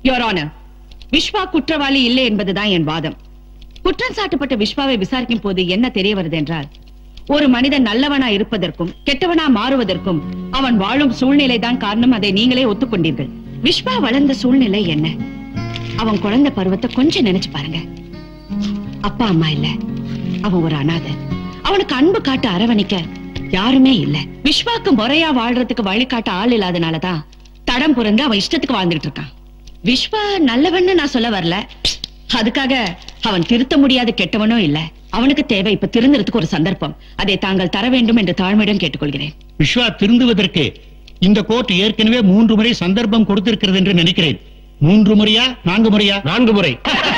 Your honour Vishwa குற்றவாளி இல்லை என்பதுதான் என் வாதம் குற்றம் சாட்டப்பட்ட விஸ்வாவை விசாரிக்கும் போது என்ன தெரிய வருது என்றால் ஒரு மனிதன் நல்லவனா இருப்பதற்கும் கெட்டவனா மாறுவதற்கும் அவன் வாழும் சூழ்நிலை தான் காரணம் அதை நீங்களே ஒத்துக்கொண்டீர்கள் விஸ்வா வளர்ந்த சூழ்நிலை என்ன அவன் குழந்தை பருவத்தை கொஞ்சம் நினைச்சு பாருங்க அப்பா அம்மா இல்ல அவன் ஒரு அனாதை அவனுக்கு அன்பு காட்ட அரவணைக்க யாருமே இல்ல விஸ்வாக்கு முறையா வாழ்றதுக்கு வழிகாட்ட ஆள் இல்லாதனாலதான் தடம் புரந்து அவன் இஷ்டத்துக்கு வாழ்ந்துட்டு இருக்கான் விஸ்வா நல்லவன்னு நான் சொல்ல வரல அதுக்காக அவன் திருத்த முடியாத கெட்டவனும் இல்ல அவனுக்கு தேவை இப்ப திருந்துறதுக்கு ஒரு சந்தர்ப்பம் அதை தாங்கள் தர வேண்டும் என்று தாழ்மையுடன் கேட்டுக்கொள்கிறேன் விஸ்வா திருந்துவதற்கு இந்த கோர்ட் ஏற்கனவே மூன்று முறை சந்தர்ப்பம் கொடுத்திருக்கிறது என்று நினைக்கிறேன் மூன்று முறையா நான்கு முறையா நான்கு முறை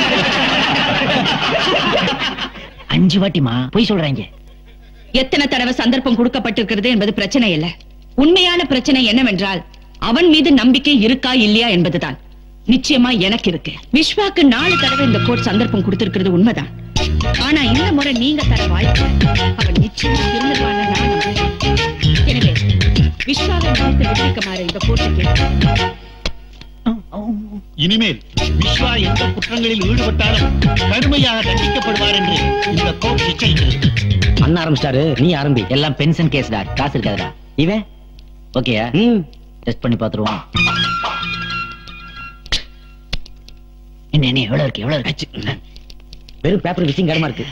அஞ்சு வாட்டிமா போய் சொல்றாங்க எத்தனை தடவை சந்தர்ப்பம் கொடுக்கப்பட்டிருக்கிறது என்பது பிரச்சனை இல்ல உண்மையான பிரச்சனை என்னவென்றால் அவன் மீது நம்பிக்கை இருக்கா இல்லையா என்பதுதான் நிச்சயமா எனக்கு இருக்கு விஸ்வாக்கு நாலு தடவை இந்த கோர்ட் சந்தர்ப்பம் கொடுத்திருக்கிறது உண்மைதான் ஆனா இந்த முறை நீங்க தர வாய்ப்பு அவன் நிச்சயமா திருந்துவான்னு நான் நம்புறேன் எனவே விஸ்வாவை மன்னித்து விடுவிக்குமாறு இந்த கோர்ட்டை கேட்கிறேன் இனிமேல் விஸ்வா எந்த குற்றங்களில் ஈடுபட்டாலும் கடுமையாக தண்டிக்கப்படுவார் என்று இந்த கோர்ட் நிச்சயிக்கிறது அண்ணா ஆரம்பிச்சிட்டாரு நீ ஆரம்பி எல்லாம் பென்ஷன் கேஸ்டா காசு இருக்காதுடா இவன் ஓகேயா டெஸ்ட் பண்ணி பாத்துருவோம் என்ன என்ன எவ்வளவு இருக்கு எவ்வளவு இருக்கு வெறும் பேப்பர் விசிங் கடமா இருக்கு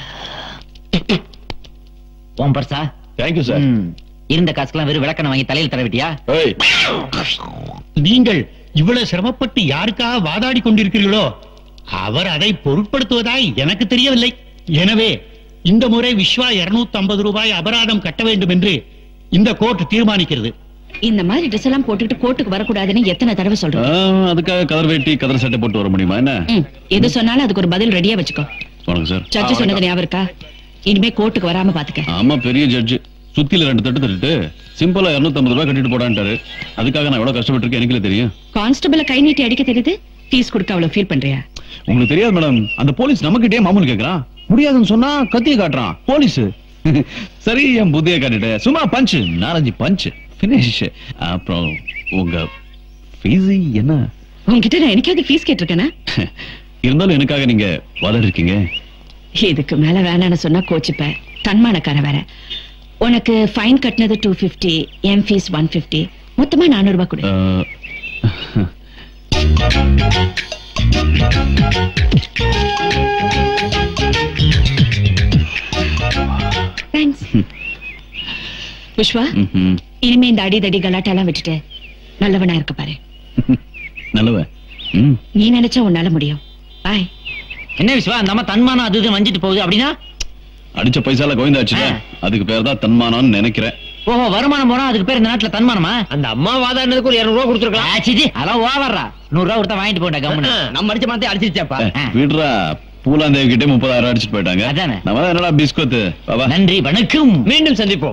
ஓம் பர்சா தேங்க்யூ சார் ம். இருந்த காசுக்கெல்லாம் வெறும் விளக்கணை வாங்கி தலையில் தரவிட்டியா ஏய் நீங்கள் இவ்வளவு சிரமப்பட்டு யாருக்காக வாதாடி கொண்டிருக்கிறீர்களோ அவர் அதை பொருட்படுத்துவதாய் எனக்கு தெரியவில்லை எனவே இந்த முறை விஸ்வா 250 ஐம்பது ரூபாய் அபராதம் கட்ட வேண்டும் என்று இந்த கோர்ட் தீர்மானிக்கிறது இந்த மாதிரி ட்ரெஸ் எல்லாம் போட்டுக்கிட்டு கோர்ட்டுக்கு வரக்கூடாதுன்னு எத்தனை தடவை சொல்றோம் அதுக்காக கதர் வேட்டி கதர் சட்டை போட்டு வர முடியுமா என்ன ம், எது சொன்னாலும் அதுக்கு ஒரு பதில் ரெடியா வச்சுக்கோ வணக்கம் சார் சர்ச்சை சொன்னது ஞாபகம் இருக்கா இனிமே கோர்ட்டுக்கு வராம பாத்துக்க ஆமா பெரிய ஜட்ஜ் சுத்தில ரெண்டு தட்டு தட்டுட்டு சிம்பிளா 250 ரூபாய் கட்டிட்டு போடான்ட்டாரு அதுக்காக நான் எவ்வளவு கஷ்டப்பட்டிருக்கேன் எனக்குல தெரியும் கான்ஸ்டபிள கை நீட்டி அடிக்க தெரியுது ஃபீஸ் கொடுக்க அவ்வளவு ஃபீல் பண்றியா உங்களுக்கு தெரியாது மேடம் அந்த போலீஸ் நம்மகிட்டயே மாமூல் கேக்குறான் முடியாதுன்னு சொன்னா கத்திய காட்டுறான் போலீஸ் சரி என் புத்திய காட்டிட்டேன் சும்மா பஞ்ச் நாலஞ்சு பஞ்ச் பினிஷ் அப்புறம் உங்க ஃபீஸ் என்ன உன்கிட்ட நான் என்னைக்காவது ஃபீஸ் கேட்டிருக்கேனா இருந்தாலும் எனக்காக நீங்க வாதாடி இருக்கீங்க இதுக்கு மேல வேணாம்னு சொன்னா கோச்சுப்ப தன்மானக்கார வேற உனக்கு ஃபைன் கட்டினது டூ பிப்டி என் ஃபீஸ் ஒன் பிப்டி மொத்தமா நானூறு ரூபாய் கொடு அஹ், தேங்க்ஸ் புஷ்வா ம்ஹும். இனிமே இந்த அடி தடி கலாட்டெல்லாம் விட்டுட்டு நல்லவனா இருக்க பாரு நல்லவ ம் நீ நினைச்சா உன்னால முடியும் பாய் என்ன விஸ்வா அந்த அம்மா தன்மானம் அது இது வஞ்சிட்டு போகுது அப்படின்னா அடிச்ச பைசால கோவிந்தாச்சுல ஆ. அதுக்கு பேர் தான் தன்மானம்னு நினைக்கிறேன் ஓஹோ வருமானம் போனா அதுக்கு பேர் இந்த நாட்டுல தன்மானமா அந்த அம்மா வாதாடுனதுக்கு ஒரு இருநூறு ரூபா கொடுத்துருக்கலாம் ஆச்சிடி அதெல்லாம் ஓவர்றா நூறு ரூபா கொடுத்தா வாங்கிட்டு போட்டா கம்முன்னு நம்ம அடிச்ச மாத்தே அடிச்சிருச்சாப்பா ஏ, விடுறா பூலாந்தேவி கிட்டே முப்பதாயிரம் அடிச்சிட்டு போயிட்டாங்க அதானே. நம்ம தான் என்னடா பிஸ்கோத்து பாபா நன்றி வணக்கம் மீண்டும் சந்திப்போம்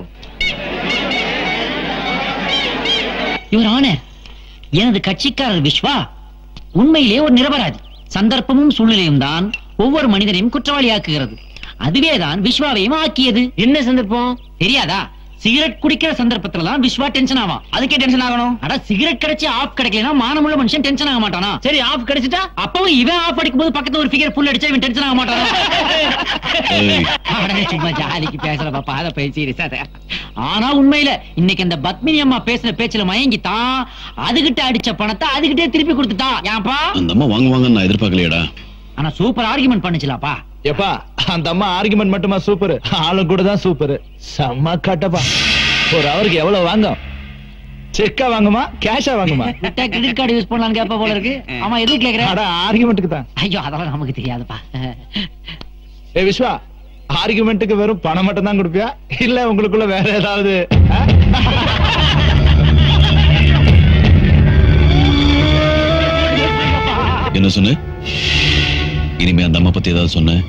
யுவர் ஆனர் எனது கட்சிக்காரர் விஸ்வா உண்மையிலே ஒரு நிரபராதி சந்தர்ப்பமும் சூழ்நிலையும் தான் ஒவ்வொரு மனிதனையும் குற்றவாளியாக்குகிறது அதுவேதான் விஸ்வாவையும் ஆக்கியது என்ன சந்தர்ப்பம் தெரியாதா சிகரெட் குடிக்கிற சந்தர்ப்பத்துல தான் விஸ்வா டென்ஷன் ஆவான் அதுக்கே டென்ஷன் ஆகணும் அட சிகரெட் கிடைச்சி ஆஃப் கிடைக்கலனா மானமுள்ள மனுஷன் டென்ஷன் ஆக மாட்டானா சரி ஆஃப் கிடைச்சிட்டா அப்பவும் இவன் ஆஃப் அடிக்கும் போது பக்கத்துல ஒரு ஃபிகர் புல் அடிச்சா இவன் டென்ஷன் ஆக மாட்டானா ஏய், அடடே, சும்மா ஜாலிக்கு பேசுற பாப்பா அத போய் சீரியஸா ஆனா உண்மையில இன்னைக்கு அந்த பத்மினி அம்மா பேசுன பேச்சுல மயங்கித்தான் அதுகிட்ட அடிச்ச பணத்தை அதுகிட்டே திருப்பி கொடுத்துட்டா ஏன்பா அந்த அம்மா வாங்குவாங்கன்னு நான் எதிர்பார்க்கலையேடா ஆனா சூப்பர் ஆர்குமெண்ட் பண்ணுச்சுலாப்பா எப்பா அந்த அம்மா ஆர்குமெண்ட் மட்டுமா சூப்பர் ஆளும் கூட தான் சூப்பர் செம்ம கட்டப்பா ஒரு அவருக்கு எவ்வளவு வாங்கும் செக்கா வாங்குமா கேஷா வாங்குமா விட்டா கிரெடிட் கார்டு யூஸ் பண்ணலாம்னு கேப்ப போல இருக்கு ஆமா எதுக்கு கேக்குற அட ஆர்குமெண்ட்டுக்கு தான் ஐயோ அதெல்லாம் நமக்கு தெரியாதுப்பா ஏ விஸ்வா ஆர்குமெண்ட்டுக்கு வெறும் பணம் மட்டும் தான் கொடுப்பியா இல்ல உங்களுக்குள்ள வேற ஏதாவது ஆ? என்ன சொன்ன இனிமே அந்த அம்மா பத்தி ஏதாவது சொன்ன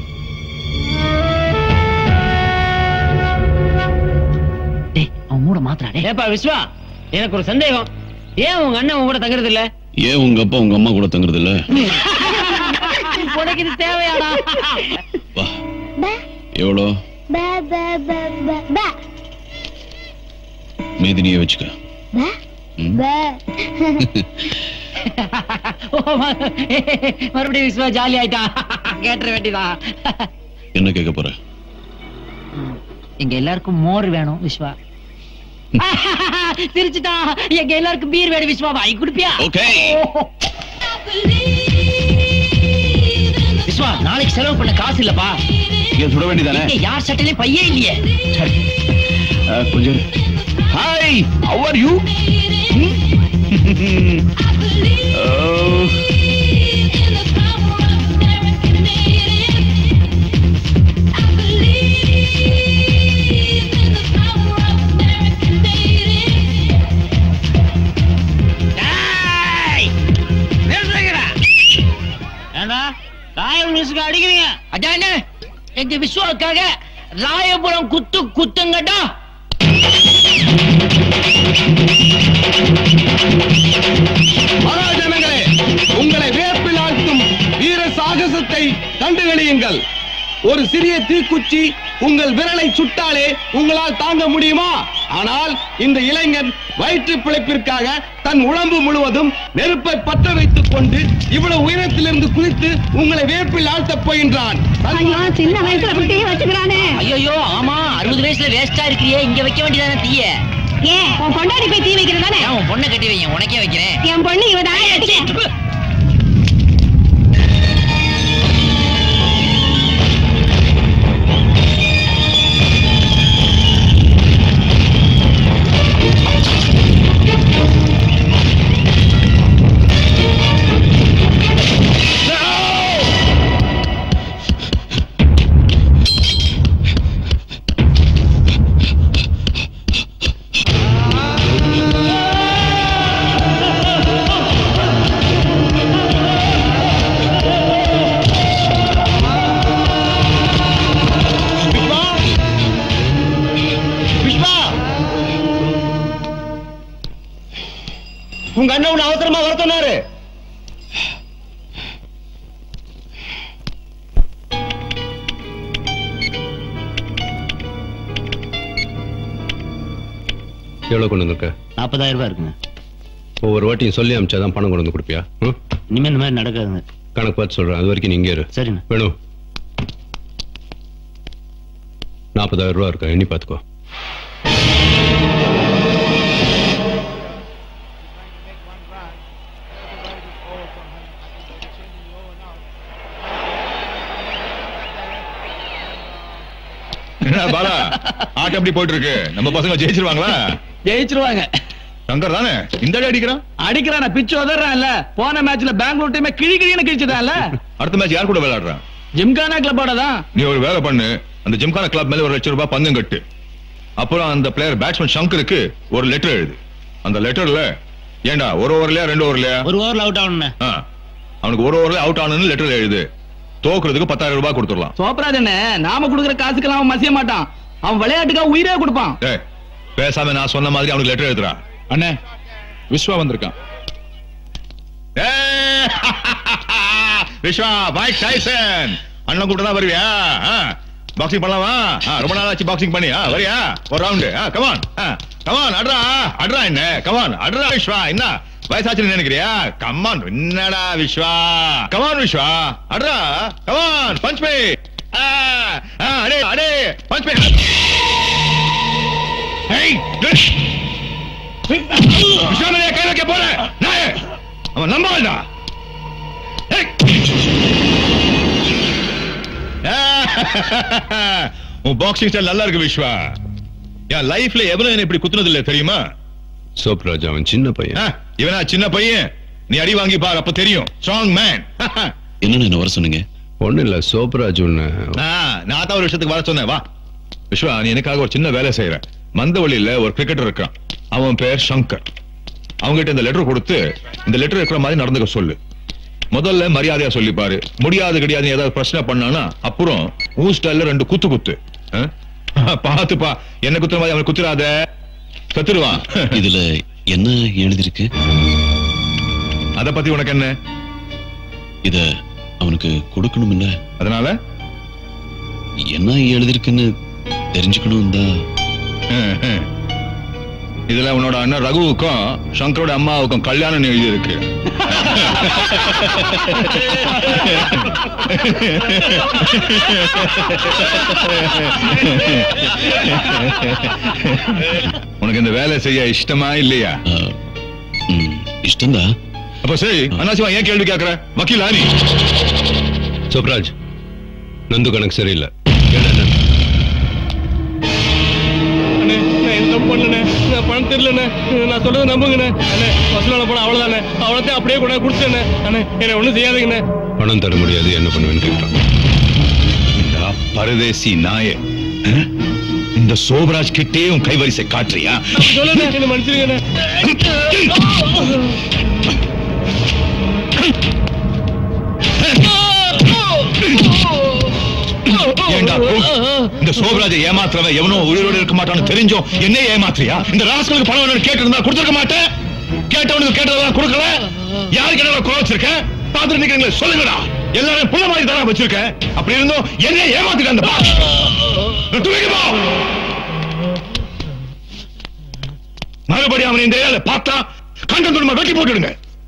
டேய் அவன் மூட மாத்திரா டேய் ஏப்பா விஸ்வா எனக்கு ஒரு சந்தேகம் ஏன் உங்க அண்ணன் உங்க கூட தங்குறது இல்ல ஏன் உங்க அப்பா உங்க அம்மா கூட தங்குறது இல்ல உனக்கு இது தேவையாடா வா எவ்வளோ ba ba ba ba ba மேதினியே வச்சுக்க ba ம். ba ஓ, ம- மறுபடியும் விஸ்வா ஜாலி ஆயிட்டான் கேட்டுற வேண்டியதான் என்ன கேட்க போற எங்க எல்லாருக்கும் மோர் வேணும் விஸ்வா சிரிச்சுட்டா எங்க எல்லாருக்கும் பீர் வேணும் விஸ்வா வாங்கி குடுப்பியா ஓகே விஸ்வா நாளைக்கு செலவு பண்ண காசு இல்லப்பா இங்க சுட வேண்டியதானே இங்க யார் சட்டையிலயும் பையே இல்லையே அஹ், கொஞ்சம் ஹாய் ஹவ் ஆர் யூ டேய்! நிறுத்துங்கடா. ஏண்டா ராயம் மிஸ்க்கு அடிக்கிறீங்க அதானே எங்க விஸ்வாவுக்காக ராயபுரம் குத்து குத்துங்கடா மகாஜனங்களே உங்களை வேப்பில் ஆழ்த்தும் வீர சாகசத்தை கண்டுகளியுங்கள் ஒரு சிறிய தீக்குச்சி உங்கள் விரலை சுட்டாலே உங்களால் தாங்க முடியுமா ஆனால் இந்த இளைஞன் வயிற்று பிழைப்பிற்காக தன் உடம்பு முழுவதும் நெருப்பை பற்ற வைத்துக் கொண்டு இவ்வளவு உயரத்திலிருந்து குதித்து உங்களை வேப்பில் ஆழ்த்தப் போகின்றான் சின்ன வயசுல குட்டி வச்சுக்கிறானே ஐயோ ஆமா அறுபது வயசுல வேஸ்டா இருக்கிறியே இங்க வைக்க வேண்டியதானே தீய ஏன் உன் பொண்டாடி போய் தீ வைக்கிறதானே ஏன் உன் பொண்ணை கட்டி வைங்க உனக்கே வைக்கிறேன் என் பொண்ணு இவதான் துப்பு. உங்க அண்ணன் உன்னை அவசரமா வர சொன்னாரு எவ்வளவு கொண்டு வந்திருக்க நாற்பதாயிரம் ரூபாய் இருக்குங்க ஒவ்வொரு வாட்டியும் சொல்லி அமிச்சாதான் பணம் கொண்டு வந்து கொடுப்பியா ம்? இனிமே இந்த மாதிரி நடக்காதுங்க கணக்கு பார்த்து சொல்றேன் அது வரைக்கும் நீங்க இரு சரிண்ணா வேணும் நாற்பதாயிரம் ரூபா இருக்கா எண்ணி பார்த்துக்கோ என்ன பாலா ஆட்டம் எப்படி போயிட்டு இருக்கு நம்ம பசங்க ஜெயிச்சிருவாங்களா ஜெயிச்சிருவாங்க சங்கர் தானே இந்த அடி அடிக்கிறான் அடிக்கிறான் பிச்சு உதறான்ல போன மேட்ச்ல பெங்களூர் டீமே கிழி கிழின்னு கிழிச்சதான்ல அடுத்த மேட்ச் யார் கூட விளையாடுறான் ஜிம்கானா கிளப்போட தான் நீ ஒரு வேலை பண்ணு அந்த ஜிம்கான கிளப் மேல ஒரு லட்சம் ரூபாய் பந்தம் கட்டு அப்புறம் அந்த பிளேயர் பேட்ஸ்மேன் சங்கருக்கு ஒரு லெட்டர் எழுது அந்த லெட்டர்ல ஏண்டா ஒரு ஓவர்லயா ரெண்டு ஓவர்லயா ஒரு ஓவர்ல அவுட் ஆகணுண்ணே ஆ, அவனுக்கு ஒரு ஓவர்ல அவுட் ஆனு லெட்டர் எழுது தோக்குறதுக்கு பத்தாயிரம் ரூபாய் கொடுத்துடலாம் சோப்ராஜ் என்ன நாம குடுக்குற காசுக்கெல்லாம் அவன் மசிய மாட்டான் அவன் விளையாட்டுக்காக உயிரே கொடுப்பான் டேய் பேசாம நான் சொன்ன மாதிரி அவனுக்கு லெட்டர் எழுதுறா அண்ணே விஸ்வா வந்திருக்கான் ஏய், விஸ்வா மைக் டைசன் அண்ணன் கூப்பிட்டு தான் வருவியா பாக்ஸிங் பண்ணலாமா ஆ, ரொம்ப நாள் ஆச்சு பாக்ஸிங் பண்ணி ஆ, வரியா ஒரு ரவுண்டு கமான் கமான் அட்ரா அட்ரா என்ன கமான் அட்ரா விஸ்வா என்ன வயசாச்சுன்னு நினைக்கிறியா கமான் என்னடா விஸ்வா கமான் விஸ்வா அட்ரா கமான் பஞ்ச் பே அடே அடே பஞ்ச் பே ஏய் டேய். விஸ்வா மேலே கை வைக்க போறேன் நாயே அவன் நம்ப வேண்டாம் ஏய். உன் பாக்ஸிங் ஸ்டைல் நல்லா இருக்கு விஸ்வா என் லைஃப்ல எவ்வளவு என்ன இப்படி குத்துனது இல்ல தெரியுமா சோப்ராஜ் அவன் சின்ன பையன் ஆ, இவனா சின்ன பையன் நீ அடி வாங்கி பார் அப்ப தெரியும் ஸ்ட்ராங் மேன் என்ன என்ன வர சொன்னீங்க ஒண்ணு இல்ல சோப்ராஜ் ஒண்ணு நான் தான் ஒரு விஷயத்துக்கு வர சொன்னேன் வா விஸ்வா நீ எனக்காக ஒரு சின்ன வேலை செய்யற மந்தவழியில ஒரு கிரிக்கெட்டர் இருக்கான் அவன் பேர் சங்கர் அவங்ககிட்ட இந்த லெட்டர் கொடுத்து இந்த லெட்டர் இருக்கிற மாதிரி நடந்துக்க சொல்லு முதல்ல மரியாதையா சொல்லி பாரு முடியாது கிடையாது நீ ஏதாவது பிரச்சனை பண்ணானா அப்புறம் உன் ஸ்டைல்ல ரெண்டு குத்து குத்து ஆ? பாத்துப்பா என்ன குத்துற மாதிரி அவன் குத்துறாத கத்துருவான் இதுல என்ன எழுதிருக்கு அத பத்தி உனக்கு என்ன இத அவனுக்கு கொடுக்கணும் இல்ல அதனால என்ன எழுதிருக்குன்னு தெரிஞ்சுக்கணும் தான் இதுல உன்னோட அண்ணன் ரகுவுக்கும் சங்கரோட அம்மாவுக்கும் கல்யாணம் எழுதி இருக்கு உனக்கு இந்த வேலை செய்ய இஷ்டமா இல்லையா இஷ்டம்தான் அப்ப சரி அண்ணாசிவா ஏன் கேள்வி கேக்குற வக்கீலா நீ சுப்ராஜ் நந்து கணக்கு சரியில்லை அண்ணே நான் எந்த தப்பு பண்ணலண்ணே நான் பணம் தெரியலண்ணே நான் சொல்றதை நம்புங்கண்ணே அண்ணே வசூலான பணம் அவ்வளவுதானே அவ்வளோத்தையும் அப்படியே கூட கொடுத்தேண்ணே அண்ணே என்னை ஒன்றும் செய்யாதீங்கண்ணே பணம் தர முடியாது என்ன பண்ணுவேன்னு கேட்கிறான் இந்த பரதேசி நாய அஹ்? இந்த சோபராஜ் கிட்டே உன் கைவரிசை காட்டுறியா சொல்லுண்ணே என்ன மன்னிச்சிருங்கண்ணே ஏண்டா குரூப்? இந்த சோபராஜை ஏமாத்துறவன் எவனோ உயிரோடு இருக்க மாட்டான்னு தெரிஞ்சோம் என்ன ஏமாத்துறியா இந்த ராஸ்களுக்கு பணம் வேணும்னு கேட்டிருந்தா கொடுத்துருக்க மாட்டேன் கேட்டவனுக்கு கேட்டதெல்லாம் கொடுக்கல யாருக்கு என்ன குறை வச்சிருக்கேன் பாத்துட்டு நிக்கிறீங்களே சொல்லுங்கடா எல்லாரும் புள்ள மாதிரி தானே வச்சிருக்கேன் அப்படி இருந்தும் என்ன ஏமாத்திட்டு அந்த பாஸ் தூக்கிப்போ மறுபடியும் அவனை இந்த ஏரியால பார்த்தா கண்டம் துடுமா வெட்டி போட்டுடுங்க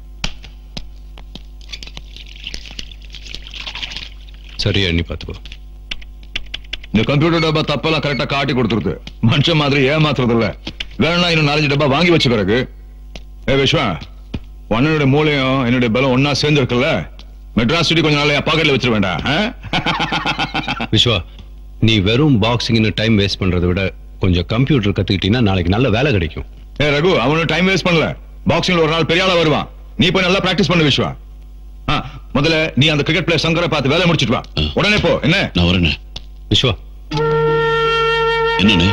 சரியா எண்ணி பார்த்துக்கோ இந்த கம்ப்யூட்டர் டப்பா தப்பெல்லாம் கரெக்டா காட்டி கொடுத்துருது மனுஷன் மாதிரி ஏமாத்துறது இல்ல வேணா இன்னும் நாலஞ்சு டப்பா வாங்கி வச்சு பிறகு ஏ விஸ்வா உன்னோட மூளையும் என்னுடைய பலம் ஒன்னா சேர்ந்துருக்குல்ல மெட்ராஸ் சிட்டி கொஞ்ச நாள் என் பாக்கெட்ல வச்சிட வேண்டாம் ஆ? விஸ்வா நீ வெறும் பாக்ஸிங்னு டைம் வேஸ்ட் பண்றதை விட கொஞ்சம் கம்ப்யூட்டர் கத்துக்கிட்டீங்கன்னா நாளைக்கு நல்ல வேலை கிடைக்கும் ஏ ரகு அவனும் டைம் வேஸ்ட் பண்ணல பாக்ஸிங்ல ஒரு நாள் பெரிய ஆளா வருவான் நீ போய் நல்லா பிராக்டிஸ் பண்ணு விஸ்வா ஆ, முதல்ல நீ அந்த கிரிக்கெட் பிளேயர் சங்கரை பார்த்து வேலை முடிச்சிட்டு வா உடனே போ என்ன நான் வரேனே விஸ்வா என்னண்ணே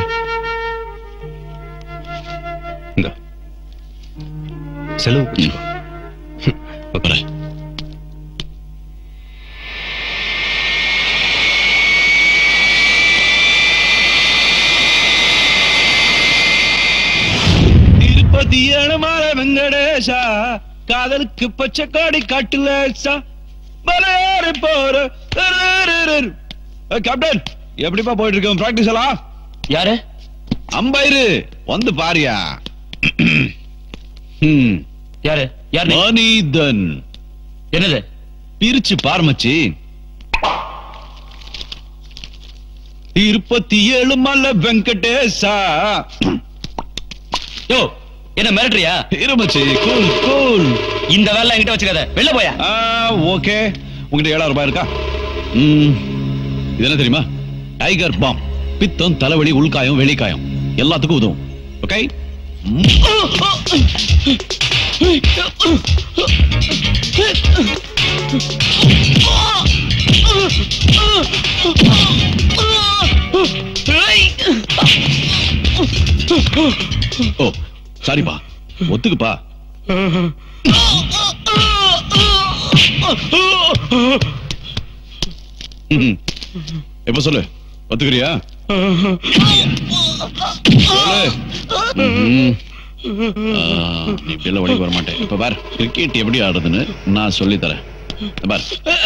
இந்த செலவு வச்சுக்கோ. வரேன் திருப்பதி ஏழுமலை வெங்கடேஷா காதலுக்கு பச்சை காடி காட்டுலேஷா மலையாறு போற தரரரரர். ஏய், கேப்டன் எப்படிப்பா போயிட்டு இருக்கோம் பிராக்டிஸ் எல்லாம் யாரு அம்பைரு வந்து பாரியா ம் யாரு யாரு நீ? மனிதன் என்னது பிரிச்சு பார்மச்சி திருப்பதி ஏழுமலை வெங்கடேஷா யோ என்ன மிரட்டுறியா இருமச்சி கூல் கூல் இந்த வேலை என்கிட்ட வச்சுக்காத வெளில போயா ஓகே உங்ககிட்ட ஏழாயிரம் ரூபாய் இருக்கா ம் இது என்ன தெரியுமா டைகர் பாம் பித்தம் தலைவலி உள்காயம் வெளிக்காயம் எல்லாத்துக்கும் உதவும் ஓகே ஓ சாரிப்பா ஒத்துக்குப்பா ம்ஹும். எப்ப சொல்லு ஒத்துக்கிறியா சொல்லு. ம்ஹும். ஆ, நீ இப்படி எல்லாம் வழி வர மாட்டேன் இப்ப பார் கிரிக்கெட் எப்படி ஆடுறதுன்னு நான் சொல்லி தரேன் இத பார்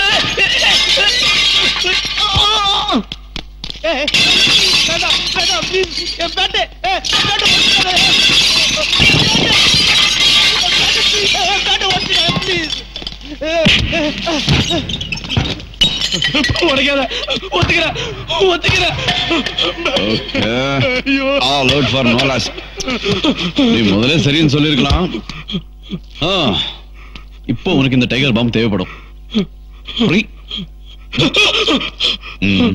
உடைக்காத ஒத்துக்கிறேன் ஒத்துக்கிறேன் all out for no loss நீ முதல்ல சரின்னு சொல்லிருக்கலாம் ஆ, இப்போ உனக்கு இந்த டைகர் பாம் தேவைப்படும் புரி ம்.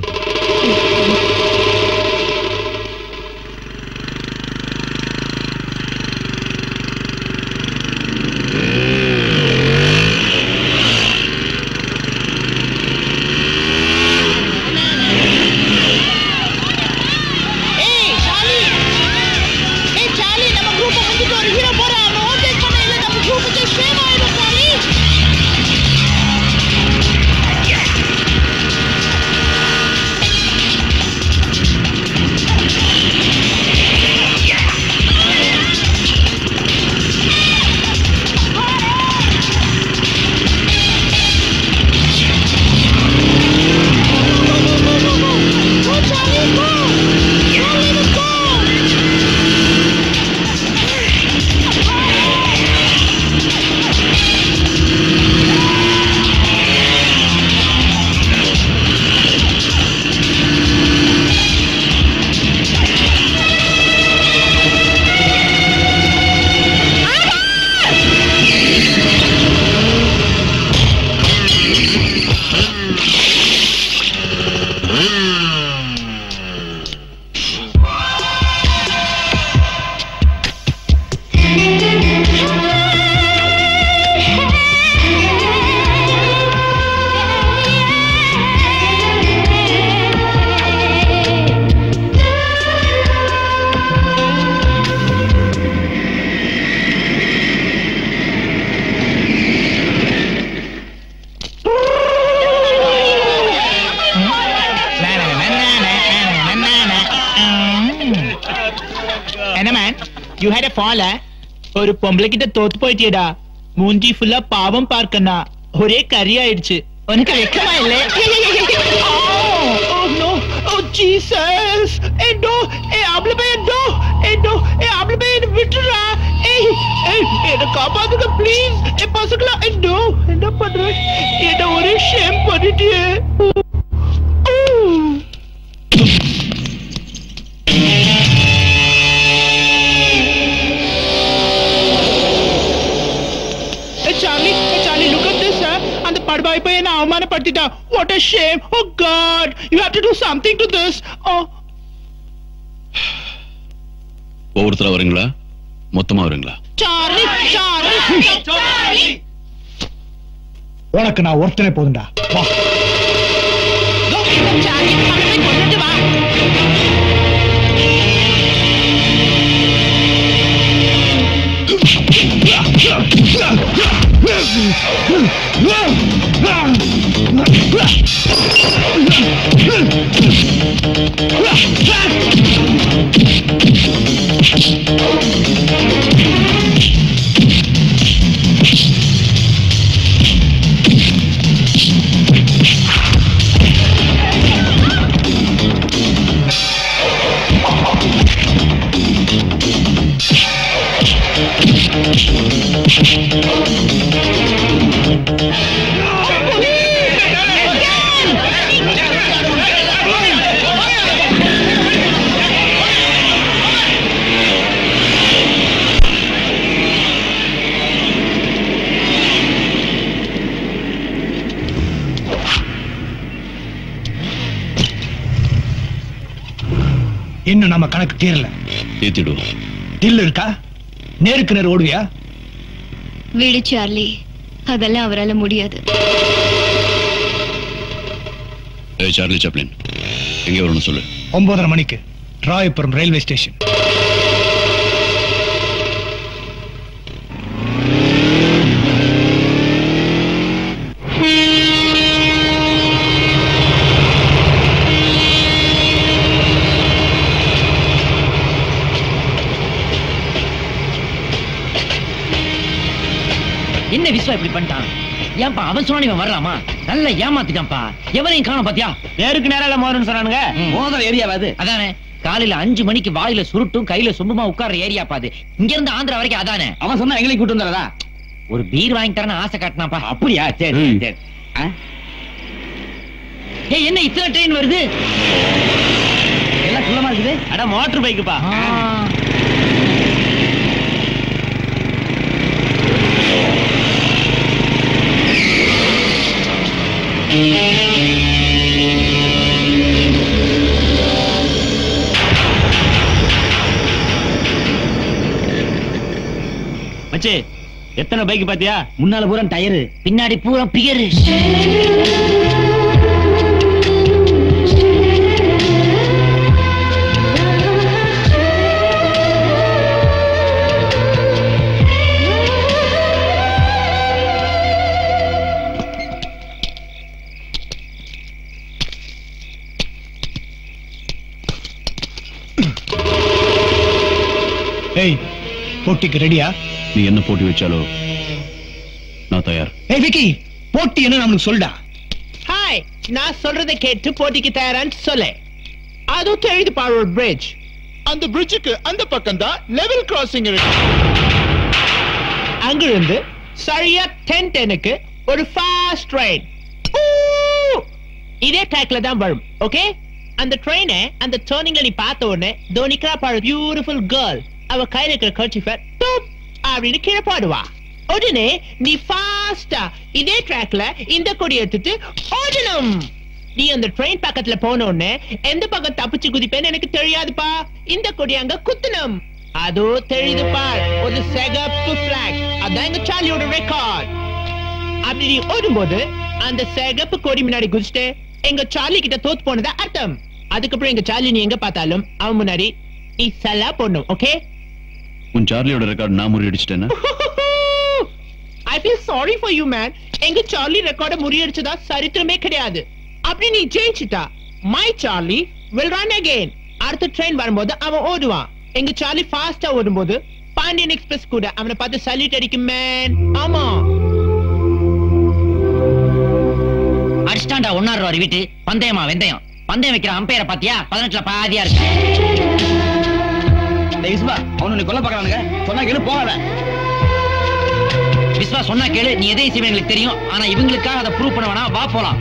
ஏய் சாலி ஏய் சாலி நம்ம குரூப் முடிஞ்சிட்டு ஒரு ஹீரோ போறான் அவன் ஓவர்டேக் பண்ண இல்ல நம்ம குரூப்புக்கு ஷேம் ஆயிடும் Charlie you had a fall ஒரு பொம்பளை கிட்ட தோத்து போயிட்டியடா மூஞ்சி ஃபுல்லா பாவம் பார்க்கனா ஒரே கறி ஆயிடுச்சு உனக்கு வெக்கமா இல்ல Oh no! Oh Jesus! Hey no! Hey abla bhai no! Hey no! Hey abla bhai விட்டுறா! Hey! Hey! என்ன காப்பாத்துங்க ப்ளீஸ்! ஏ பசங்களா! Hey no! என்ன பண்ற? என்ன ஒரே ஷேம் பண்ணிட்டியே! Hey Charlie! Hey Charlie! Look at this, sir! அந்த படுபாய் போய் என்ன அவமானப்படுத்திட்டா! What a shame! Oh God! You have to do something to this! Oh! ஒவ்வொருத்தரா வரீங்களா மொத்தமா வரீங்களா Charlie! Charlie! Charlie! உனக்கு நான் ஒருத்தனே போதும்டா வா Charlie! அவனை போய் கொன்னுட்டு வா! இன்னும் நம்ம கணக்கு தீரல ஏத்திடுவோம் தில் இருக்கா நேருக்கு நேர் ஓடுவியா விடு சார்லி அதெல்லாம் அவரால முடியாது ஏய் சார்லி சாப்ளின் எங்க வரணும் சொல்லு ஒன்பதரை மணிக்கு ராயபுரம் ரயில்வே ஸ்டேஷன் என்ன விஸ்வா இப்படி பண்ணிட்டான் ஏன்பா அவன் சொன்னா இவன் வர்றாமா நல்ல ஏமாத்திட்டான்ப்பா எவனையும் காணோம் பாத்தியா நேருக்கு நேரால மோதன்னு சொன்னானுங்க மோதல் ஏரியாவாது அதானே காலையில அஞ்சு மணிக்கு வாயில சுருட்டும் கையில சொம்புமா உட்கார்ற ஏரியா பாது இங்க இருந்து ஆந்திரா வரைக்கும் அதானே அவன் சொன்னா எங்களையும் கூட்டு வந்துடுறதா ஒரு பீர் வாங்கி தரேன்னு ஆசை காட்டினாப்பா அப்படியா சரி ம். சரி ஆ? ஏய் என்ன இத்தனை ட்ரெயின் வருது எல்லாம் குள்ளமா இருக்குது அட மோட்டர் பைக்குப்பா மச்சி எத்தனை பைக் பாத்தியா முன்னால பூரா டயரு பின்னாடி பூரா பியரு ஏய் போட்டிக்கு ரெடியா நீ என்ன போட்டி வச்சாலோ நான் தயார் ஏய் விக்கி போட்டி என்ன நம்மளுக்கு சொல்டா ஹாய் நான் சொல்றதை கேட்டு போட்டிக்கு தயாரான்னு சொல்லு அதுவும் தெரியுது பாரு ஒரு பிரிட்ஜ் அந்த பிரிட்ஜுக்கு அந்த பக்கம் தான் லெவல் கிராசிங் இருக்கு அங்கிருந்து சரியா டென் டெனுக்கு ஒரு ஃபாஸ்ட் ட்ரெயின் இதே ட்ராக்ல தான் வரும் ஓகே அந்த ட்ரெயினை அந்த டேர்னிங்ல நீ பார்த்த உடனே தோனிக்கா பாரு பியூட்டிஃபுல் கேர்ள் அவ கையில இருக்கிற கர்ச்சிஃபை அப்படின்னு கீழே பாடுவா உடனே நீ ஃபாஸ்டா இதே ட்ராக்ல இந்த கொடி எடுத்துட்டு ஓடணும் நீ அந்த ட்ரெயின் பக்கத்துல போன உடனே எந்த பக்கம் தப்பிச்சு குதிப்பேன்னு எனக்கு தெரியாதுப்பா இந்த கொடி அங்க குத்தணும் அதோ தெரியுது பார் ஒரு சிகப்பு பிளாக் அதான் எங்க சாலியோட ரெக்கார்ட் அப்படி நீ ஓடும்போது அந்த சிகப்பு கொடி முன்னாடி குதிச்சுட்டு எங்க சார்லி கிட்ட தோத்து போனதா அர்த்தம் அதுக்கப்புறம் எங்க சார்லி நீ எங்க பார்த்தாலும் அவன் முன்னாடி நீ சலா போடணும் ஓகே உன் சார்லியோட ரெக்கார்ட் நான் முறியடிச்சிட்டேன்னா I feel sorry for you man எங்க சார்லி ரெக்கார்ட முறியடிச்சதா சரித்திரமே கிடையாது அப்படி நீ ஜெயிச்சிட்டா my Charlie will run again அடுத்த ட்ரெயின் வரும்போது அவன் ஓடுவான் எங்க சார்லி ஃபாஸ்டா ஓடும்போது பாண்டியன் எக்ஸ்பிரஸ் கூட அவனை பார்த்து சல்யூட் அடிக்கும் மேன் ஆமா அடிச்சிட்டாண்டா ஒன்னாறு ரூபா வீட்டு பந்தயமா வெந்தயம் பந்தயம் வைக்கிற அம்பையரை பாத்தியா பதினெட்டுல பாதியா இருக்கு விஸ்வா அவனு நீ கொல்ல பாக்குறானுங்க சொன்னா கேளு போகாத விஸ்வா சொன்னா கேளு நீ எதையும் செய்வேன் எங்களுக்கு தெரியும் ஆனா இவங்களுக்காக அதை ப்ரூவ் பண்ண வேணாம் வா போலாம்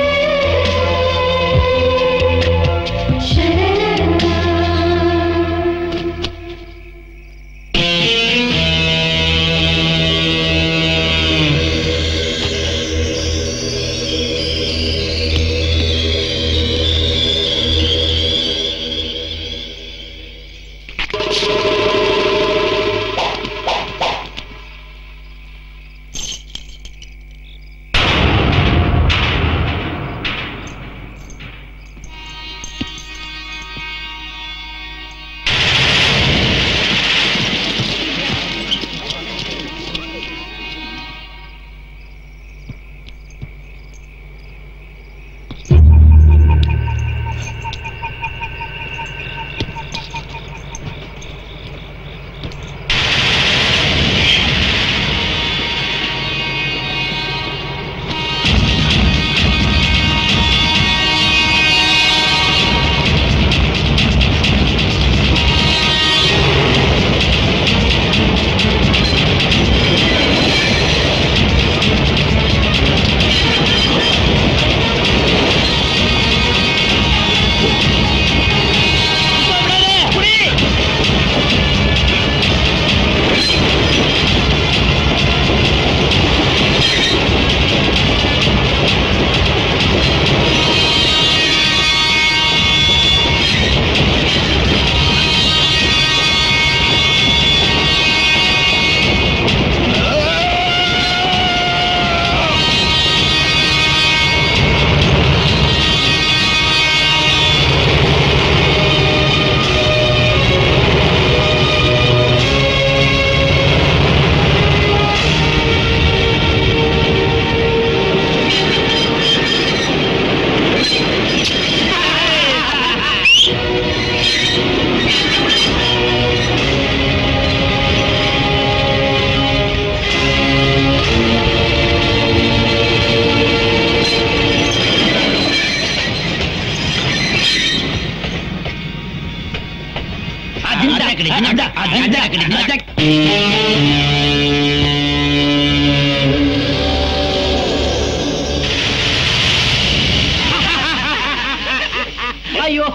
ஐயோ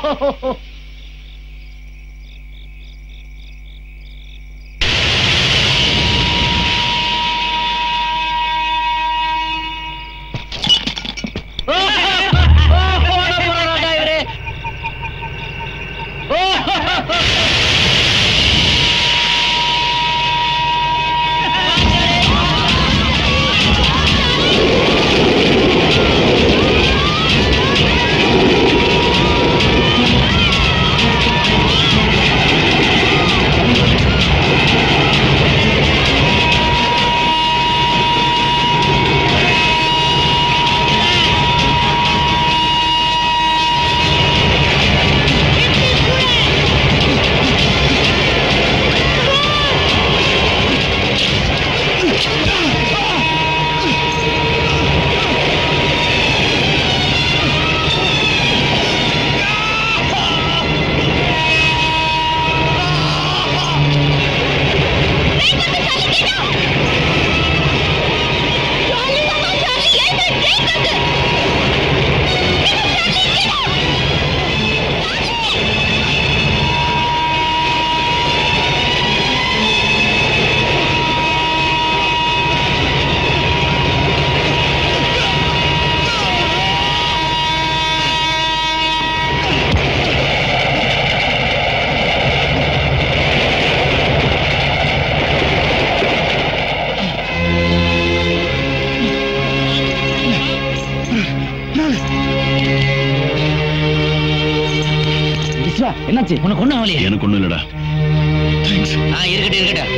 விஸ்வா என்னாச்சு உனக்கு ஒண்ணும் ஆகலையா எனக்கு ஒண்ணும் இல்லடா ஆ, இருக்கட்டும் இருக்கட்டும்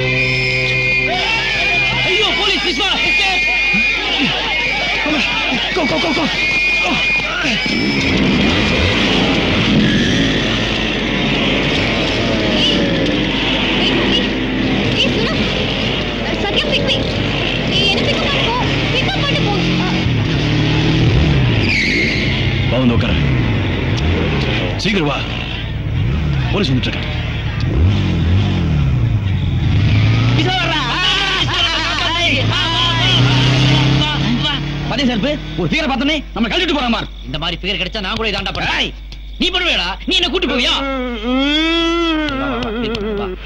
ஐயோ police Viswa Go, go, go, go. ஏய் சீக்கிரம் வா போலீஸ் வந்துட்டு இருக்காங்க பதே செல்பு ஒரு ஃபீரை பார்த்தனே நம்ம கழட்டிட்டு போற மாதிரி இந்த மாதிரி பேர் கிடைச்சா நான் கூட இதாண்டா பண்ணுவேன் நீ பண்ணுவேடா நீ என்ன கூட்டி போவியா வா, வா, வா, வா.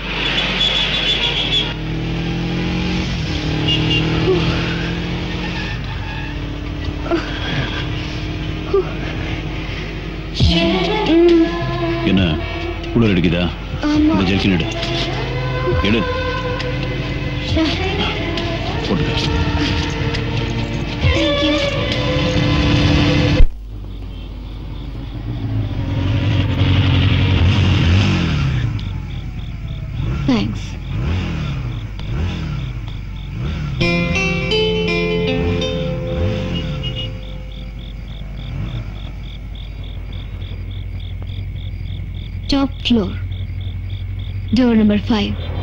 என்ன குளிர் அடிக்குதா இந்த ஜெர்கின் எடு எடு போட்டுக்க thanks Top floor. Door number five.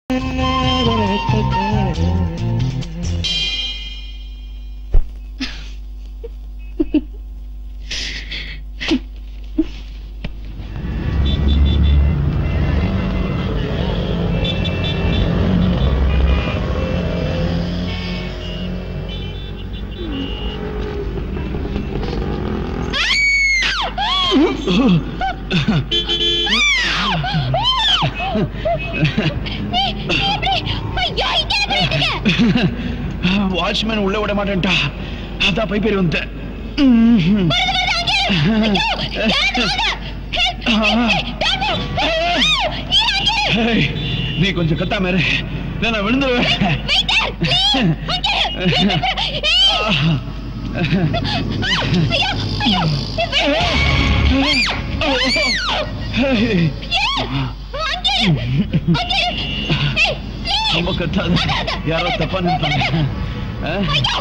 Watchman உள்ள விட மாட்டேன்டா அதான் பைப்பேரி வந்தேன் ஏய், நீ கொஞ்சம் கத்தாம இரு இல்ல, நான் விழுந்துருவேன் ஏய், ரொம்ப கத்தாத யாரோ தப்பா நினைப்பாங்க ஆ?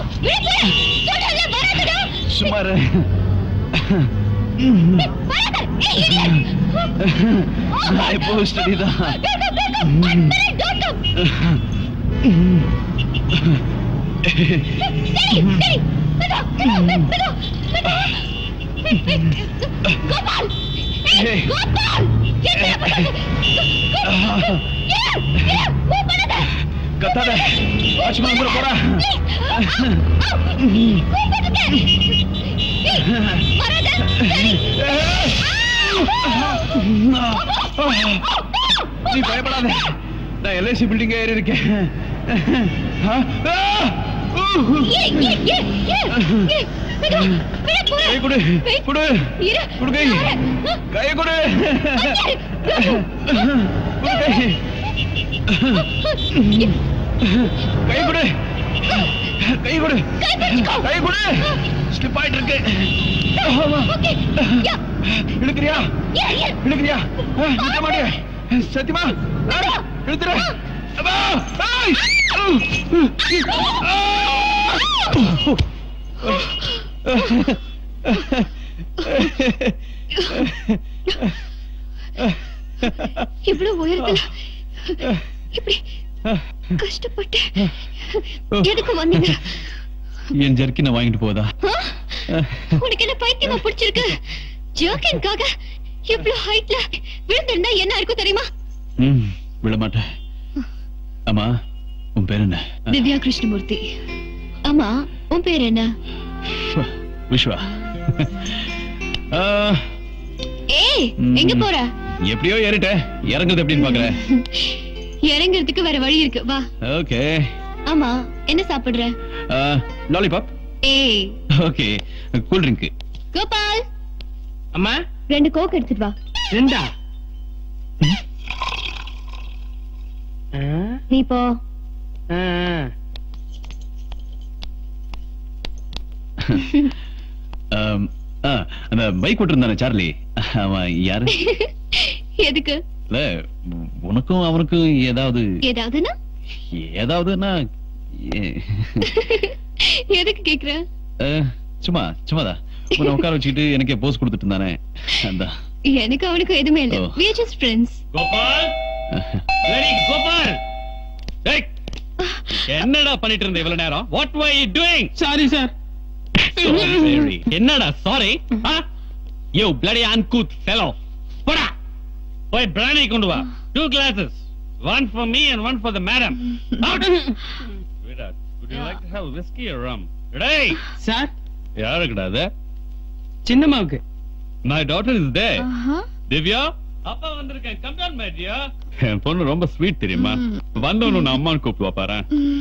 சும்மா இரு. நான் இப்போ ஸ்டடி தான் கத்தாத வாட்ச்மேன் கூட போறா நீ பயப்படாத நான் எல்ஐசி பில்டிங் ஏறி இருக்கேன் ஆ? ஆ! கை கொடு கொடு கொடு கை கை கொடு கொடு கை கை கொடு கை கொடு கை கொடு ஸ்லிப் ஆயிட்டு இருக்கு இழுக்கிறியா இழுக்கிறியா ஆ, இழுக்க மாட்டியா சத்தியமா ஆ, இழுத்துற அப்பா! ஆய்! இவ்வளவு உயரத்துல இப்படி கஷ்டப்பட்டு எதுக்கு வந்தீங்க என் ஜர்க்கினை வாங்கிட்டு போதா ஆ? உனக்கு என்ன பைத்தியமா பிடிச்சிருக்கு ஜோக்கின்காக இவ்வளவு ஹைட்ல விழுந்திருந்தா என்ன இருக்கும் தெரியுமா ம் விட மாட்டேன் ஆமா உன் பேர் என்ன திவ்யா கிருஷ்ணமூர்த்தி ஆமா உன் பேர் என்ன விஸ்வா ஆ, ஏய் ம். எங்க போற எப்படியோ ஏறிட்டேன் இறங்குறது எப்படின்னு பாக்குறேன் இறங்குறதுக்கு வேற வழி இருக்கு வா ஓகே ஆமா என்ன சாப்பிடுற லாலிபாப் ஏய் ஓகே கூல் ட்ரிங்க் கோபால் அம்மா ரெண்டு கோக் எடுத்துட்டு வா ரெண்டா நீ போ அந்த பைக் ஓட்டிருந்தானே சார்லி அவன் யாரு எதுக்கு இல்ல உனக்கும் அவனுக்கும் ஏதாவது ஏதாவதுன்னா ஏதாவதுன்னா ஏ- எதுக்கு கேக்குற அஹ், சும்மா சும்மாதான் உன்னை உட்கார வச்சுக்கிட்டு எனக்கே போஸ் கொடுத்துட்டு இருந்தானே அதான் எனக்கு அவனுக்கு எதுவுமே இல்ல ஓ. we are just friends Gopal ready Gopal டேய் என்னடா பண்ணிட்டு இருந்த இவ்வளவு நேரம் what why you doing sorry sir என்னடா sorry you bloody uncouth fellow போடா போய் பிராணி கொண்டு வா two glasses one for me and one for the madam out Virat, would you like to have whiskey or rum டேய் sir யாருக்குடா அது சின்னம்மாவுக்கு my daughter is there Divya அப்பா வந்திருக்கேன் கம் டவுன் மை டியர் என் பொண்ணு ரொம்ப ஸ்வீட் தெரியுமா வந்தவனு நான் அம்மான்னு கூப்பிடுவா பாரு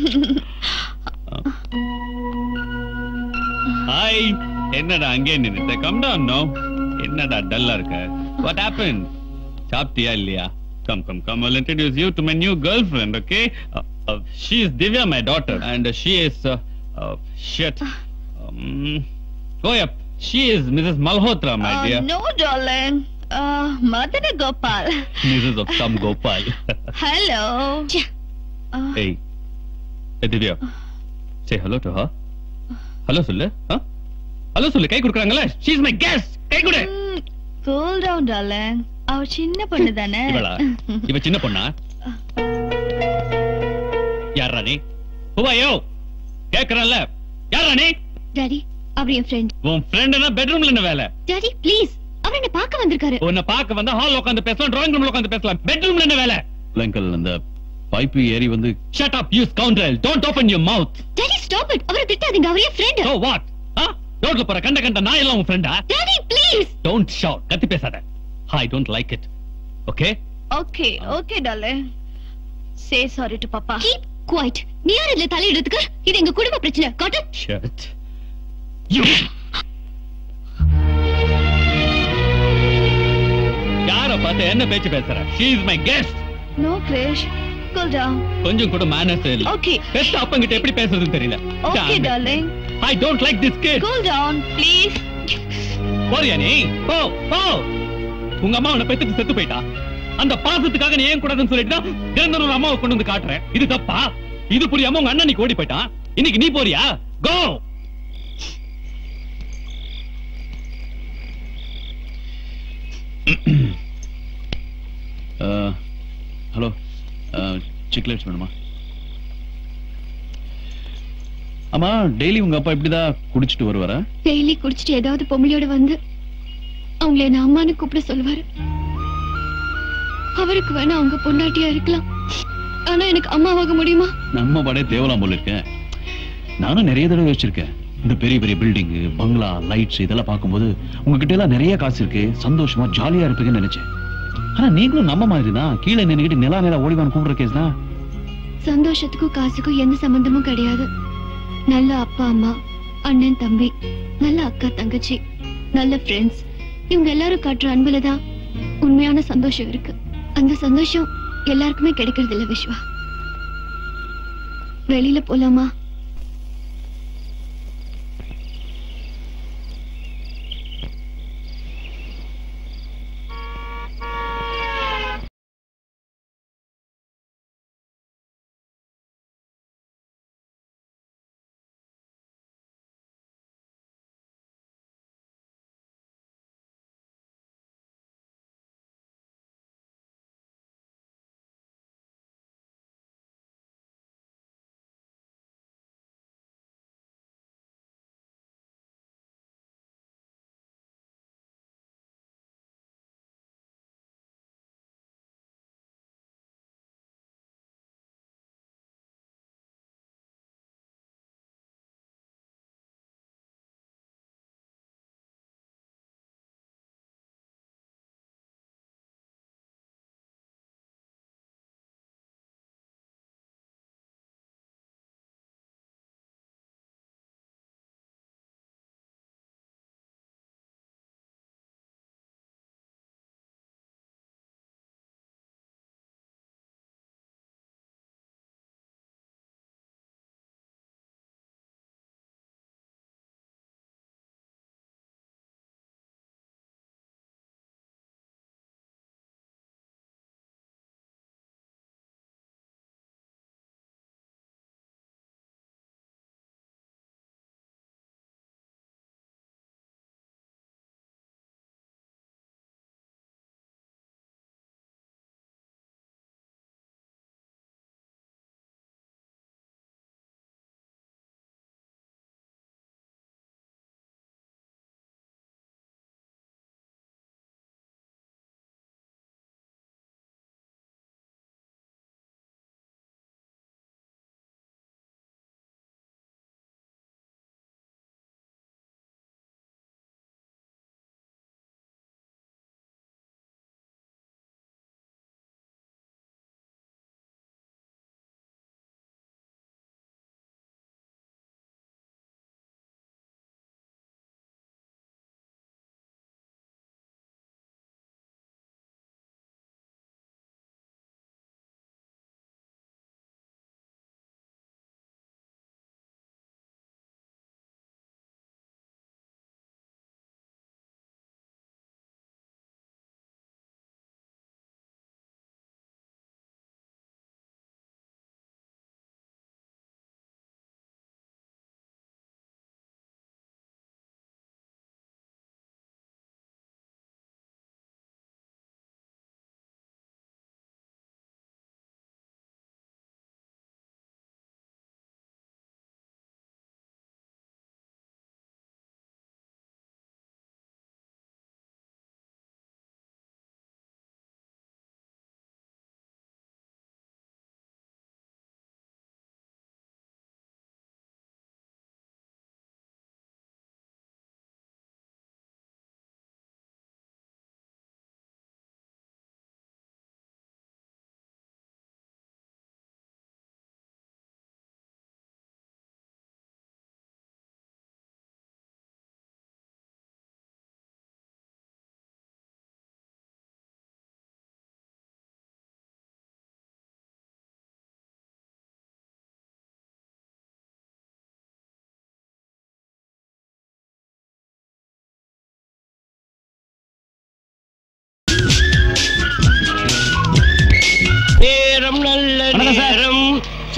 ஹாய் என்னடா அங்கே நின்னுட்ட கம் டவுன் நோ என்னடா டல்லா இருக்க வாட் ஹேப்பன் சாப்பிட்டியா இல்லையா come come come I'll introduce you to my new girlfriend okay uh, uh, she is Divya my daughter and uh, she is uh, uh, shit um, go up she is Mrs. Malhotra my dear no darling uh, Madana Gopal Mrs. of some Gopal hello hey hey Divya say hello to her hello சொல்லு huh? hello சொல்லு கை கொடுக்குறாங்கல்ல she is my guest கை கொடு cool down darling அவ சின்ன பொண்ணு தானே இவளா இவ சின்ன பொண்ணா யாரா நீ ஹுவாயோ கேக்குறல்ல யாரா நீ டாடி அவர் என் ஃப்ரெண்ட் உன் ஃப்ரெண்ட்னா பெட்ரூம்ல என்ன வேலை டாடி ப்ளீஸ் அவர் என்ன பார்க்க வந்திருக்காரு உன்னை பார்க்க வந்தா ஹால் உட்கார்ந்து பேசலாம் டிராயிங் ரூம்ல உட்கார்ந்து பேசலாம் பெட்ரூம்ல என்ன வேலை அங்கிள் அந்த பைப்பு ஏறி வந்து shut up you scoundrel don't open your mouth daddy stop it அவரை திட்டாதீங்க அவர் என் ஃப்ரெண்ட் சோ வாட் ஆ ரோட்ல போற கண்ட கண்ட நான் எல்லாம் உன் ஃப்ரெண்டா டாடி ப்ளீஸ் டோன்ட் ஷவுட் கத்தி பேசாத I don't like it okay okay okay darling say sorry to பாப்பா கீப் குவைட் நீ யார் இதுல தலையிடுறதுக்கு இது எங்க குடும்ப பிரச்சனை காட்டு ஷட் யூ யார பார்த்து என்ன பேச்சு பேசுற she is my guest no Grace cool down கொஞ்சம் கூட மேனர்ஸ் இல்ல Okay. பெத்த அப்பங்கிட்ட எப்படி பேசுறதுன்னு தெரியல okay darling I don't like this kid cool down please போறியா நீ போ போ உங்க அம்மா உன்னை பெத்துட்டு செத்து போயிட்டா அந்த பாசத்துக்காக நீ ஏன் கூடாதுன்னு சொல்லிட்டு திறந்த ஒரு அம்மாவை கொண்டு வந்து காட்டுறேன் இது தப்பா இது புரியாம உங்க அண்ணன் நீ ஓடி போயிட்டான் இன்னைக்கு நீ போறியா கோ ஹலோ சிக்லேட்ஸ் வேணுமா ஆமா டெய்லி உங்க அப்பா இப்படிதான் குடிச்சிட்டு வருவாரா டெய்லி குடிச்சிட்டு ஏதாவது பொம்பளையோட வந்து அவங்கள என்ன அம்மான்னு கூப்பிட சொல்லுவாரு அவருக்கு வேணா அவங்க பொண்டாட்டியா இருக்கலாம் ஆனா எனக்கு அம்மாவாக முடியுமா நம்ம படே தேவலாம் போல இருக்கேன் நானும் நிறைய தடவை யோசிச்சிருக்கேன் இந்த பெரிய பெரிய பில்டிங் பங்களா லைட்ஸ் இதெல்லாம் பார்க்கும்போது உங்ககிட்ட எல்லாம் நிறைய காசு இருக்கு சந்தோஷமா ஜாலியா இருப்பீங்கன்னு நினைச்சேன் ஆனா நீங்களும் நம்ம மாதிரி தான் கீழே நின்னுக்கிட்டு நிலா நிலா ஓடிவான் கூப்பிடுற கேஸ் தான் சந்தோஷத்துக்கும் காசுக்கும் எந்த சம்பந்தமும் கிடையாது நல்ல அப்பா அம்மா அண்ணன் தம்பி நல்ல அக்கா தங்கச்சி நல்ல ஃப்ரெண்ட்ஸ் இவங்க எல்லாரும் காட்டுற அன்புல தான் உண்மையான சந்தோஷம் இருக்கு அந்த சந்தோஷம் எல்லாருக்குமே கிடைக்கிறது இல்ல விஸ்வா வெளியில போலாமா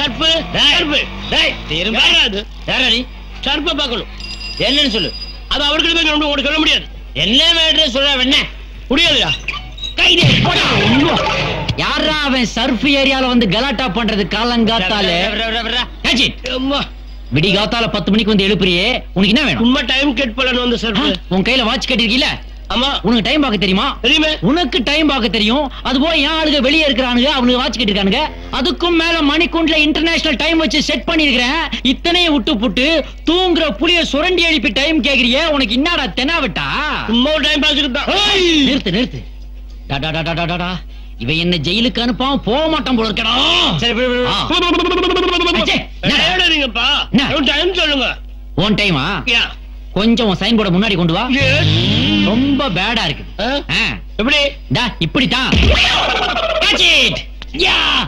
சர்ப்பு சர்ப்பு டேய் திரும்ப அது யாரா நீ சர்ப்பை பார்க்கணும் என்னன்னு சொல்லு அது அவருக்கு போய் சொல்ல உனக்கு சொல்ல முடியாது என்ன மேட்ரு சொல்ல என்ன முடியாதுடா கைதே போடா யாரா அவன் சர்ஃப் ஏரியால வந்து கலாட்டா பண்றது காலங்காத்தால Catch it. விடி காத்தால பத்து மணிக்கு வந்து எழுப்புறியே உனக்கு என்ன வேணும் உண்மை டைம் கெட் பண்ணணும் வந்து சர்ப்பு உன் கையில வாட்ச் கட்டிருக்கீல ஆமா உனக்கு டைம் பார்க்க தெரியுமா தெரியுமே உனக்கு டைம் பார்க்க தெரியும் அது போய் என் ஆளுங்க வெளியே இருக்கிறானுங்க அவனுக்கு வாட்ச் கட்டிருக்கானுங்க அதுக்கும் மேல மணிக்குண்டுல இன்டர்நேஷனல் டைம் வச்சு செட் பண்ணிருக்கிறேன் இத்தனையும் விட்டு புட்டு தூங்குற புளிய சுரண்டி எழுப்பி டைம் கேக்குறியே உனக்கு என்னடா தெனாவட்டா சும்மா டைம் பாஸ்க்கு தான் நிறுத்து நிறுத்து டா, டா, டா, டா, டா, டா, டா. இவன் என்ன ஜெயிலுக்கு அனுப்பாம போக மாட்டான் போல இருக்கடா சரி விடு, விடு, விடு. அச்சே, என்னடா? தேடாதீங்கப்பா என்ன? டைம் சொல்லுங்க உன் டைமா யா. கொஞ்சம் உன் சைன் போர்டை முன்னாடி கொண்டு வா ரொம்ப பேடா இருக்கு ஆ. எப்படி டா இப்படித்தான் Catch it! Yeah!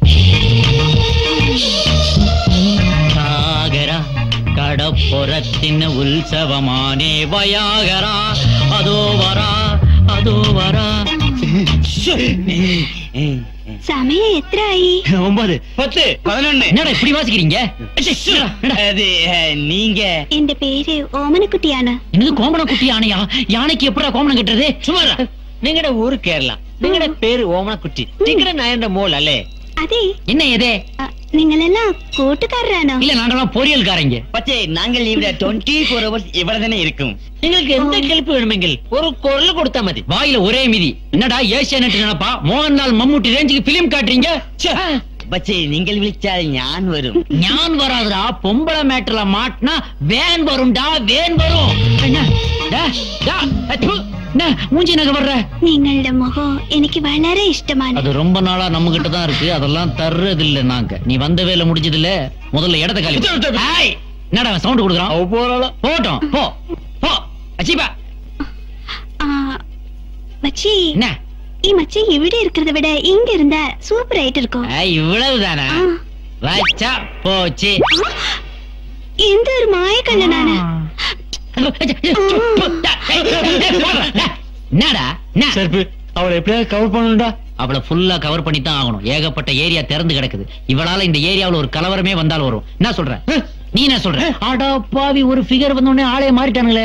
சாகரா கடப்புறத்தின் உற்சவமானே வயாகரா அதோ வரா அதோ வரா സമയം എത്രയായി ஒன்பது பத்து பதினொன்னு என்னடா இப்படி வாசிக்கிறீங்க அது நீங்க എന്റെ പേര് ഓമനക്കുട്ടിയാണ് என்னது கோமண குட்டி யானையா யானைக்கு எப்படா கோமணம் கட்டுறது சுமாரா നിങ്ങളുടെ ഊര് കേരള നിങ്ങളുടെ പേര് ഓമനക്കുട്ടി നിങ്ങളുടെ നായന്റെ മോൾ അല്ലേ അതെ என்ன எதே നിങ്ങളെല്ലാം കൂട്ടുകാരാണോ இல்ல நாங்கெல்லாம் பொரியல்காரங்க പക്ഷേ ഞങ്ങൾ ഇവിടെ ട്വന്റി ഫോർ അവേഴ്സ് ഇവിടെ തന്നെ ഇരിക്കും നിങ്ങൾക്ക് എന്ത് ഹെൽപ്പ് വേണമെങ്കിൽ ഒരു കുരൽ കൊടുത്താൽ മതി வாயில ஒரே மிதி என்னடா ஏசியா நெட் நினைப்பா மோகன்லால் மம்முட்டி ரேஞ்சுக்கு பிலிம் காட்டுறீங்க ச்சே. പക്ഷേ നിങ്ങൾ വിളിച്ചാൽ ഞാൻ വരും ஞான் வராதுடா பொம்பளை மேட்டர்ல மாட்டினா வேன் வரும்டா வேன் வரும் என்ன டா, டா, அச்சு. என்ன மூஞ்சி நகை வர்ற നിങ്ങളുടെ മുഖം എനിക്ക് വളരെ ഇഷ്ടമാണ് அது ரொம்ப நாளா நம்ம கிட்ட தான் இருக்கு அதெல்லாம் தர்றது இல்ல நாங்க நீ வந்த வேலை முடிஞ்சது இல்ல முதல்ல இடத்த காலி பண்ணு. ஏய், என்னடா சவுண்ட் கொடுக்குறான் போட்டோம் போ போ அச்சிப்பா ആ, மச்சி என்ன ഈ மச்சி ഇവിടെ இருக்கிறத விட இங்க இருந்தா சூப்பர் ஆயிட்டு இருக்கும் ஏய், இவ்வளவுதானா வச்சா போச்சு எந்த ஒரு மாயக்கண்ணனான என்னடா செருப்பு அவளை எப்படியாவது கவர் பண்ணணும்டா அவளை ஃபுல்லா கவர் பண்ணி தான் ஆகணும் ஏகப்பட்ட ஏரியா திறந்து கிடக்குது இவளால இந்த ஏரியாவுல ஒரு கலவரமே வந்தால் வரும் என்ன சொல்ற நீ என்ன சொல்ற அடா பாவி ஒரு ஃபிகர் வந்த உடனே ஆளே மாறிட்டானுங்களே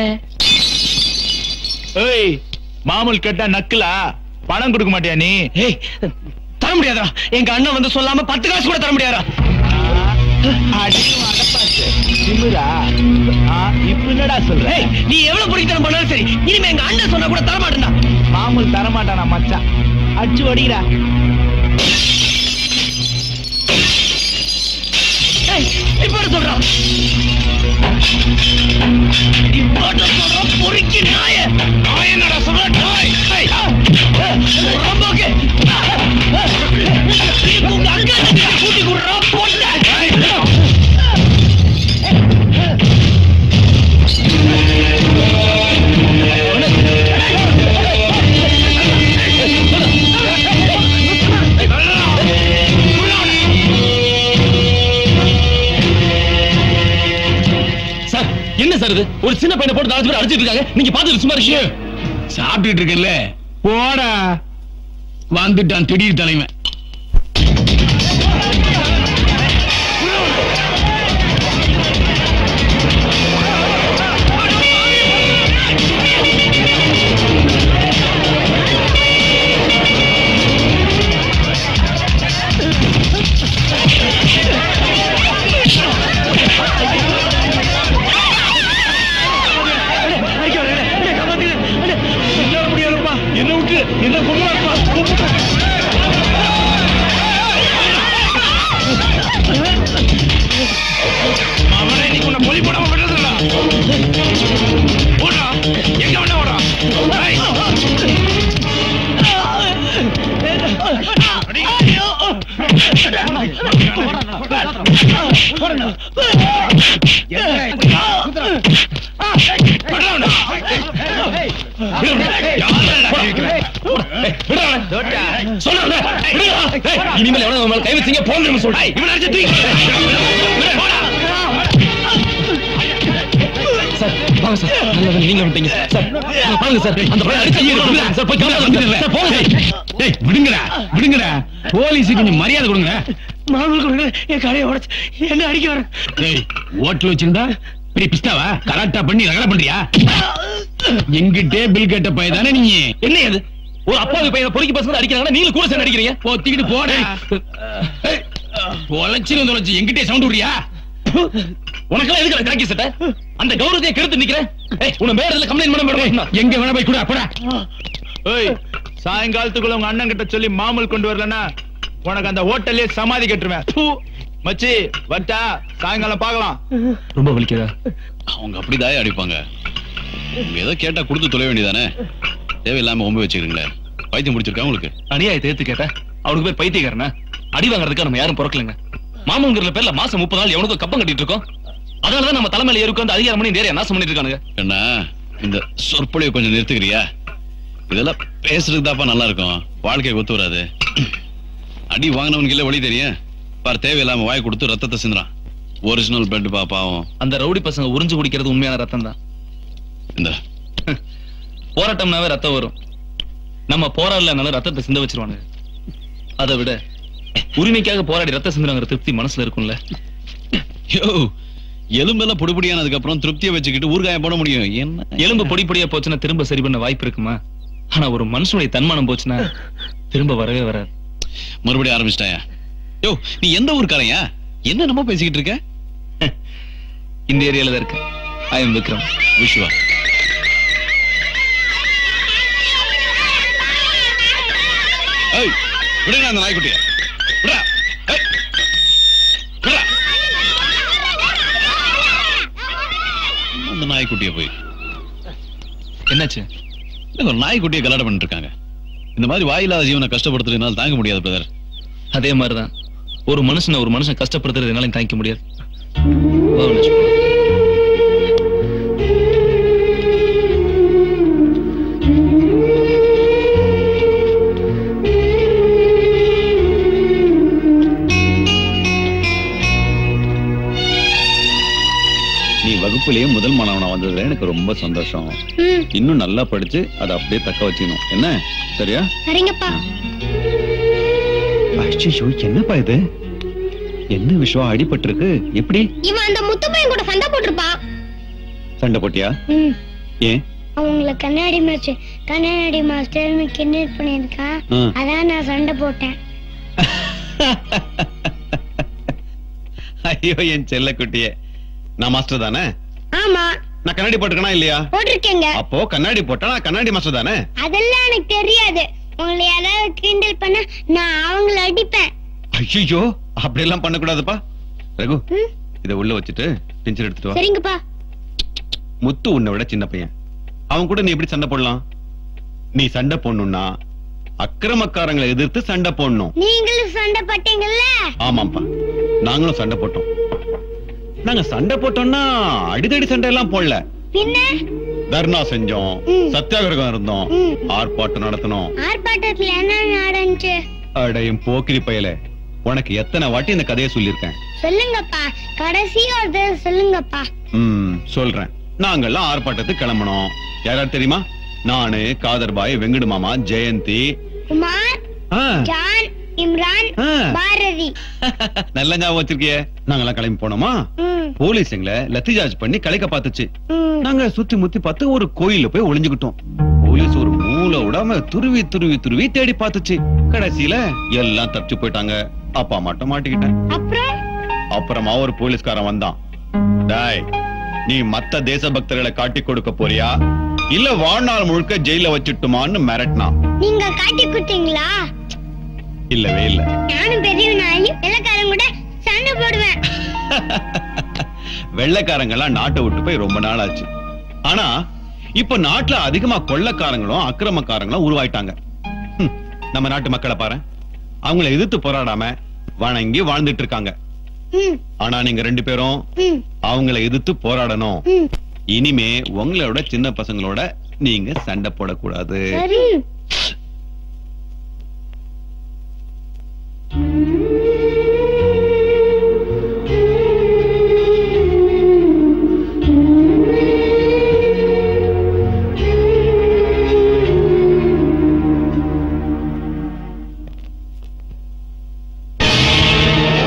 ஏய் மாமூல் கேட்டா நக்கலா பணம் கொடுக்க மாட்டியா நீ ஏய் தர முடியாதா எங்க அண்ணன் வந்து சொல்லாம பத்து காசு கூட தர முடியாதா திமிரா ஆ, இப்ப என்னடா சொல்ற ஏய், நீ எவ்வளவு பிடித்தனம் பண்ணாலும் சரி இனிமே எங்க அண்ணன் சொன்னா கூட தர மாட்டேன்டா மாமூல் தர மாட்டானா மச்சான் அடிச்சு ஒடிக்கிறா ஏய், இப்ப என்ன சொல்றான் இப்ப என்ன சொல்றான் பொறுக்கி நாய நாய என்னடா சொல்ற நாய் ஏய், ரொம்பக்கு. உங்க அக்கா தங்கச்சி கூட்டி கொடுறா போட்ட சார் என்ன சார் இது ஒரு சின்ன பையனை போட்டு நாலு பேர் அடிச்சிட்டு இருக்காங்க நீங்க பாத்துட்டு சும்மா இருக்கீங்க சாப்பிட்டுட்டு இருக்கேன்ல போடா வந்துட்டான் திடீர் தலைவன் என்ன விட்டு என்ன அவனை நீ உன்னை பொலி போடாம விடுறதுடா ஓடா எங்க வேணா ஓடா ஏய். இனிமேல் எவ்வளவு உங்க மேல கை வச்சீங்க போங்க சொல்றேன் இவனை அடிச்சு தூக்கி சார் வாங்க சார் நல்ல வேலை நீங்க விட்டீங்க சார் வாங்க சார் அந்த பையன் அடிச்சு ஐயோ, விடுங்க. சார் போய் கவலை வந்துடுறேன் சார் போங்க சார் டேய் விடுங்கடா விடுங்கடா போலீஸுக்கு கொஞ்சம் மரியாதை கொடுங்க மாமூல் கொடுங்க என் கடையை உடைச்சு என்ன அடிக்க வர டேய் ஹோட்டல் வச்சிருந்தா பெரிய பிஸ்தாவா கராட்டா பண்ணி ரகலை பண்றியா எங்கிட்டே பில் கேட்ட பையன் தானே நீ என்ன அது ஒரு அப்பாவி பையனை பொறுக்கி பசங்க அடிக்கிறாங்கன்னா நீங்க கூட சேர்ந்து அடிக்கிறீங்க பொத்திக்கிட்டு போட தொலைச்சு தொலைச்சு எங்கிட்டே சவுண்ட் விடுறியா உனக்கெல்லாம் எதுக்கு காக்கி சட்டை அந்த கௌரவத்தை கெடுத்து நிக்கிறேன் ஏய், உன்னை மேல கம்ப்ளைண்ட் பண்ண மேடம் எங்க வேணா போய் கூட அப்படா ஏய் சாயங்காலத்துக்குள்ள உங்க அண்ணன் கிட்ட சொல்லி மாமூல் கொண்டு வரலன்னா உனக்கு அந்த ஹோட்டல்லே சமாதி கட்டுருவேன் தூ. மச்சி வட்டா சாயங்காலம் பார்க்கலாம் ரொம்ப வலிக்குதா அவங்க அப்படிதான் அடிப்பாங்க நீங்க ஏதோ கேட்டா கொடுத்து தொலை வேண்டியதானே தேவையில்லாம ஒம்பு வச்சுக்கிறீங்களே பைத்தியம் முடிச்சிருக்கா உங்களுக்கு அநியாயத்தை ஏத்து கேட்டா அவனுக்கு பேர் பைத்தியக்காரனா அடி வாங்குறதுக்கு நம்ம யாரும் பிறக்கலங்க மாமங்கிற பேர்ல மாசம் முப்பது நாள் எவனுக்கும் கப்பம் கட்டிட்டு இருக்கோம் அதனாலதான் நம்ம தலைமையில ஏறி உட்கார்ந்து அதிகாரம் பண்ணி நிறைய நாசம் பண்ணிட்டு இருக்கானுங்க என்ன இந்த சொற்பொழிவை கொஞ்சம் நிறுத்துக்கிறியா இதெல்லாம் பேசுறதுக்கு தாப்பா நல்லா இருக்கும் வாழ்க்கை ஒத்து வராது அடி வாங்கினவனுக்கு இல்ல வழி தெரியும் பார் தேவையில்லாம வாய் கொடுத்து ரத்தத்தை சிந்துறான் ஒரிஜினல் பிளட் பா பாவம் அந்த ரவுடி பசங்க உறிஞ்சு குடிக்கிறது உண்மையான ரத்தம் தான் இந்த போராட்டம்னாவே ரத்தம் வரும் நம்ம போராடலனாலும் ரத்தத்தை சிந்த வச்சிருவானுங்க அதை விட உரிமைக்காக போராடி ரத்தம் சிந்துறாங்கிற திருப்தி மனசுல இருக்கும்ல யோ எலும்பெல்லாம் பொடிபொடியானதுக்கு அப்புறம் திருப்தியை வச்சுக்கிட்டு ஊறுகாயம் போட முடியும் என்ன எலும்பு பொடி பொடியா போச்சுன்னா திரும்ப சரி பண்ண வாய்ப்பு இருக்குமா ஆனா ஒரு மனுஷனுடைய தன்மானம் போச்சுன்னா திரும்ப வரவே வராது மறுபடியும் ஆரம்பிச்சிட்டாயா யோ நீ எந்த ஊருக்காரையா என்ன நம்ம பேசிக்கிட்டு இருக்க இந்த ஏரியால தான் இருக்கு ஐ எம் விக்ரம் விஸ்வா ஏய் விடுங்க அந்த நாய்க்குட்டிய விடா ஏய், விடா. அந்த நாய்க்குட்டிய போய் என்னாச்சு இல்ல, ஒரு நாய்க்குட்டியை கல்யாணம் பண்ணிட்டு இருக்காங்க இந்த மாதிரி வாயில்லாத ஜீவனை கஷ்டப்படுத்துறதுனால தாங்க முடியாது பிரதர் அதே மாதிரிதான் ஒரு மனுஷனை ஒரு மனுஷன் கஷ்டப்படுத்துறது என்னால தாங்கிக்க முடியாது வா, லட்சுமி. நீ வகுப்புலயே முதல் மாணவனா வந்ததுல எனக்கு ரொம்ப சந்தோஷம் இன்னும் நல்லா படிச்சு அதை அப்படியே தக்க வச்சுக்கணும் என்ன சரியா சரிங்கப்பா அச்சோ என்னப்பா இது என்ன விஷயம் அடிபட்டிருக்கு எப்படி இவன் அந்த முத்து பையன் கூட சண்டை போட்டிருப்பான் சண்டை போட்டியா ம். ஏன் அவங்கள கண்ணாடி மேட்ச் கண்ணாடி மாஸ்டர் கிண்டல் பண்ணியிருக்கான் ஆ. அதான் நான் சண்டை போட்டேன் ஐயோ என் செல்ல குட்டியே நான் மாஸ்டர் தானே ஆமா நான் கண்ணாடி போட்டுக்கனா இல்லையா போட்டிருக்கேங்க அப்போ கண்ணாடி போட்டா நான் கண்ணாடி மாஸ்டர் தானே அதெல்லாம் எனக்கு தெரியாது உங்களை யாராவது கிண்டல் பண்ண நான் அவங்கள அடிப்பேன் ஐயோ அப்படி எல்லாம் பண்ணக்கூடாதுப்பா ரகு இத உள்ள வச்சுட்டு டென்ஷன் எடுத்துட்டு வா சரிங்கப்பா முத்து உன்னை விட சின்ன பையன் அவன் கூட நீ எப்படி சண்டை போடலாம் நீ சண்டை போடணும்னா அக்கிரமக்காரங்களை எதிர்த்து சண்டை போடணும் நீங்களும் சண்டை போட்டீங்கல்ல ஆமாப்பா நாங்களும் சண்டை போட்டோம் நாங்க சண்டை போட்டோம்னா அடிதடி சண்டை எல்லாம் போடல பின்ன தர்ணா செஞ்சோம் சத்தியாகிரகம் இருந்தோம் ஆர்ப்பாட்டம் நடத்தினோம் ஆர்ப்பாட்டத்துல என்ன நடந்துச்சு அடையும் போக்கிரி பயல உனக்கு எத்தனை வாட்டி இந்த கதையை சொல்லியிருக்கேன் சொல்லுங்கப்பா கடைசி ஒரு தடவை சொல்லுங்கப்பா ம் சொல்றேன் நாங்கெல்லாம் ஆர்ப்பாட்டத்துக்கு கிளம்பணும் யாராவது தெரியுமா நானு காதர்பாய் வெங்கடு மாமா ஜெயந்தி குமார் ஆ, ஜான் இம்ரான் ஆ. பாரதி நல்ல ஞாபகம் வச்சிருக்கியே நாங்கெல்லாம் கிளம்பி போனோமா ம், போலீஸ் எங்களை லத்தி சார்ஜ் பண்ணி கலைக்க பார்த்துச்சு ம். நாங்க சுத்தி முத்தி பார்த்து ஒரு கோயில்ல போய் ஒளிஞ்சுக்கிட்டோம் போலீஸ் ஒரு மூளை விடாம துருவி துருவி துருவி தேடி பார்த்துச்சு கடைசியில எல்லாம் தப்பிச்சு போயிட்டாங்க அப்பா மட்டும் மாட்டிக்கிட்டேன் அப்புறம் அப்புறமா ஒரு போலீஸ்காரன் வந்தான் டாய் நீ மத்த தேசபக்தர்களை காட்டி கொடுக்க போறியா இல்ல வாழ்நாள் முழுக்க ஜெயில வச்சுட்டுமான்னு மிரட்டினான் நீங்க காட்டி கொடுத்தீங்களா இல்லவே இல்ல நானும் பெரிய நாய் வெள்ளக்காரன் கூட சண்டை போடுவேன் வெள்ளைக்காரங்க எல்லாம் நாட்டை விட்டு போய் ரொம்ப நாள் ஆச்சு ஆனா இப்ப நாட்டுல அதிகமா கொள்ளக்காரங்களும் அக்கிரமக்காரங்களும் உருவாயிட்டாங்க ஹம், நம்ம நாட்டு மக்களை பாரு அவங்கள எதிர்த்து போராடாம வணங்கி வாழ்ந்துட்டு இருக்காங்க ம், ஆனா நீங்க ரெண்டு பேரும் ம், அவங்கள எதிர்த்து போராடணும் ம். இனிமே உங்களோட சின்ன பசங்களோட நீங்க சண்டை போடக்கூடாது சரி ஆ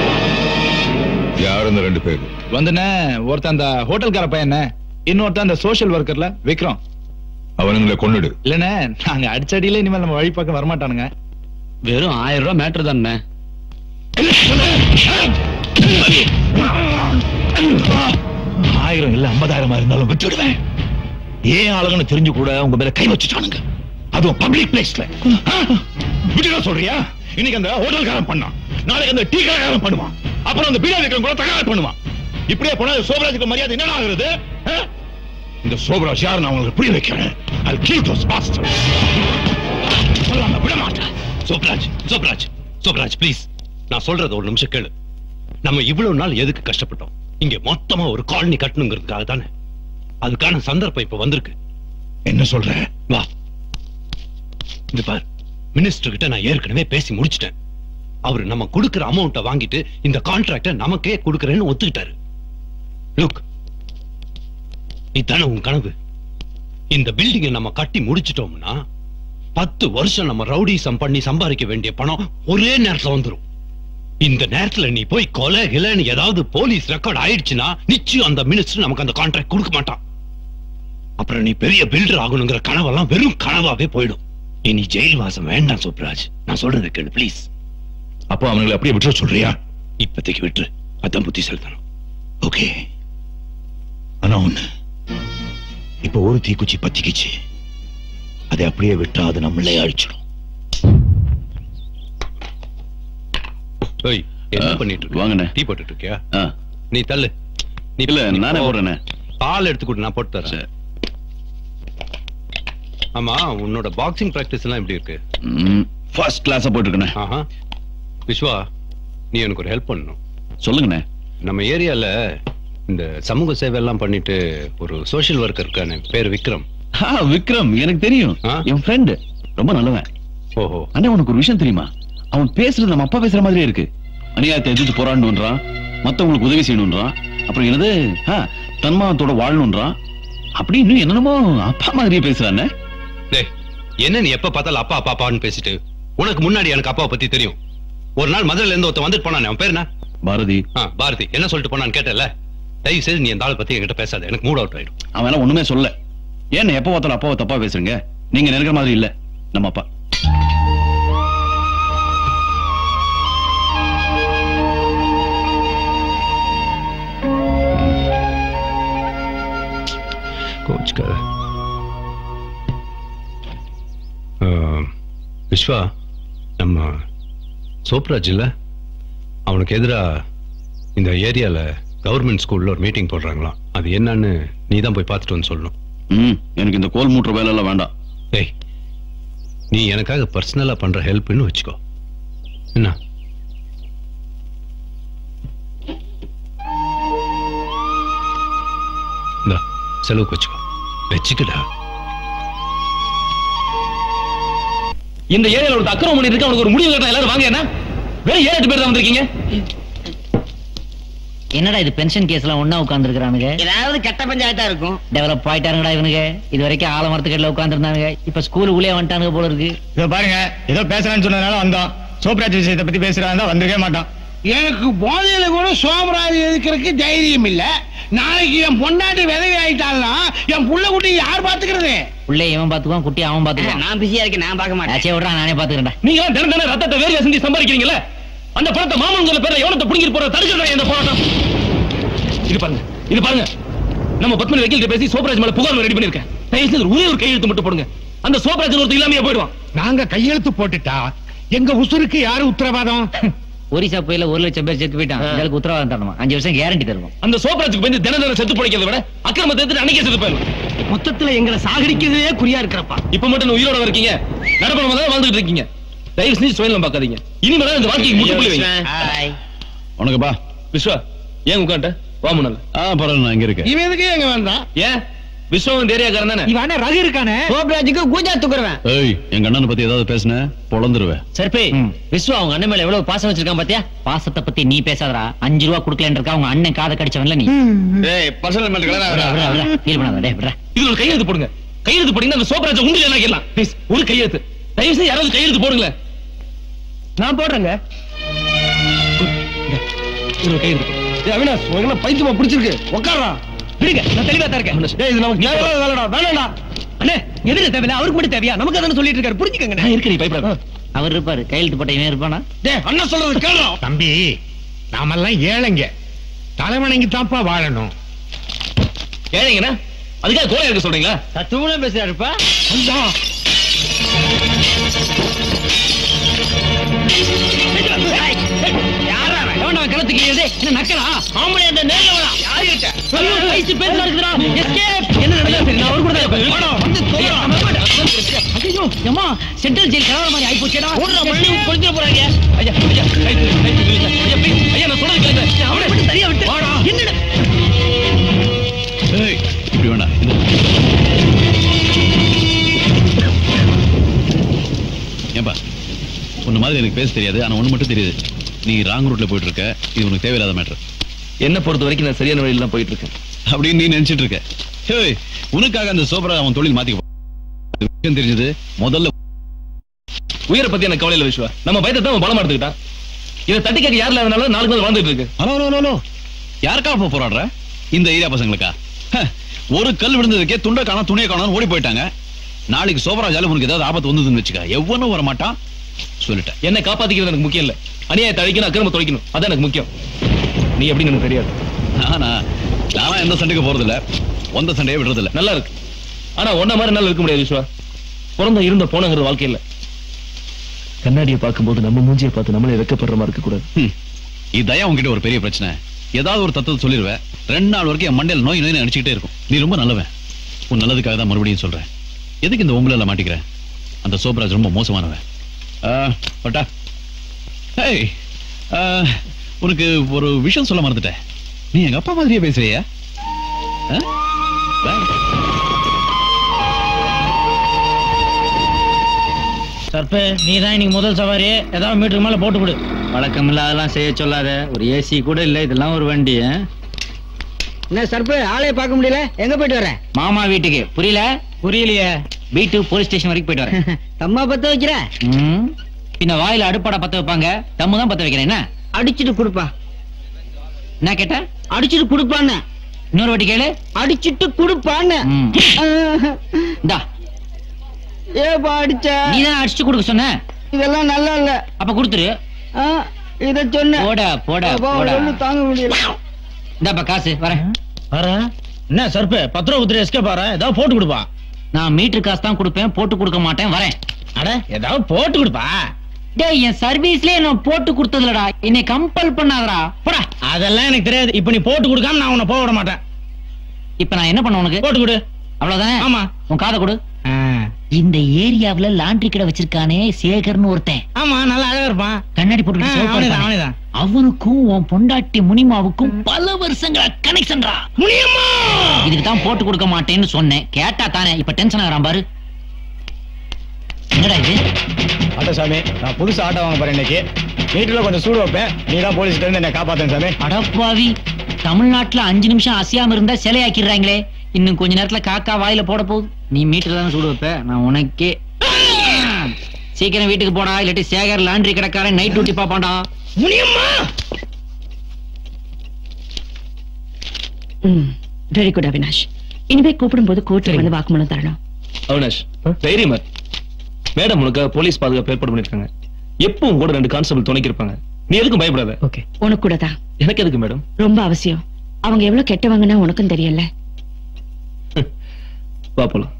யார் அந்த ரெண்டு பேர் வந்துண்ணே ஒருத்தன் அந்த ஹோட்டல்கார பையன் இன்னொருத்தன் அந்த சோஷியல் ஒர்க்கர்ல விக்ரம் அவனுங்களை கொன்னுடு இல்லண்ணே நாங்க அடிச்சடியில இனிமேல் நம்ம வழி பக்கம் வரமாட்டானுங்க வெறும் ஆயிரம் ரூபாய் மேட்ரு தானே ஆயிரம் இல்ல ஐம்பதாயிரமா இருந்தாலும் விட்டுடுவேன் ஏன் ஆளுங்கன்னு தெரிஞ்சு கூட உங்க மேல கை வச்சுட்டானுங்க அதுவும் பப்ளிக் பிளேஸ்ல விட்டுட சொல்றியா இன்னைக்கு அந்த ஹோட்டல்காரன் பண்ணான் நாளைக்கு அந்த டீ கடைக்காரன் பண்ணுவான் அப்புறம் அந்த பீடா விக்ரம் கூட தகராறு பண்ணுவான் இப்படியே போனா சோபராஜுக்கு மரியாதை என்ன ஆகுறது ஆ? இந்த சோபராஜ் யார் நான் உங்களுக்கு புரிய வைக்கிறேன் I'll kill those bastards. சொல்லாம விட மாட்டேன் சோப்ராஜ் சோப்ராஜ் சோப்ராஜ் ப்ளீஸ் நான் சொல்றது ஒரு நிமிஷம் கேளு நம்ம இவ்வளவு நாள் எதுக்கு கஷ்டப்பட்டோம் இங்க மொத்தமா ஒரு காலனி கட்டணுங்கிறதுக்காக தானே அதுக்கான சந்தர்ப்பம் இப்ப வந்திருக்கு என்ன சொல்ற வா இந்த பார் மினிஸ்டர் கிட்ட நான் ஏற்கனவே பேசி முடிச்சிட்டேன் அவரு நம்ம கொடுக்கிற அமௌண்ட்டை வாங்கிட்டு இந்த கான்ட்ராக்ட நமக்கே கொடுக்கறேன்னு ஒத்துக்கிட்டாரு லுக் இதானே உன் கனவு இந்த பில்டிங்கை நம்ம கட்டி முடிச்சிட்டோம்னா பத்து வருஷம் நம்ம ரவுடிசம் பண்ணி சம்பாதிக்க வேண்டிய பணம் ஒரே நேரத்துல வந்துரும் இந்த நேரத்துல நீ போய் கொலை கிளைன்னு ஏதாவது போலீஸ் ரெக்கார்ட் ஆயிடுச்சுன்னா நிச்சயம் அந்த மினிஸ்டர் நமக்கு அந்த கான்ட்ராக்ட் கொடுக்க மாட்டான் அப்புறம் நீ பெரிய பில்டர் ஆகணுங்கிற கனவெல்லாம் வெறும் கனவாவே போயிடும் இனி ஜெயில் வாசம் வேண்டாம் சுப்ராஜ் நான் சொல்றதை கேளு ப்ளீஸ் அப்போ அவங்களை அப்படியே விட்டுற சொல்றியா இப்போதைக்கு விட்டு அதான் புத்தி செலுத்தணும் ஓகே ஆனா ஒண்ணு இப்ப ஒரு தீக்குச்சி பத்திக்கிச்சு அதை அப்படியே விட்டா அது நம்மளே அழிச்சிடும் ஏய் என்ன பண்ணிட்டு இருக்க வாங்கண்ணே டீ போட்டுட்டு இருக்கியா ஆ. நீ தள்ளு நீ இல்ல, நீ நானே போ. போடுறேண்ணே. பால் எடுத்து கொடு நான் போட்டு தரேன் ஆமா உன்னோட பாக்ஸிங் பிராக்டிஸ் எல்லாம் எப்படி இருக்கு ஃபர்ஸ்ட் கிளாஸா போயிட்டு இருக்கேன் ஆஹா விஸ்வா நீ எனக்கு ஒரு ஹெல்ப் பண்ணணும் சொல்லுங்கண்ணே நம்ம ஏரியால இந்த சமூக சேவை எல்லாம் பண்ணிட்டு ஒரு சோஷியல் ஒர்க்கர் இருக்கானே பேர் விக்ரம் ஆ, விக்ரம் எனக்கு தெரியும் என் ஃப்ரெண்ட் ரொம்ப நல்லவன் ஓஹோ அண்ணா உனக்கு ஒரு விஷயம் தெரியுமா அவன் பேசுறது நம்ம அப்பா பேசுற மாதிரியே இருக்கு அநியாயத்தை எதிர்த்து போராடணுன்றான் மத்தவங்களுக்கு உதவி செய்யணுன்றான் அப்புறம் என்னது ஆ, தன்மானத்தோட வாழணுன்றான் அப்படி இன்னும் என்னென்னமோ அப்பா மாதிரியே பேசுறானே டேய் என்ன நீ எப்ப பார்த்தாலும் அப்பா அப்பா அப்பான்னு பேசிட்டு உனக்கு முன்னாடி எனக்கு அப்பாவை பத்தி தெரியும் ஒரு நாள் மதுரையில இருந்து ஒருத்தன் வந்துட்டு போனானே அவன் பேர் என்ன பாரதி ஆ, பாரதி என்ன சொல்லிட்டு போனான்னு கேட்டல தயவு செய்து நீ அந்த ஆளை பத்தி என்கிட்ட பேசாத எனக்கு மூட் அவுட் ஆயிடும் அவன் எல்லாம் ஒண்ணுமே சொல்ல ஏன் எப்ப பார்த்தாலும் அப்பாவை தப்பா பேசுறீங்க நீங்க நினைக்கிற மாதிரி இல்ல நம்ம அப்பா கோச்சுக்காத விஸ்வா நம்ம சோப்ராஜ் இல்ல அவனுக்கு எதிரா இந்த ஏரியால கவர்மெண்ட் ஸ்கூல்ல ஒரு மீட்டிங் போடுறாங்களாம் அது என்னன்னு நீ தான் போய் பார்த்துட்டு வந்து சொல்லணும் ம் எனக்கு இந்த கோல் மூட்டுற வேலை எல்லாம் வேண்டாம் ஏய் நீ எனக்காக பர்சனலா பண்ற ஹெல்ப்னு வச்சுக்கோ என்ன இந்தா, செலவுக்கு வச்சுக்கோ வச்சுக்கடா இந்த ஏரியால ஒரு அக்கிரமம் பண்ணி இருக்கு அவனுக்கு ஒரு முடிவு கட்டணும் எல்லாரும் வாங்க என்ன வெறும் ஏழு எட்டு பேர் தான் வந்திருக்கீங்க என்னடா இது பென்ஷன் கேஸ்லாம் ஒண்ணா உட்கார்ந்துருக்கானுங்க ஏதாவது கெட்ட பஞ்சாயத்தா இருக்கும் டெவலப் ஆயிட்டாருங்கடா இவனுங்க இது வரைக்கும் ஆலமரத்துக்கடியில உட்கார்ந்துருந்தானுங்க இப்ப ஸ்கூல் உள்ளே வந்துட்டானுங்க போல இருக்கு இதோ பாருங்க ஏதோ பேசுறான்னு சொன்னதுனால வந்தோம் சோப்ராஜ் விஷயத்தை பத்தி பேசுறாங்க வந்திருக்கவே மாட்டான் எனக்கு போதையில கூட சோமராஜ் எதுக்கிறதுக்கு தைரியம் இல்ல நாளைக்கு என் பொண்டாட்டி விதவி ஆயிட்டாள்னா என் புள்ள குட்டி யார் பாத்துக்கிறது உள்ளே இவன் பாத்துக்குவான் குட்டி அவன் பாத்துக்குவான் நான் பிஸியா இருக்கேன் நான் பார்க்க மாட்டேன் ஆச்சே விட்றா நானே பாத்துக்கிறேன்டா நீங்க எல்லாம் தினம் தினம் ரத்தத்தை வேர்வை செஞ்சு சம்பாதிக்கிறீங்கல்ல அந்த பணத்தை மாமன் பேர்ல எவனத்தை புடிங்கிட்டு போற தடுக்கிறதா இந்த போராட்டம் இது பாருங்க இது பாருங்க நம்ம பத்மனி வக்கீல்கிட்ட பேசி சோப்ராஜ் மேல புகார் ரெடி பண்ணிருக்கேன் தயவு செய்து ஒரே ஒரு கையெழுத்து மட்டும் போடுங்க அந்த சோப்ராஜ் ஒருத்தர் இல்லாமையே போயிடுவான் நாங்க கையெழுத்து போட்டுட்டா எங்க உசுருக்கு யாரு உத்தரவாதம் ஒரிசா புயல ஒரு லட்சம் பேர் செத்து போயிட்டான் இதற்கு உத்தரவாதம் தரணும் அஞ்சு வருஷம் கேரண்டி தருவோம் அந்த சோப்ராஜுக்கு வந்து தினம் தினம் செத்து பிடிக்கிறத விட அக்கிரமத்தை எடுத்து அன்னைக்கே செத்து போயிடும் மொத்தத்துல எங்களை சாகடிக்கிறதே குறியா இருக்கிறப்பா இப்ப மட்டும் நீ உயிரோட இருக்கீங்க நடப்பணமா தான் வாழ்ந்துட்டு இருக்கீங்க தயவு செஞ்சு சுயலம் பார்க்காதீங்க இனிமேல இந்த வாழ்க்கைக்கு முற்றுப்புள்ளி வைங்க உனக்குப்பா விஸ்வா ஏன் உட்காண்ட வா முன்னால ஆ பரவாயில்ல நான் இங்க இருக்கேன் இவன் எதுக்கு எங்க வந்தான் ஏன் விஸ்வம் இந்த ஏரியாக்காரன் தானே இவன் ரகு இருக்கானே சோப்ராஜுக்கு கூஜா தூக்குறவன் ஏய் எங்க அண்ணனை பத்தி ஏதாவது பேசுன பொழந்துருவேன் சரிப்பே விஸ்வா அவங்க அண்ணன் மேல எவ்வளவு பாசம் வச்சிருக்கான் பாத்தியா பாசத்தை பத்தி நீ பேசாதடா அஞ்சு ரூபா குடுக்கலன்னு இருக்கா அவங்க அண்ணன் காதை கடிச்சவன்ல நீ ஏய் பர்சனல் ஃபீல் பண்ணாத டேய் விட்றா இது ஒரு கையெழுத்து போடுங்க கையெழுத்து போட்டீங்கன்னா அந்த சோப்ராஜை உண்டு என்ன கேட்கலாம் ப்ளீஸ் ஒரு கையெழுத்து தயவு செய்து யாராவது கையெழுத்து போடுங்களேன் நான் போடுறேங்க இது ஒரு கையெழுத்து ஏய், அவினாஷ் உனக்கு என்ன பைத்தியமா பிடிச்சிருக்கு உட்கார்றா விடுங்க நான் தெளிவா தான் இருக்கேன் டேய் இது நமக்கு தேவையில்லாத வேலைடா வேணாம்டா அண்ணே எதுல தேவையில்ல அவருக்கு மட்டும் தேவையா நமக்கு அதான சொல்லிட்டு இருக்காரு புரிஞ்சுக்கங்க நான் இருக்கிறேன் பயப்படாத அவர் இருப்பாரு கையெழுத்து போட்ட இவன் இருப்பானா டேய் அண்ணன் சொல்றது கேளுடா தம்பி நாமெல்லாம் ஏழைங்க தலைவணங்கி தான்ப்பா வாழணும் ஏழைங்கண்ணா அதுக்காக கோலை இருக்க சொல்றீங்களா தத்துவம் பேசுறாருப்பா யாரா எவன் அவன் கழுத்துக்கு இது என்ன நக்கலா ஆம்பளை அந்த நேர்ல வரா யாரு கிட்ட ஐயோ வயசு பேசுறா இருக்குதுடா எஸ்கேப் என்ன நடந்தா சரி நான் அவர் கூட தான் இருப்பேன் வந்து ஐயோ அம்மா சென்ட்ரல் ஜெயில் கலவர மாதிரி ஆயி போச்சேடா ஓடுற மண்ணி கொளுத்திட போறாங்க ஐயா ஐயா கை தூக்கு, கை தூக்கு, ஐயா ஐயா please, ஐயா நான் சொல்றது கேளுங்க அவனை மட்டும் தனியா விட்டு என்னடா ஏய், இப்படி வேண்டாம் இது. ஏன்பா உன்ன மாதிரி எனக்கு பேச தெரியாது ஆனா ஒண்ணு மட்டும் தெரியுது நீ ராங் ரூட்ல போயிட்டு இருக்க இது உனக்கு தேவையில்லாத மேட்டர் என்ன பொறுத்த வரைக்கும் நான் சரியான வழியில தான் போயிட்டு இருக்கேன் அப்படின்னு நீ நினைச்சிட்டு இருக்க ஹேய், உனக்காக அந்த சோபரா அவன் தொழில் மாத்திக்க விஷயம் தெரிஞ்சது முதல்ல உயிரை பத்தி எனக்கு கவலை இல்ல விஸ்வா நம்ம பயத்தை தான் அவன் பலமா எடுத்துக்கிட்டான் இதை தட்டி கேட்க யாரில் அதனால நாளுக்கு நாள் வாழ்ந்துட்டு இருக்கு ஹலோ ஹலோ ஹலோ யாருக்கா இப்ப போராடுற இந்த ஏரியா பசங்களுக்கா ஹ, ஒரு கல் விழுந்ததுக்கே துண்டை காணோம் துணியை காணோம் ஓடி போயிட்டாங்க நாளைக்கு சோபராஜால உனக்கு ஏதாவது ஆபத்து வந்ததுன்னு வச்சுக்க எவனும் வர மாட்டான் சொல்லிட்டேன் என்ன காப்பாத்திக்கிறது எனக்கு முக்கியம் இல்ல அநியாயத்தை அழிக்கணும் அக்கிரம தொலைக்கணும் அதான் எனக்கு முக்கியம் நீ எப்படின்னு எனக்கு தெரியாது ஆனா நானா எந்த சண்டைக்கு போறது இல்ல வந்த சண்டையே விடுறது இல்ல நல்லா இருக்கு ஆனா ஒன்ன மாதிரி என்னால இருக்க முடியாது விஸ்வா பிறந்த இருந்த போனங்கிறது வாழ்க்கை இல்ல கண்ணாடியை பார்க்கும்போது நம்ம மூஞ்சியை பார்த்து நம்மளே வெக்கப்படுற மாதிரி இருக்க கூடாது ஹம். இதான் உன்கிட்ட ஒரு பெரிய பிரச்சனை ஏதாவது ஒரு தத்துவத்தை சொல்லிடுவேன் ரெண்டு நாள் வரைக்கும் என் மண்டையில் நோய் நோய் நினைச்சுக்கிட்டே இருக்கும் நீ ரொம்ப நல்லவன் உன் நல்லதுக்காக தான் மறுபடியும் சொல்றேன் எதுக்கு இந்த உங்களை மாட்டிக்கிறேன் அந்த சோப்ராஜ் ரொம்ப மோசமானவன் ஆ, பட்டா ஹேய் ஆ, உனக்கு ஒரு விஷயம் சொல்ல மறந்துட்டேன் நீ எங்க அப்பா மாதிரியே பேசுறியா ஆ? Bye. சர்ப்பு நீ தான் இன்னைக்கு முதல் சவாரி ஏதாவது மீட்டருக்கு மேல போட்டு கொடு வழக்கம் இல்லாதெல்லாம் செய்ய சொல்லாத ஒரு ஏசி கூட இல்ல இதெல்லாம் ஒரு வண்டி ஆ? என்ன சர்ப்பு ஆளைய பார்க்க முடியல எங்க போயிட்டு வர மாமா வீட்டுக்கு புரியல புரியலையே வீட்டு போலீஸ் ஸ்டேஷன் வரைக்கும் போயிட்டு வரேன் தம்மா பத்த வைக்கிற ம். பின்ன வாயில அடுப்பாடா பத்த வைப்பாங்க தம்மு தான் பத்த வைக்கிறேன் என்ன அடிச்சிட்டு கொடுப்பா என்ன கேட்ட அடிச்சிட்டு கொடுப்பான்னு இன்னொரு வாட்டி கேளு அடிச்சிட்டு கொடுப்பான்னு ம். இந்தா ஏப்பா அடிச்ச நீ தான் அடிச்சு கொடுக்க சொன்ன இதெல்லாம் நல்லா இல்ல அப்ப கொடுத்துரு ஆ, இத சொன்ன போட போட அப்பா, போட ஒண்ணு தாங்க முடியல இந்தாப்பா காசு வரேன் வர என்ன சர்ப்பு பத்து ரூபா குத்துரு எஸ்கே பாரு ஏதாவது போட்டு கொடுப்பா நான் மீட்டர் காசு தான் கொடுப்பேன் போட்டு கொடுக்க மாட்டேன் வரேன் அட ஏதாவது போட்டு கொடுப்பா டேய் என் சர்வீஸ்லயே நான் போட்டு கொடுத்ததுலடா என்னை கம்பல் பண்ணாதடா போடா அதெல்லாம் எனக்கு தெரியாது இப்ப நீ போட்டு கொடுக்காம நான் உன்னை போக விட மாட்டேன் இப்ப நான் என்ன பண்ண உனக்கு போட்டு கொடு அவ்வளவுதானே ஆமா. உன் காதை கொடு ஆ. இந்த ஏரியாவுல லாண்டரி கடை வச்சிருக்கானே சேகர்னு ஒருத்தன் ஆமா நல்லா அழகா இருப்பான் கண்ணாடி ஆ, போட்டு அவனேதான், அவனேதான். அவனுக்கும் உன் பொண்டாட்டி முனிமாவுக்கும் பல வருஷங்களா கனெக்ஷன்ரா முனியம்மா இதுக்கு தான் போட்டு கொடுக்க மாட்டேன்னு சொன்னேன் கேட்டா தானே இப்ப டென்ஷன் ஆகிறான் பாரு என்னடா இது ஆட்டோ சாமி நான் புதுசு ஆட்டோ வாங்க போறேன் இன்னைக்கு வீட்டுல கொஞ்சம் சூடு வைப்பேன் நீ தான் போலீஸ்ல இருந்து என்ன காப்பாத்தேன் சாமி அடப்பாவி தமிழ்நாட்டுல அஞ்சு நிமிஷம் அசையாம இருந்தா சிலையாக்கிடுறாங்களே இன்னும் கொஞ்ச நேரத்துல காக்கா வாயில போட போகுது நீ மீட்டர் தானே சூடு வைப்ப நான் உனக்கே சீக்கிரம் வீட்டுக்கு போடா இல்லாட்டி சேகர் லாண்டரி கடைக்காரன் நைட் டியூட்டி பாப்பான்டா முனியம்மா வெரி குட் அவினாஷ் இனிமே கூப்பிடும்போது கோர்ட்ல வந்து வாக்குமூலம் தரணும் அவினாஷ் தைரியமா இரு. மேடம் உனக்கு போலீஸ் பாதுகாப்பு ஏற்பாடு பண்ணிருக்காங்க எப்பவும் கூட ரெண்டு கான்ஸ்டபிள் துணைக்கு இருப்பாங்க நீ எதுக்கும் பயப்படாத ஓகே உனக்கு கூட தான் எனக்கு எதுக்கு மேடம் ரொம்ப அவசியம் அவங்க எவ்வளவு கெட்டவங்கன்னா உனக்கும் தெரியல வா போலாம்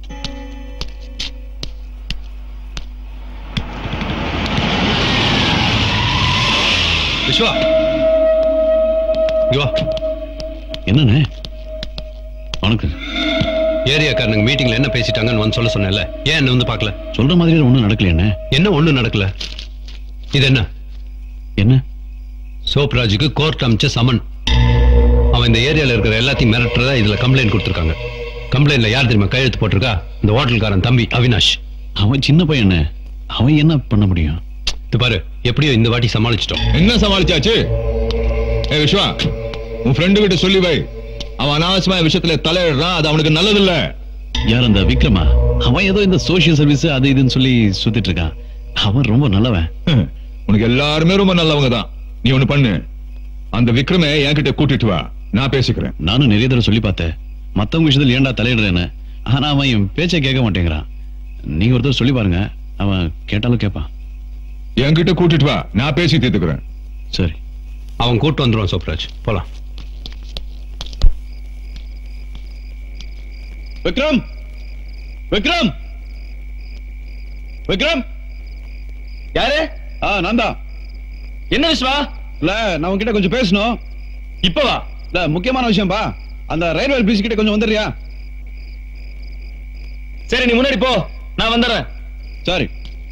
விஸ்வா இங்க வா என்னண்ணே வணக்கம் ஏரியாக்காரனுங்க மீட்டிங்ல என்ன பேசிட்டாங்கன்னு வந்து சொல்ல சொன்னேன்ல ஏன் என்ன வந்து பார்க்கல சொல்ற மாதிரி ஒண்ணும் நடக்கலையே என்ன ஒண்ணும் நடக்கல இது என்ன என்ன சோப்ராஜுக்கு கோர்ட் அமைச்ச சமன் அவன் இந்த ஏரியால இருக்கிற எல்லாத்தையும் மிரட்டுறதா இதுல கம்ப்ளைண்ட் கொடுத்துருக்காங்க கம்ப்ளைண்ட்ல யார் தெரியுமா கையெழுத்து போட்டிருக்கா இந்த ஹோட்டல்காரன் தம்பி அவினாஷ் அவன் சின்ன பையன் அவன் என்ன பண்ண முடியும் இது பாரு எப்படியோ இந்த வாட்டி சமாளிச்சிட்டோம் என்ன சமாளிச்சாச்சு ஏ விஸ்வா உன் ஃப்ரெண்டு கிட்ட சொல்லி வை அவன் அனாவசியமா விஷயத்துல தலையிடுறான் அது அவனுக்கு நல்லதில்ல யார் அந்த விக்ரமா அவன் ஏதோ இந்த சோசியல் சர்வீஸ் அது இதுன்னு சொல்லி சுத்திட்டு இருக்கான் அவன் ரொம்ப நல்லவன் உனக்கு எல்லாருமே ரொம்ப நல்லவங்க தான் நீ ஒண்ணு பண்ணு அந்த விக்ரமை என்கிட்ட கூட்டிட்டு வா நான் பேசிக்கிறேன் நானும் நிறைய தடவை சொல்லி பார்த்தேன் மத்தவங்க விஷயத்துல ஏன்டா தலையிடுறேன்னு ஆனா அவன் என் பேச்சை கேட்க மாட்டேங்கிறான் நீங்க ஒருத்தர் சொல்லி பாருங்க அவன் கேட்டாலும் கேட்பான் என்கிட்ட கூட்டிட்டு வா நான் பேசி தீர்த்துக்கிறேன் சரி அவன் கூட்டு வந்துருவான் சோப்ராஜ் போலாம் விக்ரம் விக்ரம் விக்ரம் யாரு ஆ நான் தான் என்ன விஸ்வா இல்ல நான் உன்கிட்ட கொஞ்சம் பேசணும் இப்பவா இல்ல முக்கியமான விஷயம்பா அந்த ரயில்வே பிரிட்ஜ் கிட்ட கொஞ்சம் வந்துடுறியா சரி நீ முன்னாடி போ நான் வந்துடுறேன் சரி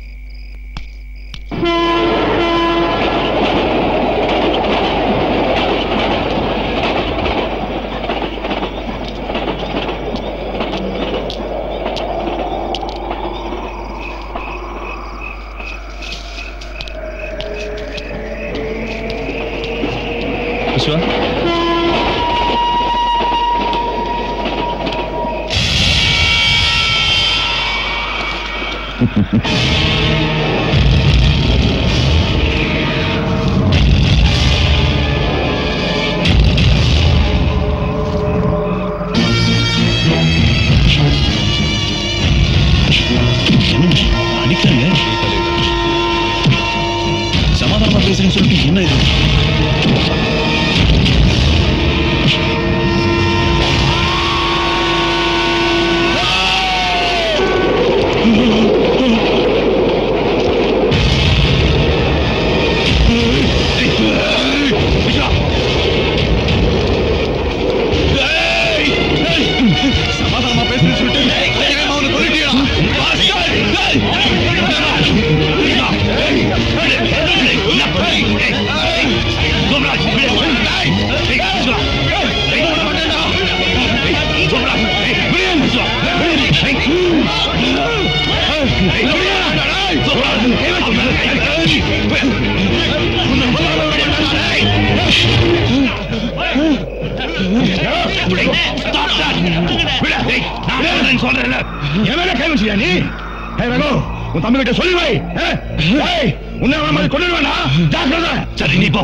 விஸ்வா அடிக்கிறாங்க சமாதானமா பேசுறேன்னு சொல்லிட்டு என்ன இது சமாதானமா பேசுறேன்னு சொல்லிட்டு அவனை கொல்லிட்டியா சொல்றேன் கை வச்சியா நீ ஏய், ரகு, உன் தம்பி கிட்ட சொல்லி வை ஏய், ஏய், உன்னை அவன மாதிரி கொண்டு வேணா ஜாக்கிரதை சரி நீ போ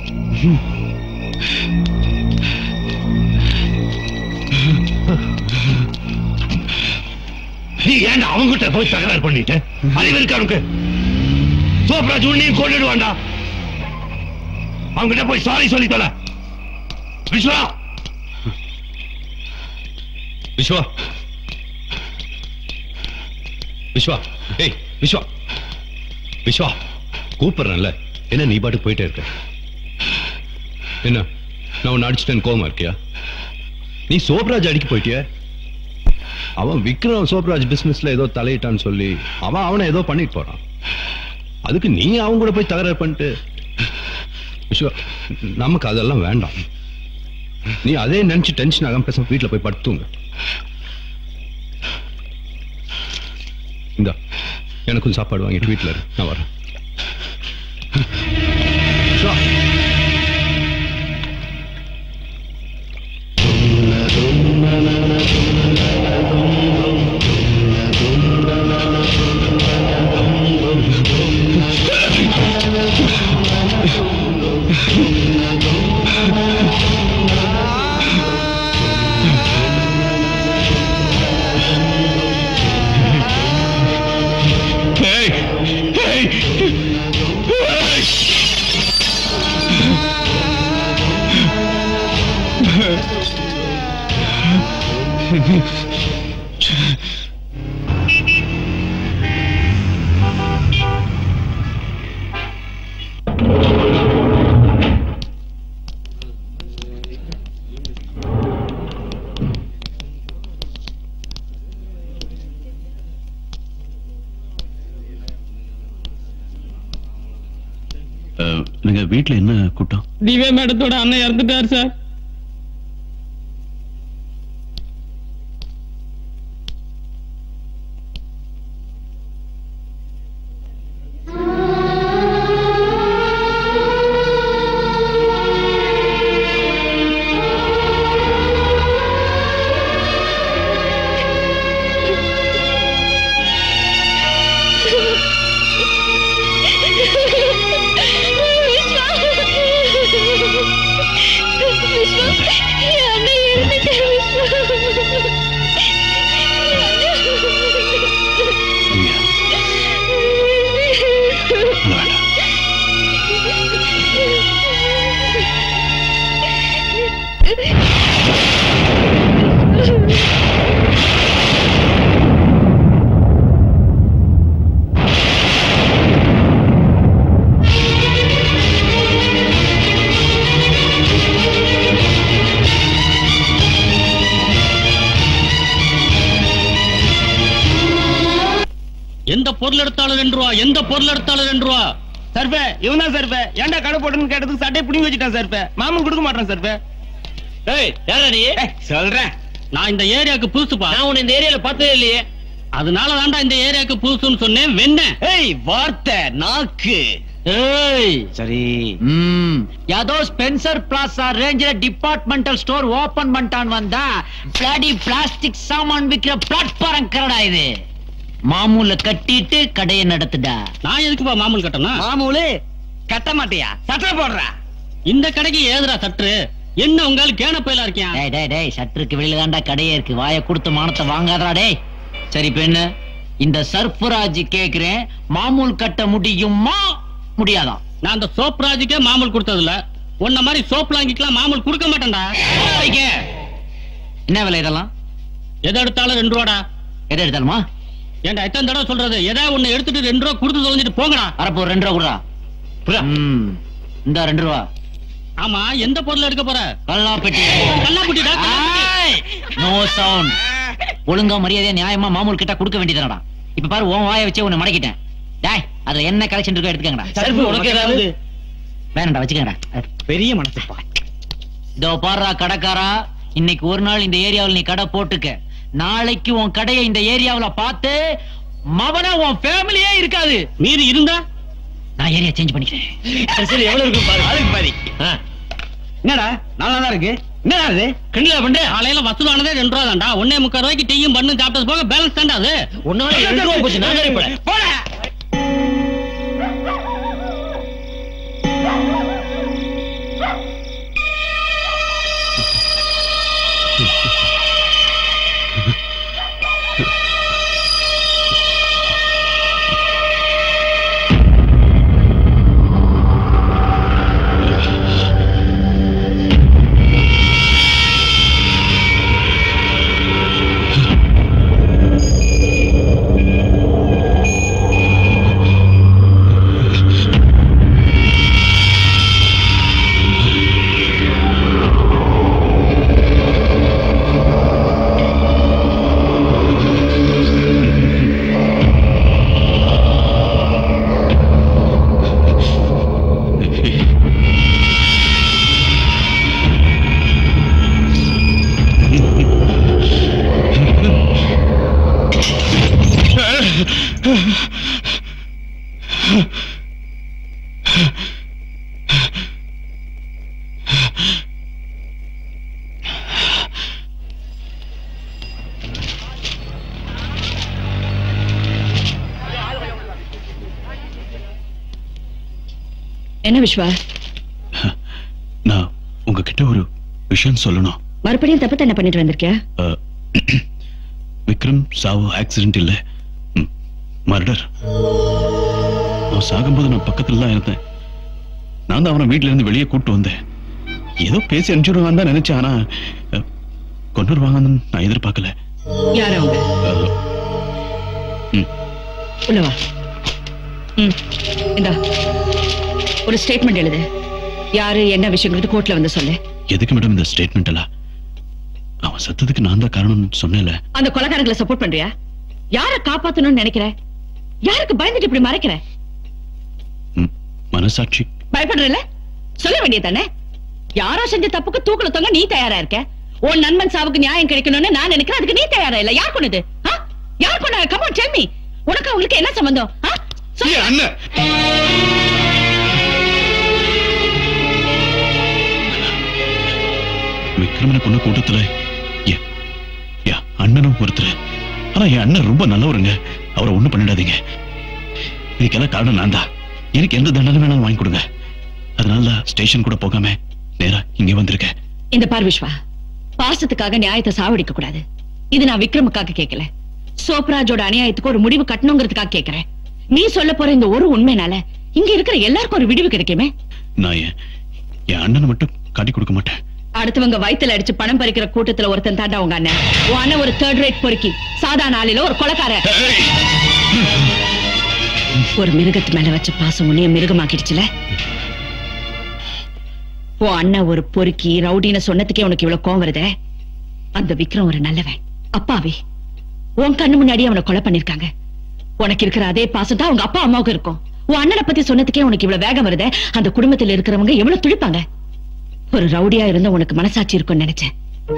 நீ ஏன்டா அவங்கிட்ட போய் தகராறு பண்ணிட்ட அறிவு இருக்கா உனக்கு சோப்ராஜ் உன்னையும் கொண்டுடுவான்டா அவங்கிட்ட போய் சாரி சொல்லி தொலை விஸ்வா விஸ்வா விஸ்வா ஏய் விஸ்வா விஸ்வா கூப்பிடுறேன்ல என்ன நீ பாட்டு போயிட்டே இருக்க என்ன நான் உன்னை அடிச்சிட்டேன் கோவமா இருக்கியா நீ சோப்ராஜ் அடிக்க போயிட்டிய அவன் விக்ரம் சோப்ராஜ் பிசினஸ்ல ஏதோ தலையிட்டான்னு சொல்லி அவன் அவனை ஏதோ பண்ணிட்டு போறான் அதுக்கு நீ அவங்க கூட போய் தகராறு பண்ணிட்டு விஸ்வா நமக்கு அதெல்லாம் வேண்டாம் நீ அதே நினைச்சு டென்ஷன் ஆகாம பேசாம வீட்டுல போய் படுத்துங்க இந்த எனக்கும் சாப்பாடு வாங்கிட்டு வீட்டுல இரு நான் வரேன் விஸ்வா Hey! Hey! Hey! அஹ், நீங்க வீட்டுல என்ன கூட்டம் திவ்யா மேடத்தோட அண்ணன் இறந்துட்டார் சார் விஸ்வா பொருள் எடுத்தாலும் ரெண்டு ரூபா எந்த பொருள் எடுத்தாலும் ரெண்டு ரூபா சர்பே இவன் தான் சர்பே ஏன்டா கடை போட்டுன்னு கேட்டதுக்கு சட்டையை பிடிங்கி வச்சுட்டான் சர்பே மாமன் கொடுக்க மாட்டான் சர்பே ஏய் யாரா நீ சொல்றேன் நான் இந்த ஏரியாக்கு புதுசுப்பா நான் உன்னை இந்த ஏரியால பார்த்ததே இல்லையே அதனால தான்டா இந்த ஏரியாக்கு புதுசுன்னு சொன்னேன் வெண்ண ஏய் வார்த்தை நாக்கு ஏய் சரி ம் யாதோ ஸ்பென்சர் பிளாசா ரேஞ்சில டிபார்ட்மெண்டல் ஸ்டோர் ஓபன் பண்ணிட்டான் வந்தா பிளாடி பிளாஸ்டிக் சாமான் விக்கிற பிளாட்ஃபாரம் கரடா இது மாமூல கட்டிட்டு கடையை நடத்துடா நான் எதுக்குப்பா மாமூல் கட்டணும் மாமூலு கட்ட மாட்டியா சட்டை போடுறா இந்த கடைக்கு ஏதுடா சற்று என்ன உங்கால கேன பயிலா இருக்கியா டேய் டேய் டேய் சட்டருக்கு வெளியில தான்டா கடையே இருக்கு வாயை கொடுத்து மானத்தை வாங்காதடா டேய் சரி பெண்ணு இந்த சர்ஃபராஜ் கேக்குறேன் மாமூல் கட்ட முடியுமா முடியாதா நான் அந்த சோப் ராஜுக்கே மாமூல் கொடுத்தது இல்ல உன்ன மாதிரி சோப் லாங்கிக்கலாம் மாமூல் கொடுக்க மாட்டேன்டா என்ன விலை இதெல்லாம் எதை எடுத்தாலும் ரெண்டு ரூபாடா எதை எடுத்தாலுமா ஏன்டா எத்தனை தடவை சொல்றது எதை ஒண்ணு எடுத்துட்டு ரெண்டு ரூபா கொடுத்து தொலைஞ்சிட்டு போங்கடா வரப்போ ஒரு ரெண்டு ரூபா குடுறா ம் இந்த ரெண்டு ரூபா ஆமா எந்த பொருள் எடுக்க போற கல்லாப்பெட்டி கல்லாப்பெட்டிடா நோ சவுண்ட் ஒழுங்கா மரியாதையா நியாயமா மாமூல் கிட்ட கொடுக்க வேண்டியதுடா இப்ப பாரு உன் வாயை வச்சே உன்னை மடக்கிட்டேன் டேய் அதுல என்ன கலெக்ஷன் இருக்கோ எடுத்துக்கங்கடா சர்பு, உனக்கு ஏதாவது? வேணாம்டா வச்சுக்கங்கடா பெரிய மனசுப்பா இதோ பாருடா கடைக்காரா இன்னைக்கு ஒரு நாள் இந்த ஏரியாவுல நீ கடை போட்டுக்க நாளைக்கு உன் கடையை இந்த ஏரியாவுல பார்த்து மவன உன் ஃபேமிலியே இருக்காது மீறி இருந்தா நான் ஏரியா சேஞ்ச் பண்ணிக்கிறேன் சரி, சரி எவ்வளவு இருக்கும் பாரு அதுக்கு பாதி என்னடா நல்லா தான் இருக்கு என்னடா இது கிண்டலா பண்ற காலையில வசூலானதே ரெண்டு ரூபா தான்டா ஒன்னே முக்கால் ரூபாய்க்கு டீயும் பண்ணு சாப்பிட்டது போக பேலன்ஸ் தான்டா அது ஒன்னால ரெண்டு ரூபா போச்சு நான் சரி போட போட என்ன விஸ்வா நான் உங்ககிட்ட ஒரு விஷயம் சொல்லணும் மறுபடியும் தப்பு என்ன பண்ணிட்டு வந்திருக்கியா அஹ், விக்ரம் சாவு ஆக்சிடென்ட் இல்ல மர்டர் அவன் சாகும்போது நான் பக்கத்துல தான் இருந்தேன் நான் தான் அவனை வீட்ல இருந்து வெளியே கூட்டு வந்தேன் ஏதோ பேசி அனுப்பிச்சுடுவான்னு தான் நினைச்சேன் ஆனா அஹ், கொண்டு வருவாங்கன்னு நான் எதிர்பார்க்கல யார் அவங்க அஹ், உள்ள வா ம் இந்தா ஒரு ஸ்டேட்மெண்ட் எழுது யாரு என்ன விஷயங்கிறது கோர்ட்ல வந்து சொல்லு எதுக்கு மேடம் இந்த ஸ்டேட்மெண்ட் எல்லாம் அவன் சத்தத்துக்கு நான் தான் காரணம்னு சொன்னேன்ல அந்த கொலைகாரங்களை சப்போர்ட் பண்றியா யார காப்பாத்தணும்னு நினைக்கிற யாருக்கு பயந்துட்டு இப்படி மறைக்கிற மனசாட்சி பயப்படுறல சொல்ல வேண்டியதானே யாரோ செஞ்ச தப்புக்கு தூக்குல தொங்க நீ தயாரா இருக்க உன் நண்பன் சாவுக்கு நியாயம் கிடைக்கணும்னு நான் நினைக்கிறேன் அதுக்கு நீ தயாரா இல்ல யார் கொண்டது யார் கொண்ட கமான் டெல் மீ உனக்கு அவங்களுக்கு என்ன சம்பந்தம் ஆ? சொல்லு. விக்ரமனை கொண்ட கூட்டத்துல என் என் அண்ணனும் ஒருத்தர் ஆனா என் அண்ணன் ரொம்ப நல்லவருங்க அவரை ஒண்ணும் பண்ணிடாதீங்க இதுக்கெல்லாம் காரணம் நான் தான் எனக்கு எந்த தண்டனை வேணாலும் வாங்கி கொடுங்க அதனால ஸ்டேஷன் கூட போகாம நேரா இங்க வந்திருக்கேன் இந்த பார் விஸ்வா பாசத்துக்காக நியாயத்தை சாவடிக்க கூடாது இது நான் விக்ரமுக்காக கேட்கல சோப்ராஜோட அநியாயத்துக்கு ஒரு முடிவு கட்டணுங்கிறதுக்காக கேட்கிறேன் நீ சொல்ல போற இந்த ஒரு உண்மைனால இங்க இருக்கிற எல்லாருக்கும் ஒரு விடிவு கிடைக்குமே நான் என் என் அண்ணனை மட்டும் காட்டி கொடுக்க மாட்டேன் அடுத்தவங்க வயித்துல அடிச்சு பணம் பறிக்கிற கூட்டத்துல ஒருத்தன் தாண்டா உங்க அண்ணன் உன் அண்ணன் ஒரு தேர்ட் ரேட் பொறுக்கி சாதா நாளில ஒரு கொலைக்கார ஒரு மிருகத்து மேல வச்ச பாசம் உன்னைய மிருகமாக்கிடுச்சுல உன் அண்ணன் ஒரு பொறுக்கி ரவுடின்னு சொன்னதுக்கே உனக்கு இவ்வளவு கோவம் வருதே அந்த விக்ரம் ஒரு நல்லவன் அப்பாவி உன் கண்ணு முன்னாடி அவனை கொலை பண்ணிருக்காங்க உனக்கு இருக்கிற அதே பாசம் தான் உங்க அப்பா அம்மாவுக்கு இருக்கும் உன் அண்ணனை பத்தி சொன்னதுக்கே உனக்கு இவ்வளவு வேகம் வருதே அந்த குடும்பத்துல இருக்கிறவங்க எவ்வளவு துடிப்பாங்க ஒரு ரவுடியா இருந்த உனக்கு மனசாட்சி இருக்கும்னு நினைச்சேன்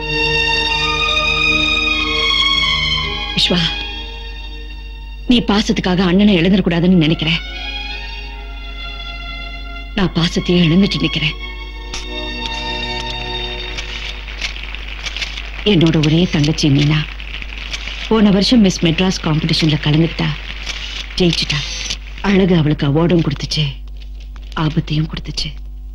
விஸ்வா நீ பாசத்துக்காக அண்ணனை எழுந்திரக்கூடாதுன்னு நினைக்கிறேன் நான் பாசத்தையே இழந்துட்டு நிக்கிறேன் என்னோட ஒரே தங்கச்சி மீனா போன வருஷம் மிஸ் மெட்ராஸ் காம்படிஷன்ல கலந்துக்கிட்டா ஜெயிச்சுட்டா அழகு அவளுக்கு அவார்டும் கொடுத்துச்சு ஆபத்தையும் கொடுத்துச்சு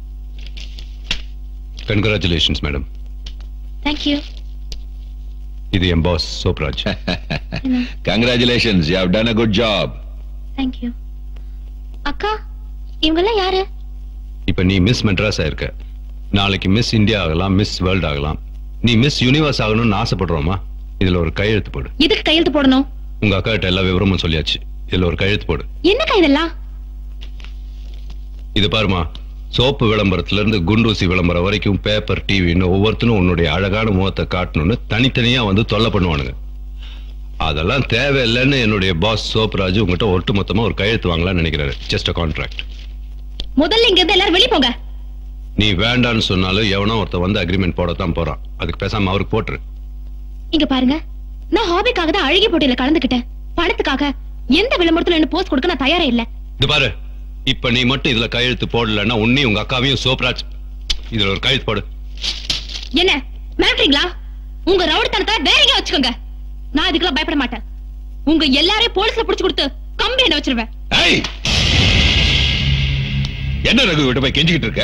கங்க்ராச்சுலேஷன்ஸ் மேடம் தேங்க்யூ இது என் boss Sobraj congratulations you have done a good job thank you அக்கா இவங்கெல்லாம் யாரு இப்ப நீ மிஸ் மெட்ராஸ் ஆயிருக்க நாளைக்கு மிஸ் இந்தியா ஆகலாம் மிஸ் வேர்ல்ட் ஆகலாம் நீ மிஸ் யூனிவர்ஸ் ஆகணும்னு ஆசைப்படுறோமா இதுல ஒரு கையெழுத்து போடு எதுக்கு கையெழுத்து போடணும் உங்க அக்கா கிட்ட எல்லா விவரமும் சொல்லியாச்சு இதுல ஒரு கையெழுத்து போடு என்னக்கா இதெல்லாம் இது பாருமா சோப்பு விளம்பரத்துல இருந்து குண்டூசி விளம்பரம் வரைக்கும் பேப்பர் டிவின்னு ஒவ்வொருத்தனும் உன்னுடைய அழகான முகத்தை காட்டணும்னு தனித்தனியா வந்து தொல்லை பண்ணுவானுங்க அதெல்லாம் தேவையில்லைன்னு என்னுடைய பாஸ் சோப்ராஜ் உங்ககிட்ட ஒட்டு மொத்தமா ஒரு கையெழுத்து வாங்கலாம்னு நினைக்கிறாரு ஜஸ்ட் கான்ட்ராக்ட் முதல்ல இங்க இருந்து எல்லாரும் வெளிய போங்க நீ வேண்டான்னு சொன்னாலும் எவனோ ஒருத்தன் வந்து அக்ரிமெண்ட் போடத்தான் போறான் அதுக்கு பேசாம அவருக்கு போட்டுரு இங்க பாருங்க நான் ஹாபிக்காக தான் அழகி போட்டியில கலந்துக்கிட்டேன் பணத்துக்காக எந்த விளம்பரத்துல என்ன போஸ்ட் கொடுக்க நான் தயாரா இல்ல இது பாரு இப்ப நீ மட்டும் இதுல கையெழுத்து போடலன்னா உன்னையும் உங்க அக்காவையும் சோப்ராஜ் இதுல ஒரு கையெழுத்து போடு என்ன மிரட்டுறீங்களா உங்க ரவுடித்தனத்தை வேற எங்க வச்சுக்கோங்க நான் இதுக்கெல்லாம் பயப்பட மாட்டேன் உங்க எல்லாரையும் போலீஸ்ல புடிச்சு கொடுத்து கம்பி என்ன வச்சிருவேன் ஏய் என்ன ரகு கிட்ட போய் கெஞ்சிக்கிட்டு இருக்க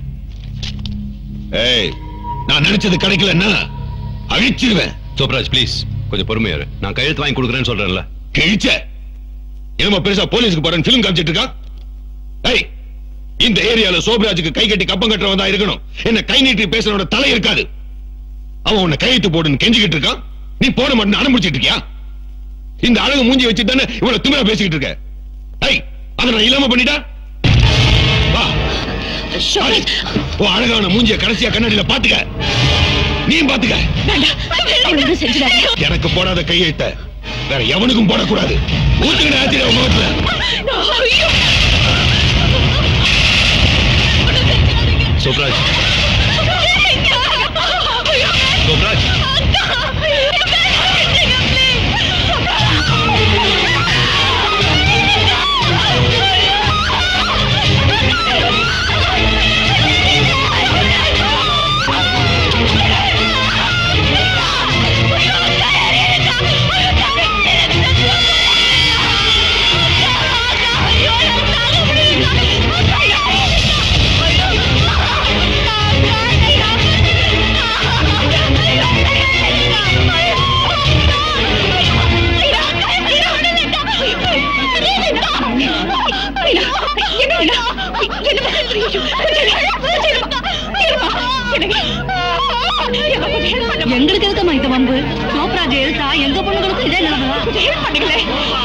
ஏய் நான் நினைச்சது கிடைக்கலன்னா அழிச்சிருவேன் சோப்ராஜ் ப்ளீஸ் கொஞ்சம் பொறுமையா இரு நான் கையெழுத்து வாங்கி கொடுக்குறேன்னு சொல்றேன்ல கிழிச்ச என்னமோ பெருசா போலீஸ்க்கு போறேன் பிலிம் காமிச்சிட்டு இருக்கான் ஏய் இந்த ஏரியால சோபராஜுக்கு கை கட்டி கப்பம் கட்டுறவன் தான் இருக்கணும் என்ன கை நீட்டி பேசுறவனோட தலை இருக்காது அவன் உன்னை கையெழுத்து போடுன்னு கெஞ்சிக்கிட்டு இருக்கான் நீ போட மாட்டேன்னு அனுப்பிச்சிட்டு இருக்கியா இந்த அழகு மூஞ்சி வச்சு தானே இவ்வளவு திமிரா பேசிக்கிட்டு இருக்க ஏய் அதை நான் இல்லாம பண்ணிட்டா வா ஏய், உன் அழகான மூஞ்சிய கடைசியா கண்ணாடியில பாத்துக்க நீயும் பாத்துக்க அவளுக்கு செஞ்சுடாதீங்க எனக்கு போடாத கையெழுத்த வேற எவனுக்கும் போடக்கூடாது ஊத்துக்கிட ஆத்திர முகத்துல சோப்ராஜ் சோப்ராஜ் எங்களுக்கு எதுக்கம்மா இந்த வம்பு சோப்ராஜ் எழுத்தா எங்க பொண்ணுங்களுக்கும் இதே நிலைமை பண்ணுங்களே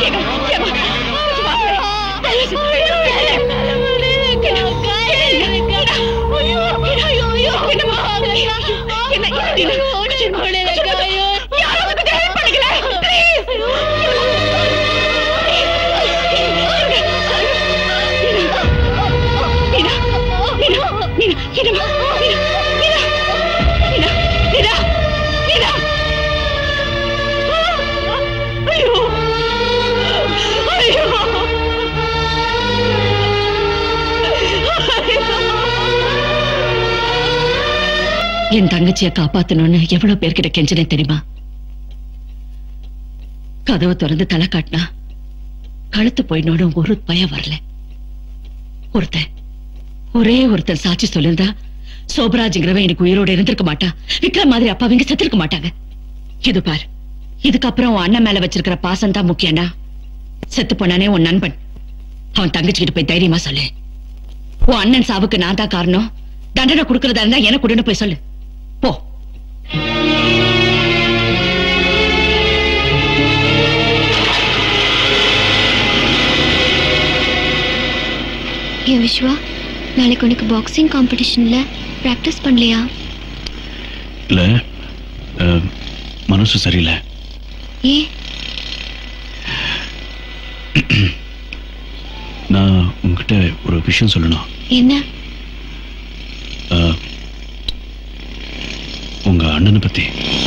என் தங்கச்சியை காப்பாத்தணும்னு எவ்வளவு பேர்கிட்ட கெஞ்சினே தெரியுமா கதவை திறந்து தலை காட்டினா கழுத்து போயினோட ஒரு பயம் வரல ஒருத்தன் ஒரே ஒருத்தன் சாட்சி சொல்லிருந்தா சோபராஜ்ங்கிறவன் எனக்கு உயிரோட இருந்திருக்க மாட்டான் விக்ரம் மாதிரி அப்பாவிங்க செத்திருக்க மாட்டாங்க இது பார் இதுக்கப்புறம் உன் அண்ணன் மேல வச்சிருக்கிற பாசம் தான் முக்கியம்டா செத்து போனானே உன் நண்பன் அவன் தங்கச்சிக்கிட்ட போய் தைரியமா சொல்லு உன் அண்ணன் சாவுக்கு நான் தான் காரணம் தண்டனை கொடுக்கறதா இருந்தா எனக்கு கொடுன்னு போய் சொல்லு போ ஏன் விஸ்வா நாளைக்கு உனக்கு பாக்ஸிங் காம்படிஷன்ல பிராக்டிஸ் பண்ணலையா இல்ல அஹ், மனசு சரியில்லை ஏன் நான் உங்ககிட்ட ஒரு விஷயம் சொல்லணும் என்ன அஹ், உங்க அண்ணனை பத்தி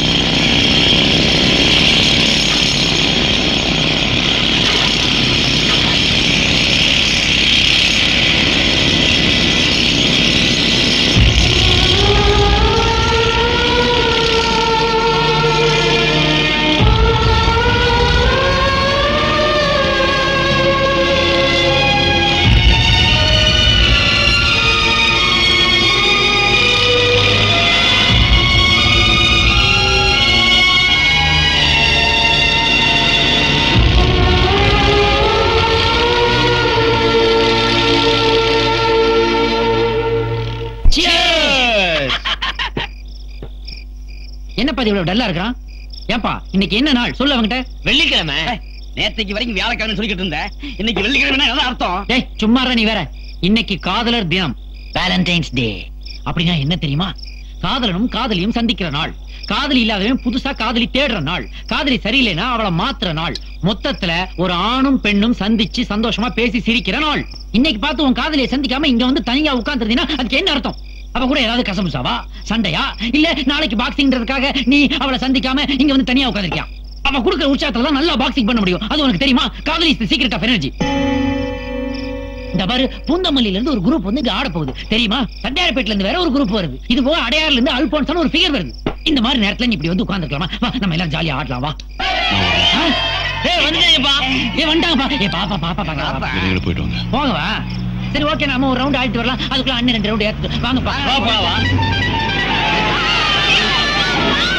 என்னப்பா இது இவ்வளவு டல்லா இருக்கிறான் ஏன்பா இன்னைக்கு என்ன நாள் சொல்லு அவங்கிட்ட வெள்ளிக்கிழமை நேத்தைக்கு வரைக்கும் வியாழக்கிழமை சொல்லிக்கிட்டு இருந்த இன்னைக்கு வெள்ளிக்கிழமை என்ன அர்த்தம் டேய் சும்மா இருடா நீ வேற இன்னைக்கு காதலர் தினம் வேலண்டைன்ஸ் டே அப்படின்னா என்ன தெரியுமா காதலனும் காதலியும் சந்திக்கிற நாள் காதலி இல்லாதவன் புதுசா காதலி தேடுற நாள் காதலி சரியில்லைன்னா அவளை மாத்துற நாள் மொத்தத்துல ஒரு ஆணும் பெண்ணும் சந்திச்சு சந்தோஷமா பேசி சிரிக்கிற நாள் இன்னைக்கு பார்த்து உன் காதலியை சந்திக்காம இங்க வந்து தனியா உட்கார்ந்துருந்தீங்கன்னா அதுக்கு என்ன அர்த்தம் அவ கூட ஏதாவது கசமுசாவா சண்டையா இல்ல நாளைக்கு பாக்ஸிங்ன்றதுக்காக நீ அவளை சந்திக்காம இங்க வந்து தனியா உட்கார்ந்திருக்கியா அவ கொடுக்குற உற்சாகத்துல தான் நல்லா பாக்ஸிங் பண்ண முடியும் அது உனக்கு தெரியுமா காதலி இஸ் சீக்ரெட் ஆஃப் எனர்ஜி இந்த பாரு பூந்தமல்லியில இருந்து ஒரு குரூப் வந்து இங்க ஆட போகுது தெரியுமா தண்டையார்பேட்ல இருந்து வேற ஒரு குரூப் வருது இது போக அடையாறுல இருந்து அல்போன்ஸ் ஒரு ஃபிகர் வருது இந்த மாதிரி நேரத்துல நீ இப்படி வந்து உட்கார்ந்துக்கலாமா வா நம்ம எல்லாம் ஜாலியா ஆடலாம் வா ஆ? ஏய் வந்துட்டேப்பா ஏய் வந்துட்டாங்கப்பா ஏய் பாப்பா பாப்பா பாப்பா வெளியில போயிட்டு வாங்க போங்க வா சரி ஓகே நாம ஒரு ரவுண்ட் ஆடிட்டு வரலாம் அதுக்குள்ள அண்ணன் ரெண்டு ரவுண்ட் ஏத்து வாங்கப்பா வா, வா, வா.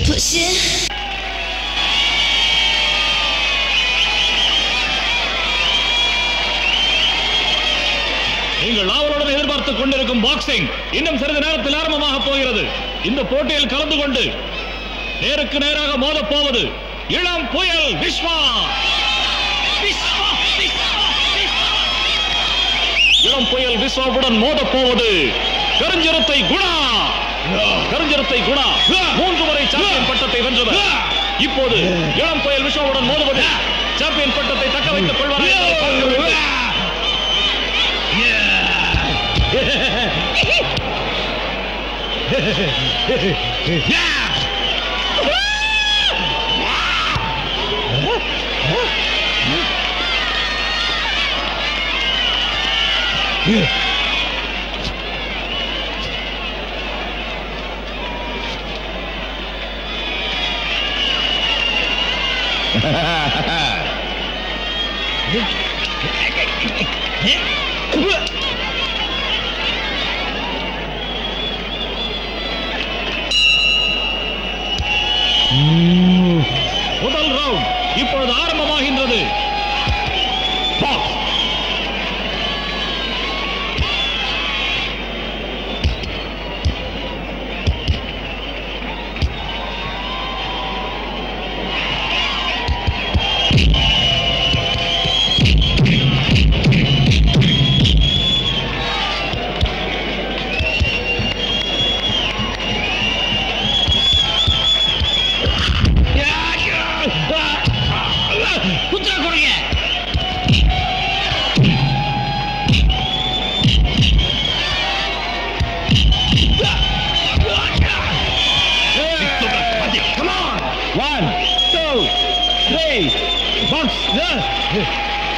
妥协。 நீங்கள் ஆவலுடன் எதிர்பார்த்துக் கொண்டிருக்கும் பாக்ஸிங் இன்னும் சிறிது நேரத்தில் ஆரம்பமாக போகிறது இந்த போட்டியில் கலந்து கொண்டு நேருக்கு நேராக மோதப் போவது இளம் புயல் விஸ்வா இளம் புயல் விஸ்வாவுடன் மோதப் போவது கருஞ்சிரத்தை குணா கருஞ்சிரத்தை குணா மூன்று முறை சாம்பியன் பட்டத்தை வென்றவர் இப்போது இளம் புயல் விஸ்வாவுடன் மோதுவது சாம்பியன் பட்டத்தை தக்க வைத்துக் கொள்வாரா என்பதை பார்க்க வேண்டும். முதல் ரவுண்ட் இப்பொழுது ஆரம்பமாகின்றது பாக்ஸ் குத்துற கொடுங்க Come on! One, two, three, box.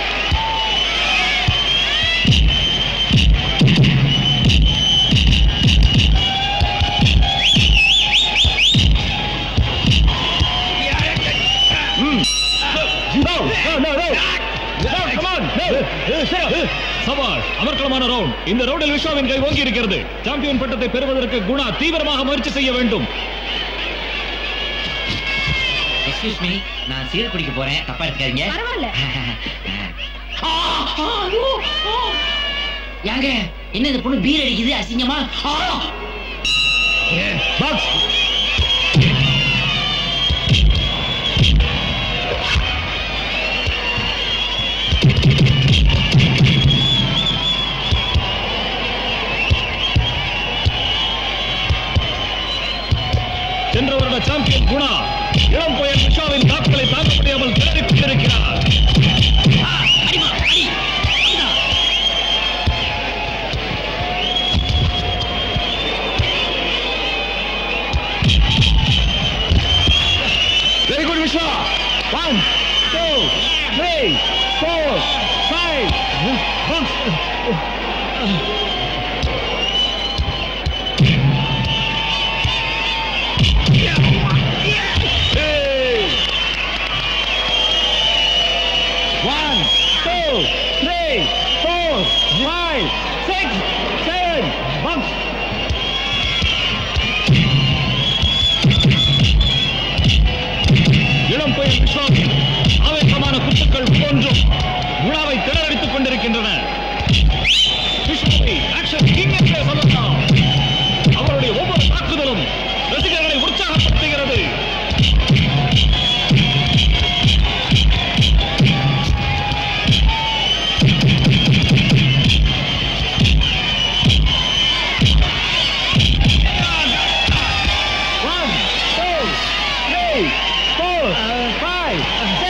சவால் அமர்க்கலமான ரவுண்ட் இந்த ரவுண்டில் விஸ்வாவின் கை ஓங்கி இருக்கிறது சாம்பியன் பட்டத்தை பெறுவதற்கு குணா தீவிரமாக முயற்சி செய்ய வேண்டும் எக்ஸ்கியூஸ் மீ நான் சீர் குடிக்க போறேன் தப்பா எடுத்துக்காதீங்க பரவாயில்ல யாங்க என்ன இந்த பொண்ணு பீர் அடிக்குது அசிங்கமா ஆ! பாக்ஸ் சென்ற வருட சாம்பியன் குணா இளம் புயல் விஷாவின் தாக்குதலை தாங்க முடியாமல் திணறிக் கொண்டிருக்கிறார் Very good, Vishwa. One, two, three, four, five. One, two, three, four, five, six, seven. Bump. இளம் புயல் விஸ்வாவின் ஆவேசமான குத்துக்கள் ஒவ்வொன்றும் குணாவை திணறடித்துக் கொண்டிருக்கின்றன விஸ்வாவை action king என்றே சொல்லலாம் அவருடைய ஒவ்வொரு தாக்குதலும் ரசிகர்களை உற்சாகப்படுத்துகிறது One, two, three, four, five,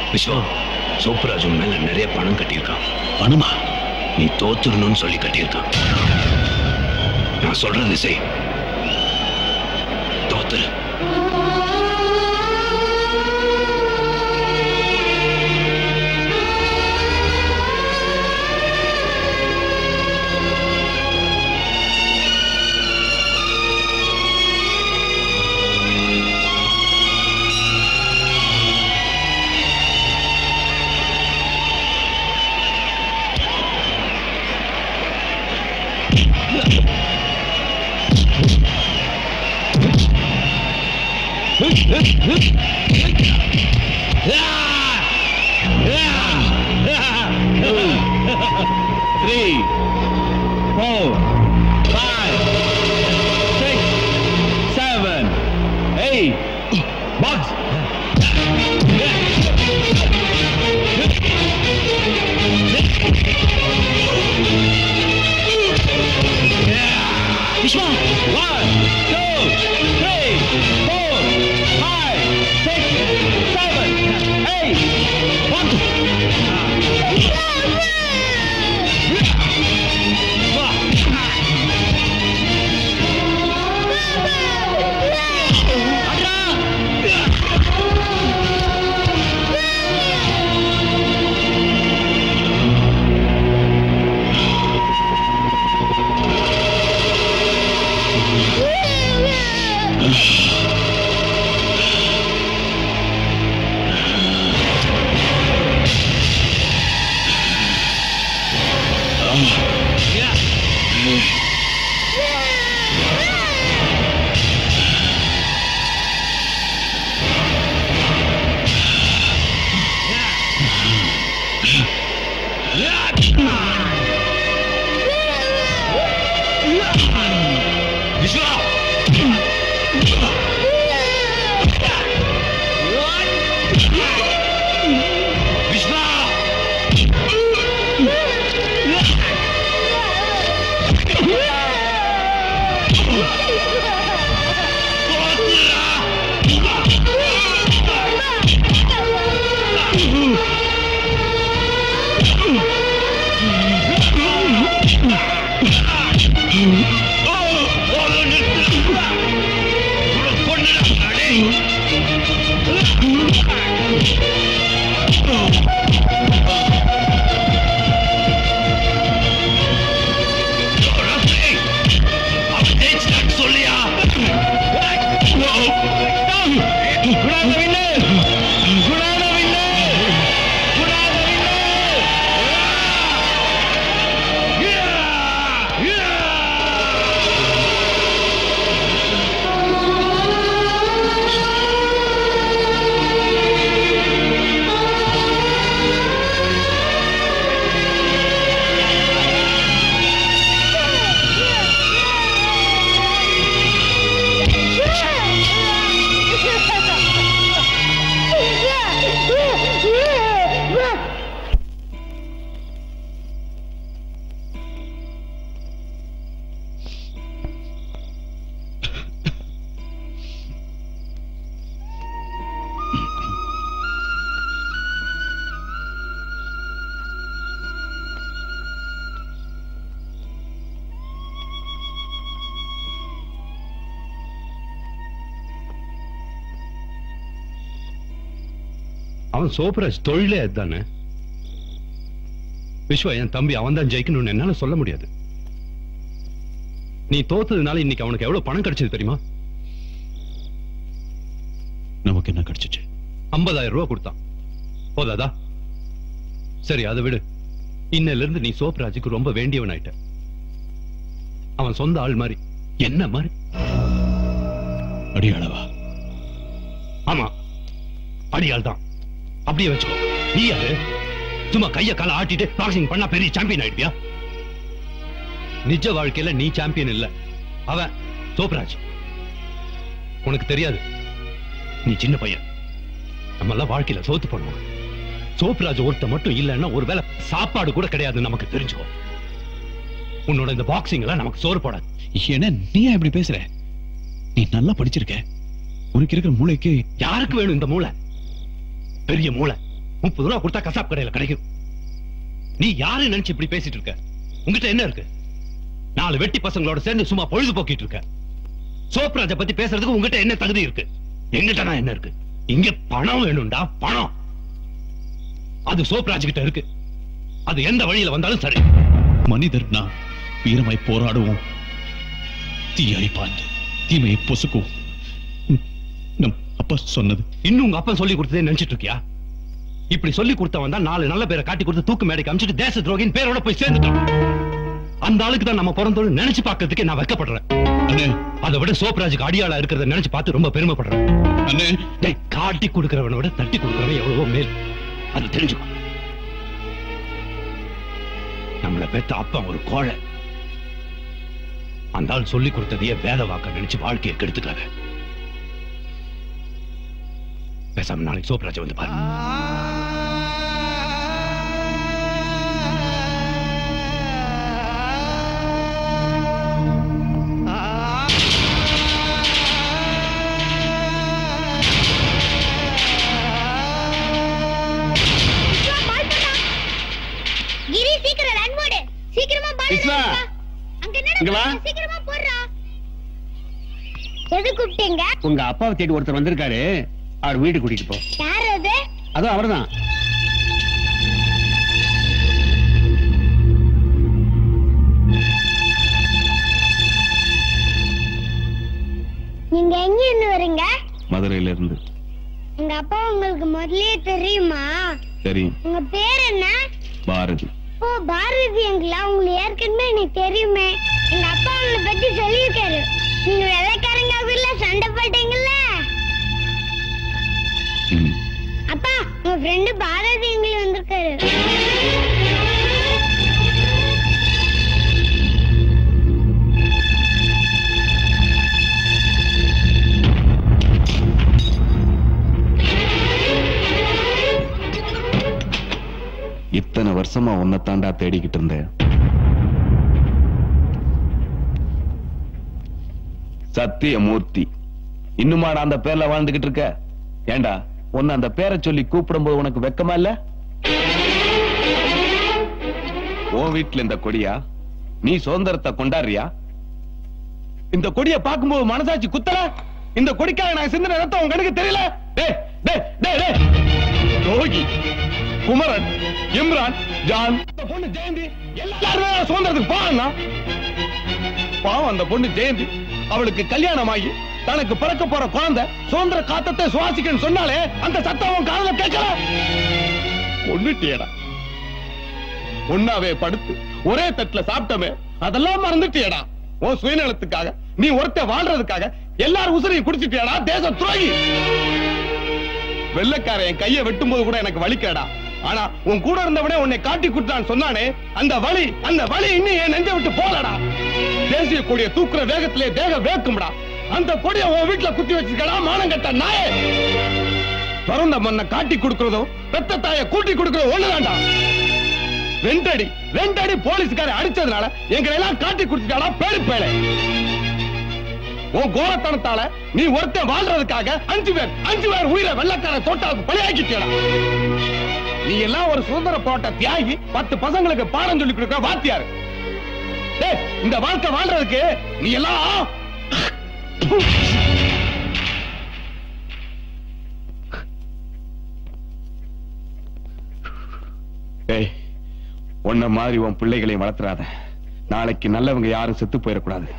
Vishwa Sobhraj உன் மேல நிறைய பணம் கட்டியிருக்கான் பணமா நீ தோத்துடணும்னு சொல்லி கட்டியிருக்கான் நான் சொல்றது செய் தோத்துரு Three, four, five, six, seven, eight. Box. Vishwa One, two, three, four, five, six, seven, eight. One. Vishwa Vishwa சொல்லியா அவன் சோப்ராஜ் தொழிலே அதுதானே விஸ்வா என் தம்பி அவன் தான் ஜெயிக்கணும்னு என்னால சொல்ல முடியாது நீ தோத்ததுனால இன்னைக்கு அவனுக்கு எவ்வளவு பணம் கிடைச்சது தெரியுமா நமக்கு என்ன கிடைச்சிச்சு ஐம்பதாயிரம் ரூபாய் கொடுத்தான் போதாதா சரி அதை விடு இன்னையில இருந்து நீ சோப்ராஜுக்கு ரொம்ப வேண்டியவன் ஆயிட்ட அவன் சொந்த ஆள் மாதிரி என்ன மாதிரி அடியாளவா ஆமா அடியாள் தான் அப்படியே வச்சுக்கோ நீ யாரு சும்மா கைய கால ஆட்டிட்டு பாக்ஸிங் பண்ணா பெரிய சாம்பியன் ஆயிடுவியா நிஜ வாழ்க்கையில நீ சாம்பியன் இல்ல அவன் சோப்ராஜ் உனக்கு தெரியாது நீ சின்ன பையன் நம்ம எல்லாம் வாழ்க்கையில சோத்து பண்ணுவோம் சோப்ராஜ் ஒருத்த மட்டும் இல்லைன்னா ஒருவேளை சாப்பாடு கூட கிடையாது நமக்கு தெரிஞ்சுக்கோ உன்னோட இந்த பாக்ஸிங் எல்லாம் நமக்கு சோறு போடாது என்ன நீ ஏன் இப்படி பேசுற நீ நல்லா படிச்சிருக்க உனக்கு இருக்கிற மூளைக்கு யாருக்கு வேணும் இந்த மூளை பெரிய மூளை முப்பது ரூபா கொடுத்தா கசாப் கடையில கிடைக்கும் நீ யாரு நினைச்சு இப்படி பேசிட்டு இருக்க உங்ககிட்ட என்ன இருக்கு நாலு வெட்டி பசங்களோட சேர்ந்து சும்மா பொழுது போக்கிட்டு இருக்க சோப்ராஜ பத்தி பேசுறதுக்கு உங்ககிட்ட என்ன தகுதி இருக்கு எங்கிட்ட நான் என்ன இருக்கு இங்க பணம் வேணும்டா பணம் அது சோப்ராஜ் கிட்ட இருக்கு அது எந்த வழியில வந்தாலும் சரி மனிதர் நான் வீரமாய் போராடுவோம் தீயாய் பாய்ந்து தீமையை பொசுக்குவோம் ம், நம் அப்பா சொன்னது இன்னும் உங்க அப்பா சொல்லி கொடுத்ததே நினைச்சிட்டு இருக்கியா இப்படி சொல்லி கொடுத்தவன் தான் நாலு நல்ல பேரை காட்டி கொடுத்து தூக்கு மேடைக்கு அமிச்சிட்டு தேச துரோகின் பேரோட போய் சேர்ந்துட்டான் அந்த ஆளுக்கு தான் நம்ம பிறந்தோடு நினைச்சு பார்க்கிறதுக்கே நான் வெக்கப்படுறேன் அதை விட சோப்ராஜுக்கு அடியாளா இருக்கிறத நினைச்சு பார்த்து ரொம்ப பெருமைப்படுறேன் டேய், காட்டி கொடுக்கிறவனை விட தட்டி கொடுக்கிறவன் எவ்வளவோ மேல் அது தெரிஞ்சுக்கோ நம்மள பெத்த அப்பா ஒரு கோழை அந்த ஆள் சொல்லி கொடுத்ததையே வேத வாக்க நினைச்சு வாழ்க்கையை கெடுத்துக்காத பேசாம நாளைக்கு சோப்ராஜை வந்து பாரு கிரி சீக்கிரம் ரன் போடு சீக்கிரமா பால் விஸ்வா, அங்க என்னடா இங்க வா. பண்ற? சீக்கிரமா போடுறா எது கூப்பிட்டீங்க உங்க அப்பாவை தேடி ஒருத்தர் வந்திருக்காரு அவர் வீடு கூட்டிட்டு போ யார் அது அதுவும் அவர்தான் நீங்க எங்க இருந்து வரீங்க மதுரையில இருந்து உங்க அப்பா உங்களுக்கு முதல்லயே தெரியுமா தெரியும் உங்க பேர் என்ன பாரதி ஓ பாரதி அங்கிளா உங்களுக்கு ஏற்கனவே எனக்கு தெரியுமே எங்க அப்பா உங்களை பத்தி சொல்லியிருக்காரு நீங்க வெள்ளைக்காரங்க ஊர்ல சண்டை போட்டீங்கல்ல அப்பா உங்க ஃப்ரெண்டு பாரதி அங்கிள் வந்திருக்காரு இத்தனை வருஷமா உன்னை தாண்டா தேடிக்கிட்டு இருந்தேன் சத்தியமூர்த்தி இன்னுமாடா அந்த பேர்ல வாழ்ந்துகிட்டு இருக்க ஏண்டா உன்னை அந்த பேரை சொல்லி கூப்பிடும்போது உனக்கு வெக்கமா இல்ல உன் வீட்டுல இந்த கொடியா நீ சுதந்திரத்தை கொண்டாடுறியா இந்த கொடியை பார்க்கும்போது மனசாட்சி குத்தல இந்த கொடிக்காக நான் சிந்தின ரத்தம் உன் கணக்கு தெரியல டேய் டேய் டேய் டேய் ரோகி குமரன் இம்ரான் ஜான் இந்த பொண்ணு ஜெயந்தி எல்லாருமே சுதந்திரத்துக்கு போறான்னா பாவம் அந்த பொண்ணு ஜெயந்தி அவளுக்கு கல்யாணம் ஆகி தனக்கு பிறக்க போற குழந்தை சுதந்திர காத்தத்தை சுவாசிக்கன்னு சொன்னாலே அந்த சத்தம் உன் காதுல கேட்கல ஒண்ணுட்டியடா ஒன்னாவே படுத்து ஒரே தட்டுல சாப்பிட்டமே அதெல்லாம் மறந்துட்டியடா உன் சுயநலத்துக்காக நீ ஒருத்த வாழ்றதுக்காக எல்லாரும் உசுரையும் குடிச்சிட்டியாடா தேச துரோகி வெள்ளக்காரன் என் கையை வெட்டும்போது கூட எனக்கு வலிக்கடா ஆனா உன் கூட இருந்தவனே உன்னை காட்டி கொடுத்தான்னு சொன்னானே அந்த வலி அந்த வலி இன்னும் என் நெஞ்ச விட்டு போலடா தேசிய கொடியை தூக்குற வேகத்திலே தேக வேக்கும்டா அந்த கொடியை உன் வீட்டுல குத்தி வச்சிருக்கடா மானம் கட்ட நாயே பிறந்த மண்ணை காட்டி கொடுக்கறதும் பெத்த தாயை கூட்டி கொடுக்கறதும் ஒண்ணுதான்டா ரெண்டடி ரெண்டடி போலீஸ்காரை அடிச்சதுனால எங்களை எல்லாம் காட்டி கொடுத்துட்டாடா பேரு பேரு உன் கோரத்தனத்தால நீ ஒருத்தன் வாழ்றதுக்காக அஞ்சு பேர் அஞ்சு பேர் உயிரை வெள்ளக்கார தோட்டாவுக்கு பலியாக்கிட்டா நீ எல்லாம் ஒரு சுதந்திர போராட்ட தியாகி பத்து பசங்களுக்கு பாடம் சொல்லி கொடுக்க வாத்தியாரு டேய், இந்த வாழ்க்கை வாழ்றதுக்கு நீ எல்லாம் ஏய் உன்ன மாதிரி உன் பிள்ளைகளையும் வளர்த்துறாத நாளைக்கு நல்லவங்க யாரும் செத்து போயிடக்கூடாது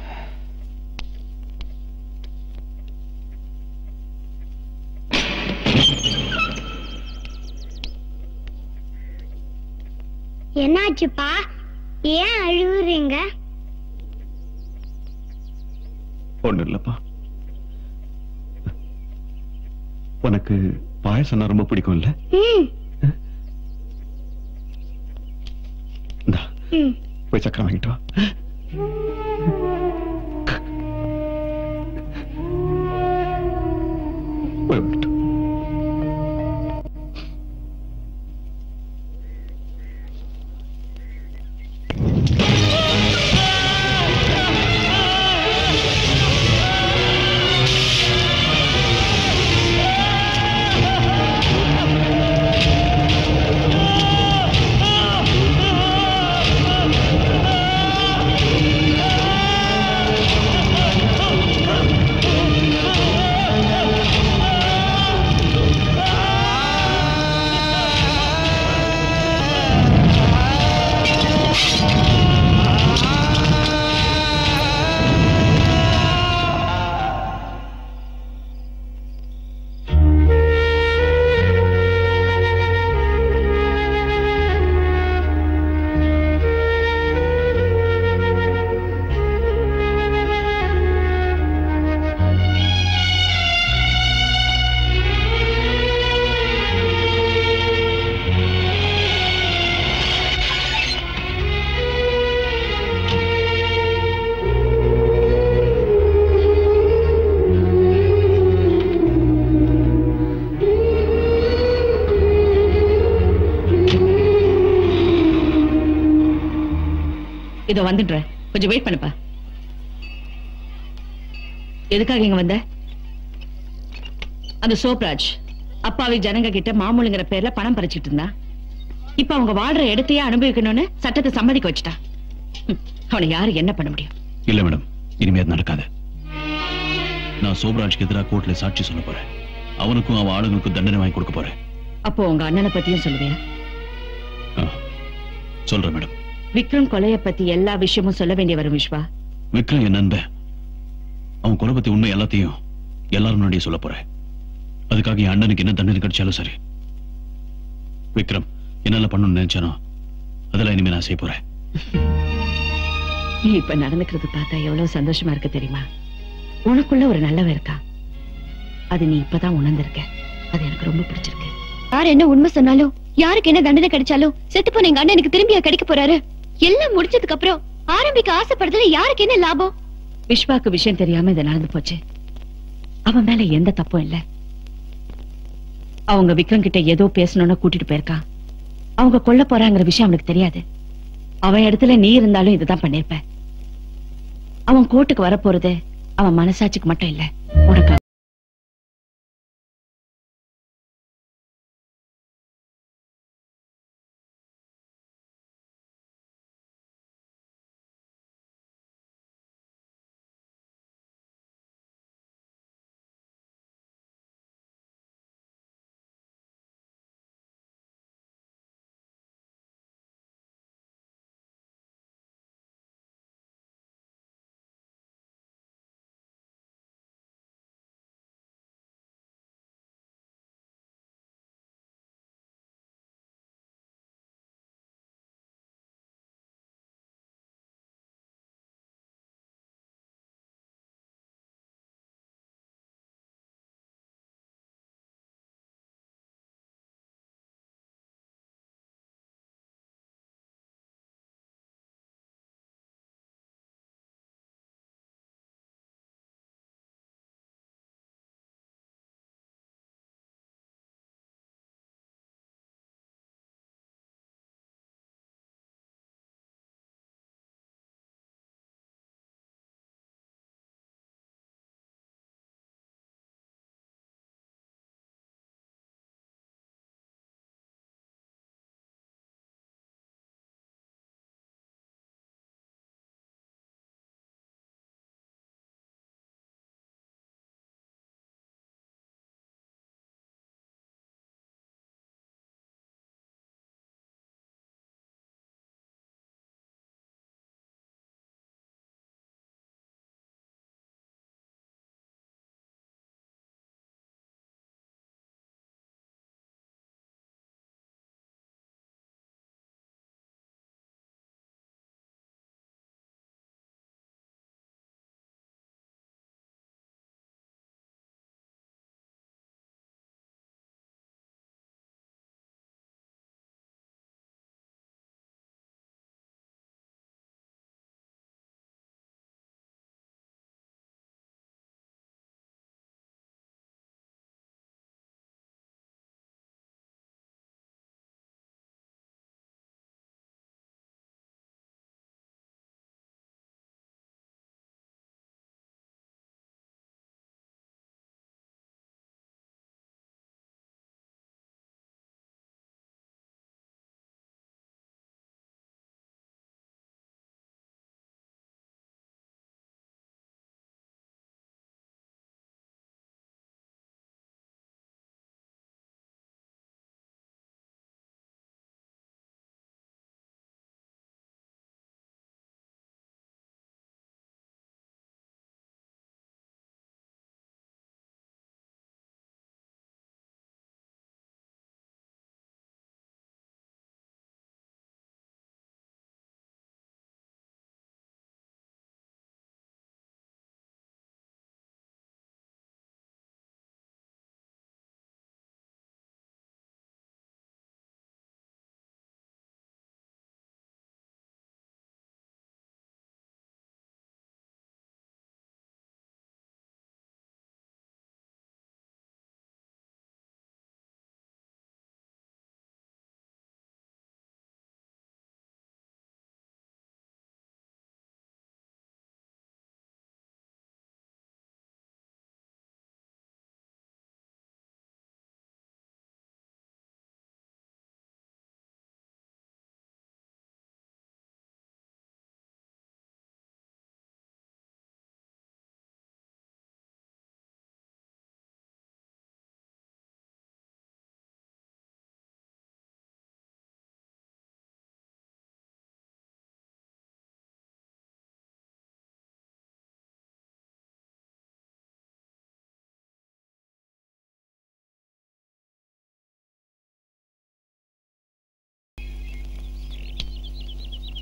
என்னாச்சுப்பா ஏன் அழுவுறீங்க ஒண்ணு இல்லப்பா உனக்கு பாயசம்னா ரொம்ப பிடிக்கும் இல்ல ம் ம் போய் சக்கரம் வாங்கிட்டு வா போய் வாங்கிட்டு வா. ஆ இதோ வந்துடுறேன் கொஞ்சம் வெயிட் பண்ணுப்பா எதுக்காக இங்க வந்த அந்த சோப்ராஜ் அப்பாவி ஜனங்க கிட்ட மாமூலுங்கிற பேர்ல பணம் பறிச்சிட்டு இருந்தா இப்ப அவங்க வாழ்ற இடத்தையே அனுபவிக்கணும்னு சட்டத்தை சம்மதிக்க வச்சுட்டா ம், அவனை யாரு என்ன பண்ண முடியும் இல்ல மேடம் இனிமே அது நடக்காது நான் சோபராஜ்க்கு எதிராக கோர்ட்ல சாட்சி சொல்ல போறேன் அவனுக்கும் அவன் ஆளுங்களுக்கும் தண்டனை வாங்கி கொடுக்க போறேன் அப்போ உங்க அண்ணனை பத்தியும் சொல்லுவியா சொல்றேன் மேடம் விக்ரம் கொலைய பத்தி எல்லா விஷயமும் சொல்ல வேண்டிய வரும் விஸ்வா விக்ரம் என் நண்பன் அவன் கொலை பத்தி உண்மை எல்லாத்தையும் எல்லாரும் முன்னாடியே சொல்ல போறேன் அதுக்காக என் அண்ணனுக்கு என்ன தண்டனை கிடைச்சாலும் சரி விக்ரம் என்னெல்லாம் பண்ணணும்னு நினைச்சானோ அதெல்லாம் இனிமே நான் செய்ய போறேன் நீ இப்ப நடந்துக்கிறது பார்த்தா எவ்வளவு சந்தோஷமா இருக்கு தெரியுமா உனக்குள்ள ஒரு நல்லவன் இருக்கா அது நீ இப்பதான் உணர்ந்திருக்க அது எனக்கு ரொம்ப பிடிச்சிருக்கு யார் என்ன உண்மை சொன்னாலும் யாருக்கு என்ன தண்டனை கிடைச்சாலும் செத்து போன எங்க அண்ணனுக்கு திரும்பியா கிடைக்க போறாரு எல்லாம் முடிஞ்சதுக்கு அப்புறம் ஆரம்பிக்க ஆசைப்படுறதுல யாருக்கு என்ன லாபம் விஸ்வாக்கு விஷயம் தெரியாம இது நடந்து போச்சு அவன் மேல எந்த தப்பும் இல்ல அவங்க விக்ரம் கிட்ட ஏதோ பேசணும்னு கூட்டிட்டு போயிருக்கான் அவங்க கொல்ல போறாங்கிற விஷயம் அவனுக்கு தெரியாது அவன் இடத்துல நீ இருந்தாலும் இதுதான் பண்ணிருப்ப அவன் கோர்ட்டுக்கு வரப்போறது அவன் மனசாட்சிக்கு மட்டும் இல்ல உனக்கு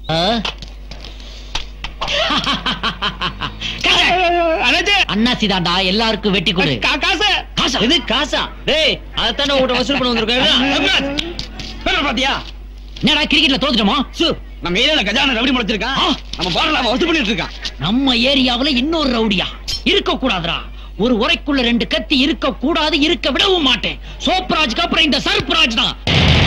அண்ணாசி தாண்டா எல்லாருக்கும் வெட்டி கொடு காசு காசா இது காசா டேய் அதான் உங்கள்கிட்ட வசூல் பண்ண வந்திருக்கேன் பாத்தியா என்னடா கிரிக்கெட்ல தோத்துட்டோமா சு நம்ம ஏரியால கஜான ரவுடி முளைச்சிருக்கான் நம்ம பாரல அவன் வசூல் பண்ணிட்டு இருக்கான் நம்ம ஏரியாவுல இன்னொரு ரவுடியா இருக்க கூடாதுடா ஒரு உரைக்குள்ள ரெண்டு கத்தி இருக்க கூடாது இருக்க விடவும் மாட்டேன் சோப்ராஜ்க்கு அப்புறம் இந்த சர்ப்ராஜ் தான்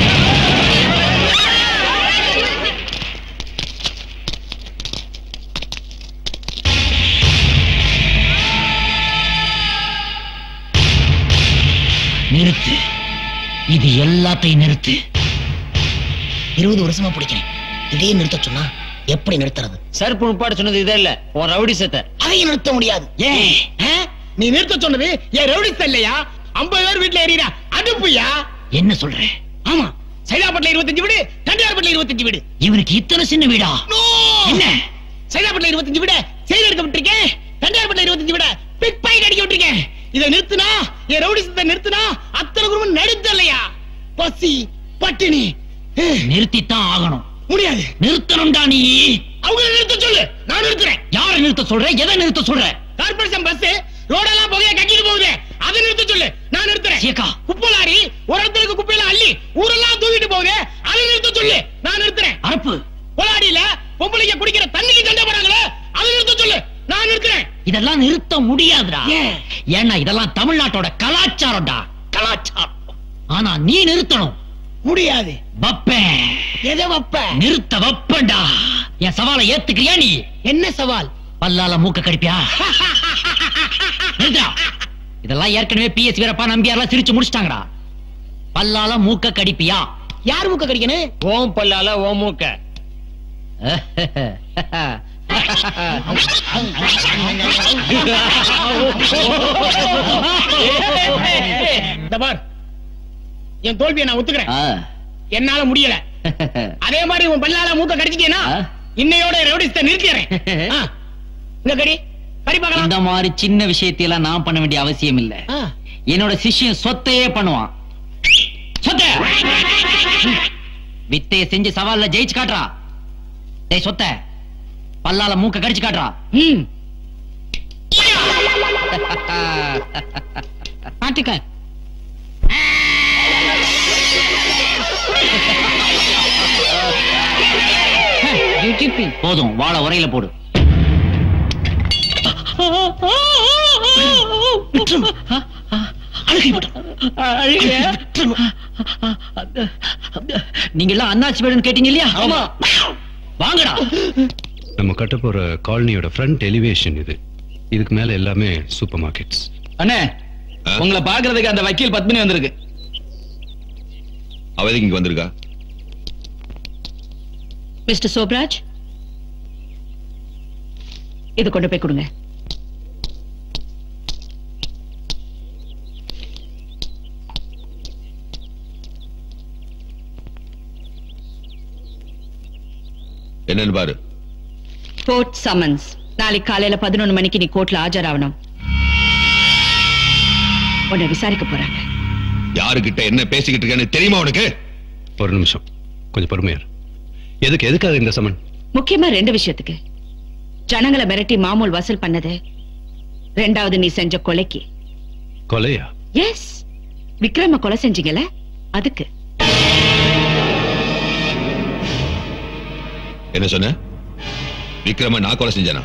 நிறுத்து இது எல்லாத்தையும் நிறுத்து இருபது வருஷமா பிடிக்கிறேன் திடீர்னு நிறுத்த சொன்னா எப்படி நிறுத்துறது சார் புண்பாடு சொன்னது இதே இல்ல உன் ரவுடி சத்த அதையும் நிறுத்த முடியாது ஏன் ஆ? நீ நிறுத்த சொன்னது என் ரவுடிஸ் இல்லையா ஐம்பது பேர் வீட்டுல எறியா அடுப்புயா என்ன சொல்ற ஆமா சைதாப்பட்டில இருபத்தஞ்சு வீடு தண்டியார்பட்டில இருபத்தஞ்சு வீடு இவனுக்கு இத்தனை சின்ன வீடா என்ன சைதாப்பட்டில இருபத்தஞ்சு வீட செயல் எடுக்க விட்டுருக்கேன் தண்டியார்பட்டில இருபத்தஞ்சு வீட பிக் பாயிண்ட் அடிக்க விட்டுருக்கேன் இதை நிறுத்துனா என் ரவுடிசத்தை நிறுத்துனா அத்தனை குடும்பம் நடுத்த இல்லையா பசி பட்டினி நிறுத்தித்தான் ஆகணும் முடியாது நிறுத்தணும்டா நீ அவங்க நிறுத்த சொல்லு நான் நிறுத்துறேன் யாரை நிறுத்த சொல்ற எதை நிறுத்த சொல்ற கார்பரேஷன் பஸ் ரோடெல்லாம் புகைய கட்டிட்டு போகுது அதை நிறுத்த சொல்லு நான் நிறுத்துறேன் குப்பை லாரி ஒரு இடத்துக்கு குப்பையெல்லாம் அள்ளி ஊரெல்லாம் தூக்கிட்டு போகுது அதை நிறுத்த சொல்லு நான் நிறுத்துறேன் அரப்பு கொலாடியில பொம்பளைங்க குடிக்கிற தண்ணிக்கு சண்டை போறாங்களே அதை நிறுத்த சொல்லு நான் நிறுத்துறேன் இதெல்லாம் நிறுத்த முடியாதுடா ஏன்னா இதெல்லாம் தமிழ்நாட்டோட கலாச்சாரம்டா கலாச்சாரம் ஆனா நீ நிறுத்தணும் முடியாது வப்பேன் எதை வப்ப நிறுத்த வப்பேன்டா என் சவாலை ஏத்துக்கிறியா நீ என்ன சவால் பல்லால மூக்க கடிப்பியா நிறுத்தா. இதெல்லாம் ஏற்கனவே பிஎஸ் வீரப்பா நம்பியார்லாம் சிரிச்சு முடிச்சிட்டாங்கடா பல்லால மூக்க கடிப்பியா யார் மூக்க கடிக்கணும் ஓம் பல்லால ஓம் மூக்க இந்த பார் என் தோல்வியை நான் ஒத்துக்கிறேன் என்னால முடியல அதே மாதிரி உன் பல்லால மூக்க கடிச்சிட்டேனா இன்னையோட ரவுடிஸ்ட நிறுத்திடுறேன் ஆ, இந்த கடி கடி பார்க்கலாம் இந்த மாதிரி சின்ன விஷயத்தையெல்லாம் நான் பண்ண வேண்டிய அவசியம் இல்ல என்னோட சிஷ்யன் சொத்தையே பண்ணுவான் சொத்த வித்தைய செஞ்சு சவால்ல ஜெயிச்சு காட்டுறா டேய் சொத்த பல்லால மூக்க கடிச்சு காட்டுறா மாட்டிக்க போதும் வாழ உரையில போடு நீங்க எல்லாம் அண்ணாச்சி வீடுன்னு கேட்டீங்க இல்லையா ஆமா வாங்கடா நம்ம கட்ட போற காலனியோட ஃப்ரண்ட் எலிவேஷன் இது இதுக்கு மேல எல்லாமே சூப்பர் மார்க்கெட்ஸ் அண்ணே உங்களை பாக்குறதுக்கு அந்த வக்கீல் பத்மினி வந்திருக்கு அவ எதுக்கு இங்க வந்திருக்கா மிஸ்டர் சோப்ராஜ் இது கொண்டு போய் கொடுங்க என்னன்னு பாரு கோர்ட் சம்மன்ஸ் நாளைக்கு காலையில பதினொன்னு மணிக்கு நீ கோர்ட்ல ஆஜராகணும் உன்னை விசாரிக்க போறாங்க யாருகிட்ட என்ன பேசிக்கிட்டு இருக்கேன்னு தெரியுமா உனக்கு ஒரு நிமிஷம் கொஞ்சம் பொறுமையா இரு. எதுக்கு எதுக்காக இந்த சமன் முக்கியமா ரெண்டு விஷயத்துக்கு ஜனங்களை மிரட்டி மாமூல் வசூல் பண்ணது ரெண்டாவது நீ செஞ்ச கொலைக்கு கொலையா எஸ் விக்ரம கொலை செஞ்சீங்கல்ல அதுக்கு என்ன சொன்ன விக்ரம நான் கொலை செஞ்சேனா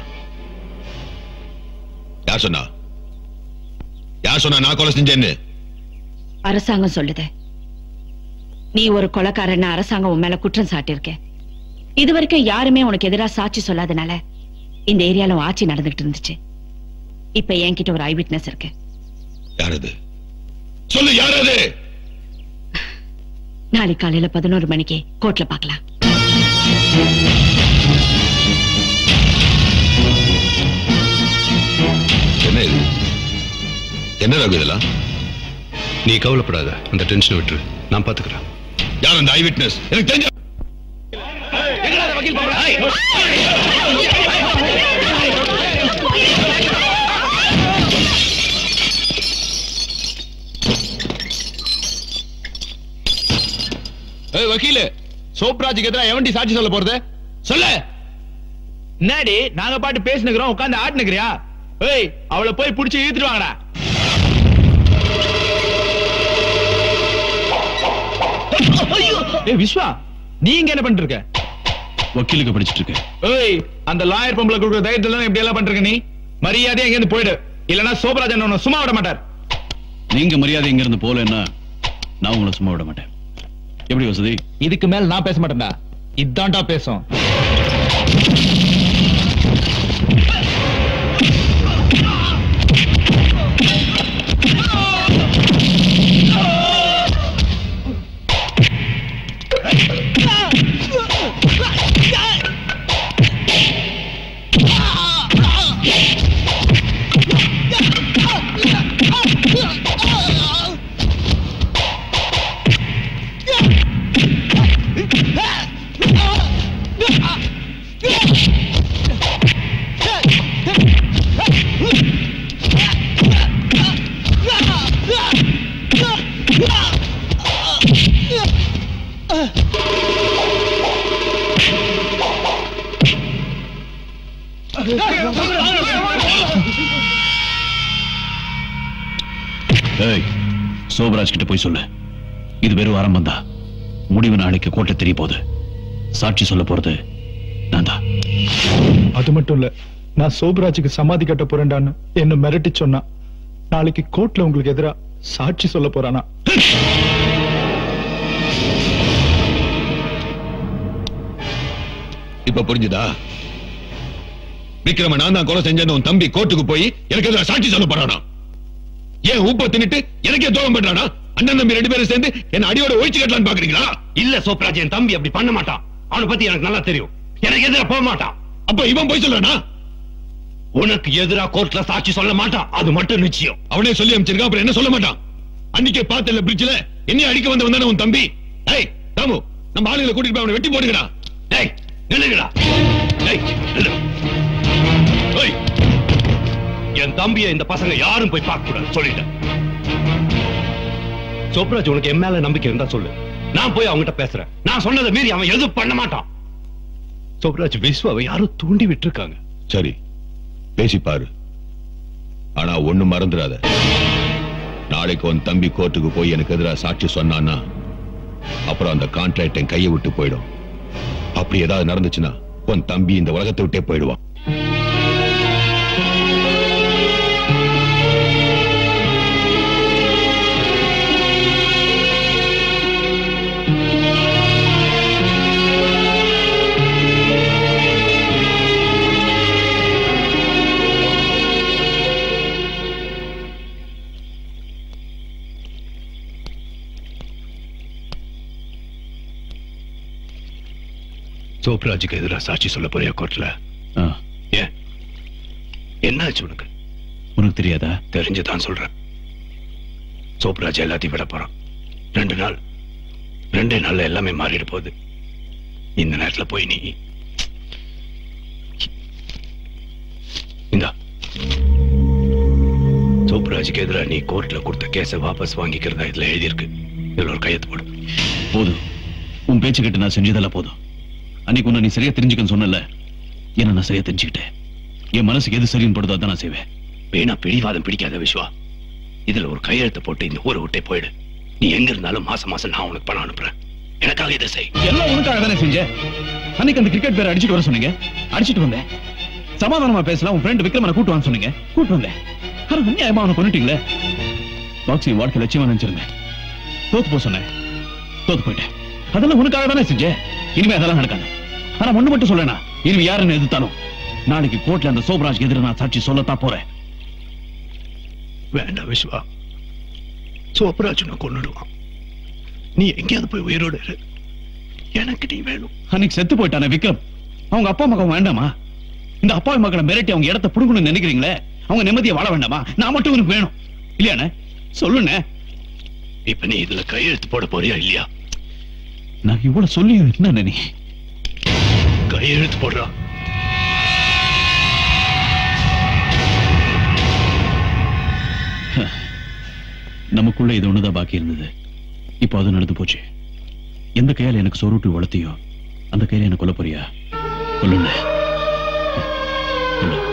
யார் சொன்னா யார் சொன்னா நான் கொலை செஞ்சேன்னு அரசாங்கம் சொல்லுது நீ ஒரு கொலைக்காரன்னு அரசாங்கம் உன் மேல குற்றம் சாட்டியிருக்க இது வரைக்கும் யாருமே உனக்கு எதிரா சாட்சி சொல்லாதனால இந்த ஏரியால உன் ஆட்சி நடந்துகிட்டு இருந்துச்சு இப்ப என்கிட்ட ஒரு ஐ விட்னஸ் இருக்கு யார் அது சொல்லு யார் அது நாளைக்கு காலையில பதினோரு மணிக்கு கோர்ட்ல பார்க்கலாம் என்ன இது என்ன ரகு இதெல்லாம் நீ கவலைப்படாத அந்த டென்ஷனை விட்டுரு நான் பாத்துக்கிறேன் யார் அந்த ஐ விட்னஸ் எனக்கு தெரிஞ்ச ஏய் வக்கீலு சோப்ராஜுக்கு எதிராக எவன்டி சாட்சி சொல்ல போறது சொல்லு என்னடி நாங்க பாட்டு பேசினுக்கிறோம் உட்கார்ந்து ஆட்டுனுக்கிறியா ஏய் அவளை போய் புடிச்சு இழுத்துட்டு வாங்கடா ஏய் விஸ்வா நீங்க என்ன பண்ணிட்டு இருக்க வக்கீலுக்கு படிச்சிட்டு இருக்கேன் ஏய் அந்த லாயர் பொம்பளை கொடுக்குற தைரியத்துல தான் இப்படி எல்லாம் பண்றீங்க நீ மரியாதையா இங்க இருந்து போயிடு இல்லனா சோபராஜன் உன்னை சும்மா விட மாட்டார் நீங்க மரியாதை இங்க இருந்து போலன்னா நான் உங்களை சும்மா விட மாட்டேன் எப்படி வசதி இதுக்கு மேல நான் பேச மாட்டேன்டா இதான்டா பேசும் ஏய் சோபராஜ் கிட்ட போய் சொல்லு இது வெறும் ஆரம்பம் தான் முடிவு நாளைக்கு கோட்டை தெரிய போகுது சாட்சி சொல்ல போறது நான் தான் அது மட்டும் இல்ல நான் சோபராஜுக்கு சமாதி கட்ட போறேன்டான்னு என்ன மிரட்டி சொன்னா நாளைக்கு கோர்ட்ல உங்களுக்கு எதிரா சாட்சி சொல்ல போறானா இப்ப புரிஞ்சுதா விக்ரம நான் தான் கொலை செஞ்சேன்னு உன் தம்பி கோர்ட்டுக்கு போய் எனக்கு எதிராக சாட்சி சொல்ல போறானா ஏன் உப்ப தின்னுட்டு எனக்கே துரோகம் பண்றானா அண்ணன் தம்பி ரெண்டு பேரும் சேர்ந்து என்ன அடியோட ஒழிச்சு கட்டலான்னு பாக்குறீங்களா இல்ல சோப்ராஜ் என் தம்பி அப்படி பண்ண மாட்டான் அவனை பத்தி எனக்கு நல்லா தெரியும் எனக்கு எதிராக போக மாட்டான் அப்ப இவன் போய் சொல்றானா உனக்கு எதிரா கோர்ட்ல சாட்சி சொல்ல மாட்டான் அது மட்டும் நிச்சயம் அவனே சொல்லி அமைச்சிருக்கான் அப்புறம் என்ன சொல்ல மாட்டான் அன்னைக்கே பார்த்தல பிரிட்ஜ்ல என்னைய அடிக்க வந்து வந்தானே உன் தம்பி ஏய் தாமு நம்ம ஆளுகளை கூட்டிட்டு போய் அவனை வெட்டி போடுங்கடா டேய் நில்லுங்கடா டேய் நில்லு ஏய் என் தம்பியை இந்த பசங்க யாரும் போய் பார்க்க கூடாது சொல்லிட்டேன் சோப்ராஜ் உனக்கு என் மேல நம்பிக்கை இருந்தா சொல்லு நான் போய் அவங்ககிட்ட பேசுறேன் நான் சொன்னதை மீறி அவன் எதுவும் பண்ண மாட்டான் சோப்ராஜ் விஸ்வாவை யாரும் தூண்டி விட்டுருக்காங்க சரி பேசி பாரு ஆனா ஒண்ணு மறந்துடாத நாளைக்கு உன் தம்பி கோர்ட்டுக்கு போய் எனக்கு எதிராக சாட்சி சொன்னான்னா அப்புறம் அந்த கான்ட்ராக்ட் என் கையை விட்டு போயிடும் அப்படி ஏதாவது நடந்துச்சுன்னா உன் தம்பி இந்த உலகத்தை விட்டே போயிடுவான் சோப்ராஜுக்கு எதிராக சாட்சி சொல்ல போறியா கோர்ட்ல ஆ, ஏன் என்னாச்சு உனக்கு உனக்கு தெரியாதா தெரிஞ்சுதான் சொல்றேன் சோப்ராஜ் எல்லாத்தையும் விட போறான் ரெண்டு நாள் ரெண்டே நாள்ல எல்லாமே மாறிட போகுது இந்த நேரத்துல போய் நீ இந்தா சோப்ராஜுக்கு எதிராக நீ கோர்ட்ல கொடுத்த கேஸை வாபஸ் வாங்கிக்கிறதா இதுல எழுதியிருக்கு இதுல ஒரு கையெழுத்து போடு போதும் உன் பேச்சு கேட்டு நான் செஞ்சதெல்லாம் போதும் அன்னைக்கு உன்னை நீ சரியா தெரிஞ்சுக்கன்னு சொன்னல என்ன நான் சரியா தெரிஞ்சுக்கிட்டேன் என் மனசுக்கு எது சரின்னு படுதோ அதான் நான் செய்வேன் வீணா பிடிவாதம் பிடிக்காத விஸ்வா இதுல ஒரு கையெழுத்து போட்டு இந்த ஊரை விட்டே போயிடு நீ எங்க இருந்தாலும் மாசம் மாசம் நான் உனக்கு பணம் அனுப்புறேன் எனக்காக இதை செய் எல்லாம் உனக்காக தானே செஞ்சேன் அன்னைக்கு அந்த கிரிக்கெட் பேர் அடிச்சிட்டு வர சொன்னீங்க அடிச்சிட்டு வந்தேன் சமாதானமா பேசலாம் உன் ஃப்ரெண்ட் விக்ரமனை கூட்டு வாங்க சொன்னீங்க கூட்டு வந்தேன் ஆனா அநியாயமா அவனை கொண்டுட்டீங்களே பாக்ஸிங் வாழ்க்கை லட்சியமா நினைச்சிருந்தேன் தோத்து போ சொன்னேன் தோத்து போயிட்டேன் அதெல்லாம் உனக்காக தானே செஞ்சேன் இனிமே அதெல்லாம் நடக்காது ஆனா ஒண்ணு மட்டும் சொல்லனா இனிமே யாருன்னு எதிர்த்தாலும் நாளைக்கு கோர்ட்ல அந்த சோபராஜ் எதிர நான் சாட்சி சொல்லத்தான் போறேன் வேண்டாம் விஸ்வா சோப்ராஜ் உன்னை கொன்னுடுவான் நீ எங்கேயாவது போய் உயிரோடு இரு எனக்கு நீ வேணும் அன்னைக்கு செத்து போயிட்டானே விக்ரம் அவங்க அப்பா மகன் வேண்டாமா இந்த அப்பா மக்களை மிரட்டி அவங்க இடத்த புடுங்கணும்னு நினைக்கிறீங்களே அவங்க நிம்மதியை வாழ வேண்டாமா நான் மட்டும் உனக்கு வேணும் இல்லையாண்ணே சொல்லுண்ணே இப்ப நீ இதுல கையெழுத்து போட போறியா இல்லையா நான் இவ்வளவு சொல்லி என்ன நீ கையெழுத்து போடுறா நமக்குள்ள இது ஒண்ணுதான் பாக்கி இருந்தது இப்போ அது நடந்து போச்சு எந்த கையால எனக்கு சொருட்டு வளர்த்தியோ அந்த கையில என்ன கொல்ல போறியா சொல்லுண்ணே சொல்லு.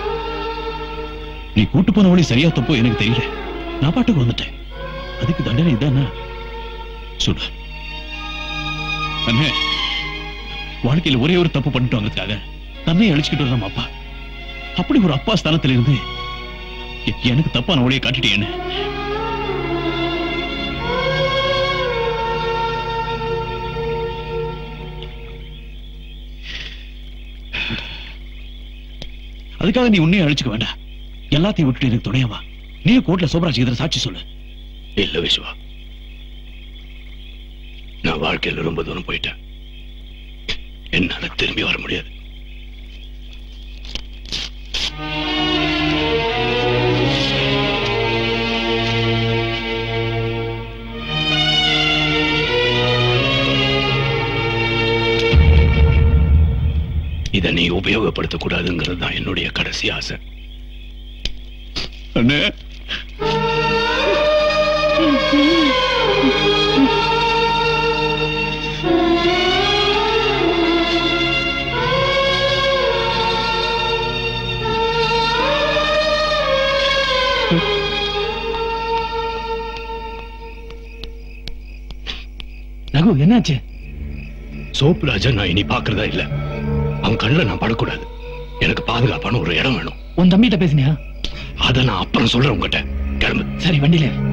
நீ கூட்டு போன வழி சரியா தப்போ எனக்கு தெரியல நான் பாட்டுக்கு வந்துட்டேன் அதுக்கு தண்டனை இதானா சொல்லு அண்ணே வாழ்க்கையில ஒரே ஒரு தப்பு பண்ணிட்டோங்கிறதுக்காக தன்னை அழிச்சுக்கிட்டு வர நம்ம அப்பா அப்படி ஒரு அப்பா ஸ்தானத்துல இருந்து எ- எனக்கு தப்பான வழியை காட்டிட்டேன்னு அதுக்காக நீ உன்னையும் அழிச்சுக்க வேண்டாம் எல்லாத்தையும் விட்டுட்டு எனக்கு துணையவா நீ கோர்ட்ல சோபராஜ் எதிர சாட்சி சொல்லு இல்ல விஸ்வா நான் வாழ்க்கையில ரொம்ப தூரம் போயிட்டேன் என்னால திரும்பி வர முடியாது இதை நீ உபயோகப்படுத்த கூடாதுங்கிறது தான் என்னுடைய கடைசி ஆசை அண்ணே ரகு என்னாச்சு சோப்பு ராஜா நான் இனி பாக்குறதா இல்ல அவன் கண்ணுல நான் படக்கூடாது எனக்கு பாதுகாப்பான ஒரு இடம் வேணும் உன் தம்பிகிட்ட பேசினியா அத நான் அப்புறம் சொல்றேன் உங்ககிட்ட கிளம்பு சரி வண்டியில இரு.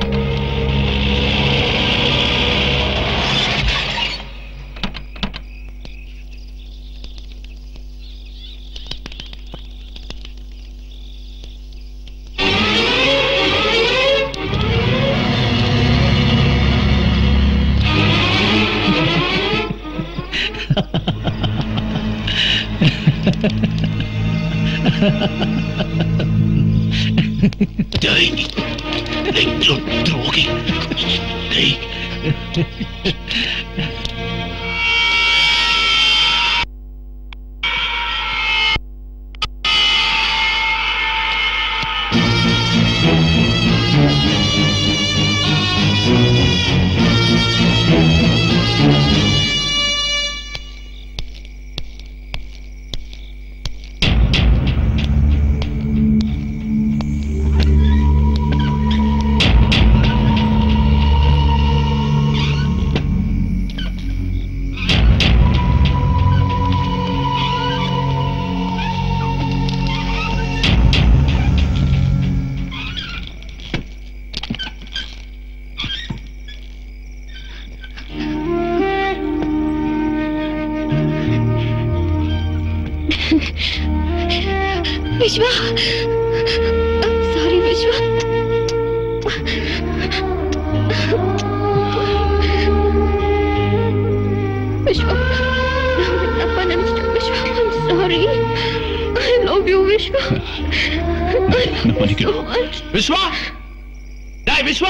டேய், டேய், துரோ- துரோகி டேய் விஸ்வா சாரி விஸ்வா விஸ்வா நான் உன்னை தப்பா நினைச்சிட்டேன் Viswa sorry I love you Viswa நான் மன்னிக்கிறேன் விஸ்வா டேய் விஸ்வா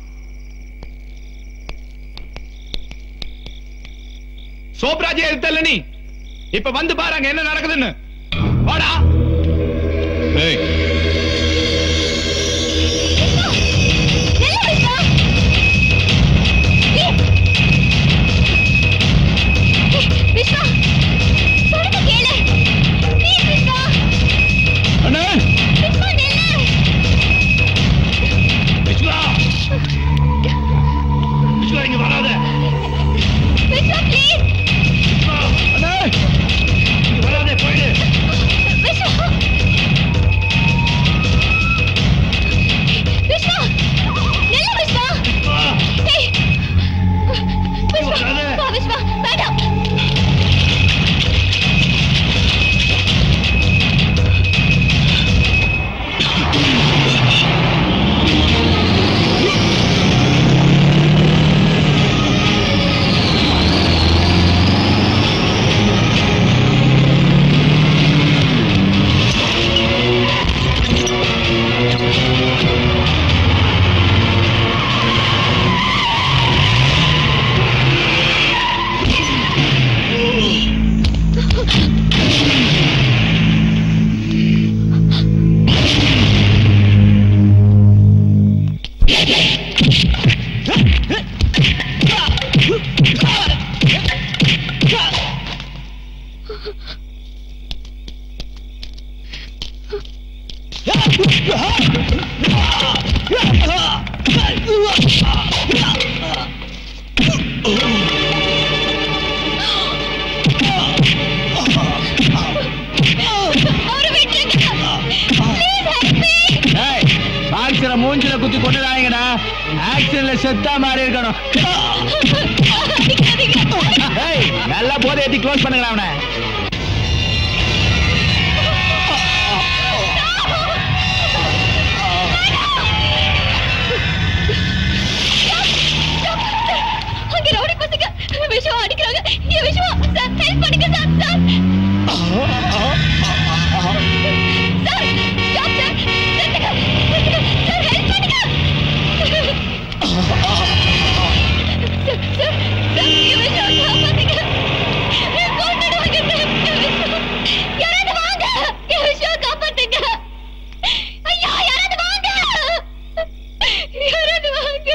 சோப்ராஜே எடுத்தல நீ இப்ப வந்து பாரு அங்க என்ன நடக்குதுன்னு வாடா ஏய் விஸ்வா சொல்லுங்க கேளு ப்ளீஸ் விஸ்வா அண்ணே விஸ்வா நில்லு விஸ்வா விஸ்வா இங்க வராத விஸ்வா ப்ளீஸ் விஸ்வா அண்ணே இங்க வராத போயிடு விஸ்வா விஸ்வா நில்லு விஸ்வா ஏய் விஸ்வா வா விஸ்வா வேண்டாம் ஆக்சிடென்ட் மூஞ்சில குத்தி கொண்டுடாங்கடா ஆக்சிடென்ட்ல செத்தா மாதிரி இருக்கணும் ஏய், நல்லா போதை ஏத்தி க்ளோஸ் பண்ணுங்களா அவனை அங்க ரவுடி பசங்க விஷம் அடிக்கிறாங்க ஏன் விஷம் சார் ஹெல்ப் பண்ணுங்க sir sir sir stop sir நிறுத்துங்க நிறுத்துங்க சார் ஹெல்ப் பண்ணுங்க சார் சார் சார் ஏன் விஷம் காப்பாத்துங்க கொண்டுடுவாங்க சார் ஏன் விஷம் யாராவது வாங்க ஏன் விஷம் காப்பாத்துங்க ஐயா யாராவது வாங்க யாராவது வாங்க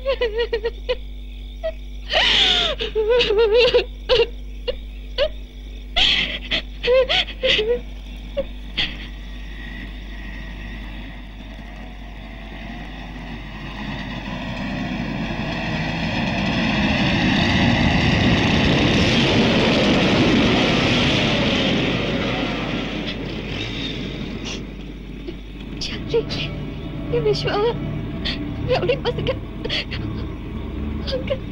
சார்லி என் விஸ்வா ரவுடி பசங்க அங்க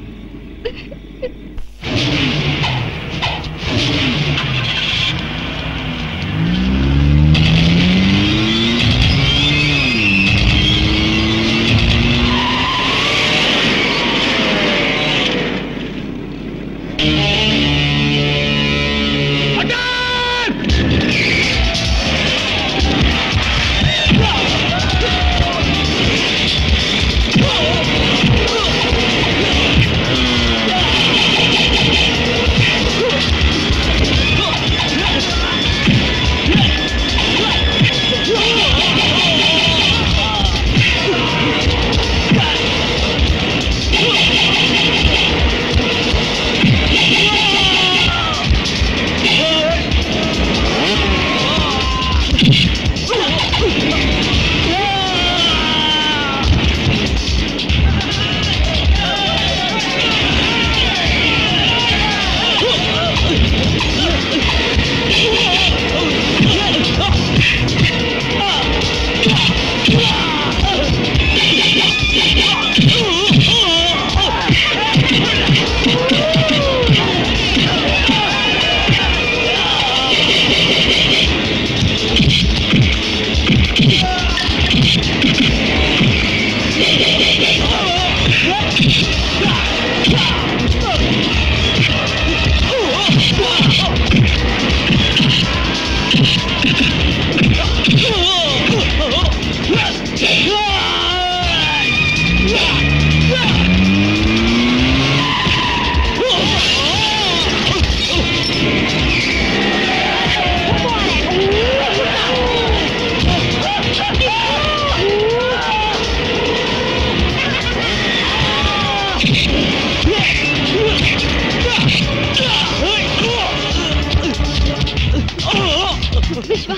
விஸ்வா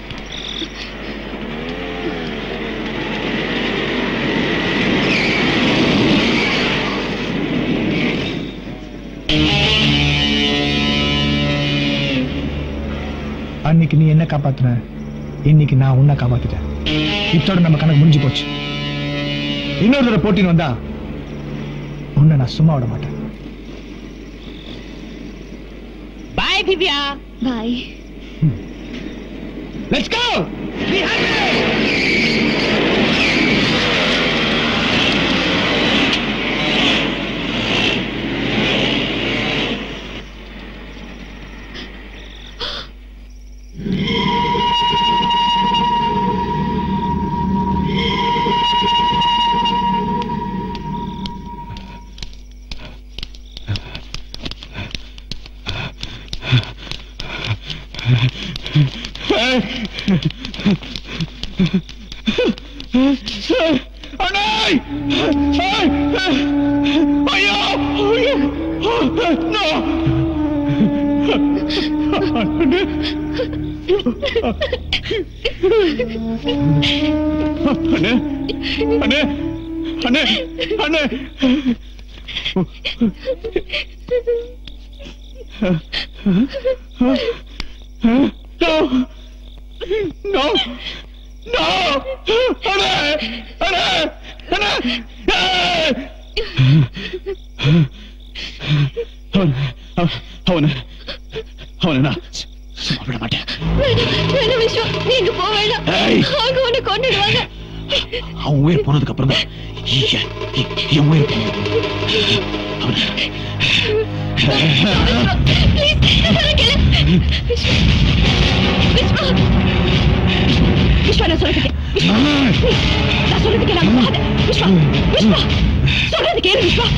அன்னைக்கு நீ என்ன காப்பாத்துன இன்னைக்கு நான் உன்னை காப்பாத்திட்டேன் இத்தோட நம்ம கணக்கு முடிஞ்சு போச்சு இன்னொரு தடவை போட்டின்னு வந்தா உன்னை நான் சும்மா விட மாட்டேன் பாய் திவ்யா பாய் லெட்ஸ் கோ அண்ணே ஐயோ ஐயோ நோ அண்ணே அண்ணே அண்ணே அண்ணே No! No! No! அண்ணே அண்ணே அண்ணே அவன் அவன் அவனை நான் சும்மா விட மாட்டேன் வேணாம் விஸ்வா நீங்க போக வேண்டாம் ஏய். அவங்க உன்னை கொண்டுடுவாங்க அவன் உயிர் போனதுக்கு அப்புறம் தான் என் என் உயிர் போகும். அவனை ப்ளீஸ் நான் சொல்ல கேளு விஸ்வா விஸ்வா விஸ்வா நான் சொல்றது கே- விஸ்வா நான் சொல்றது கேளு அங்க போகாத விஸ்வா விஸ்வா சொல்றது கேளு விஸ்வா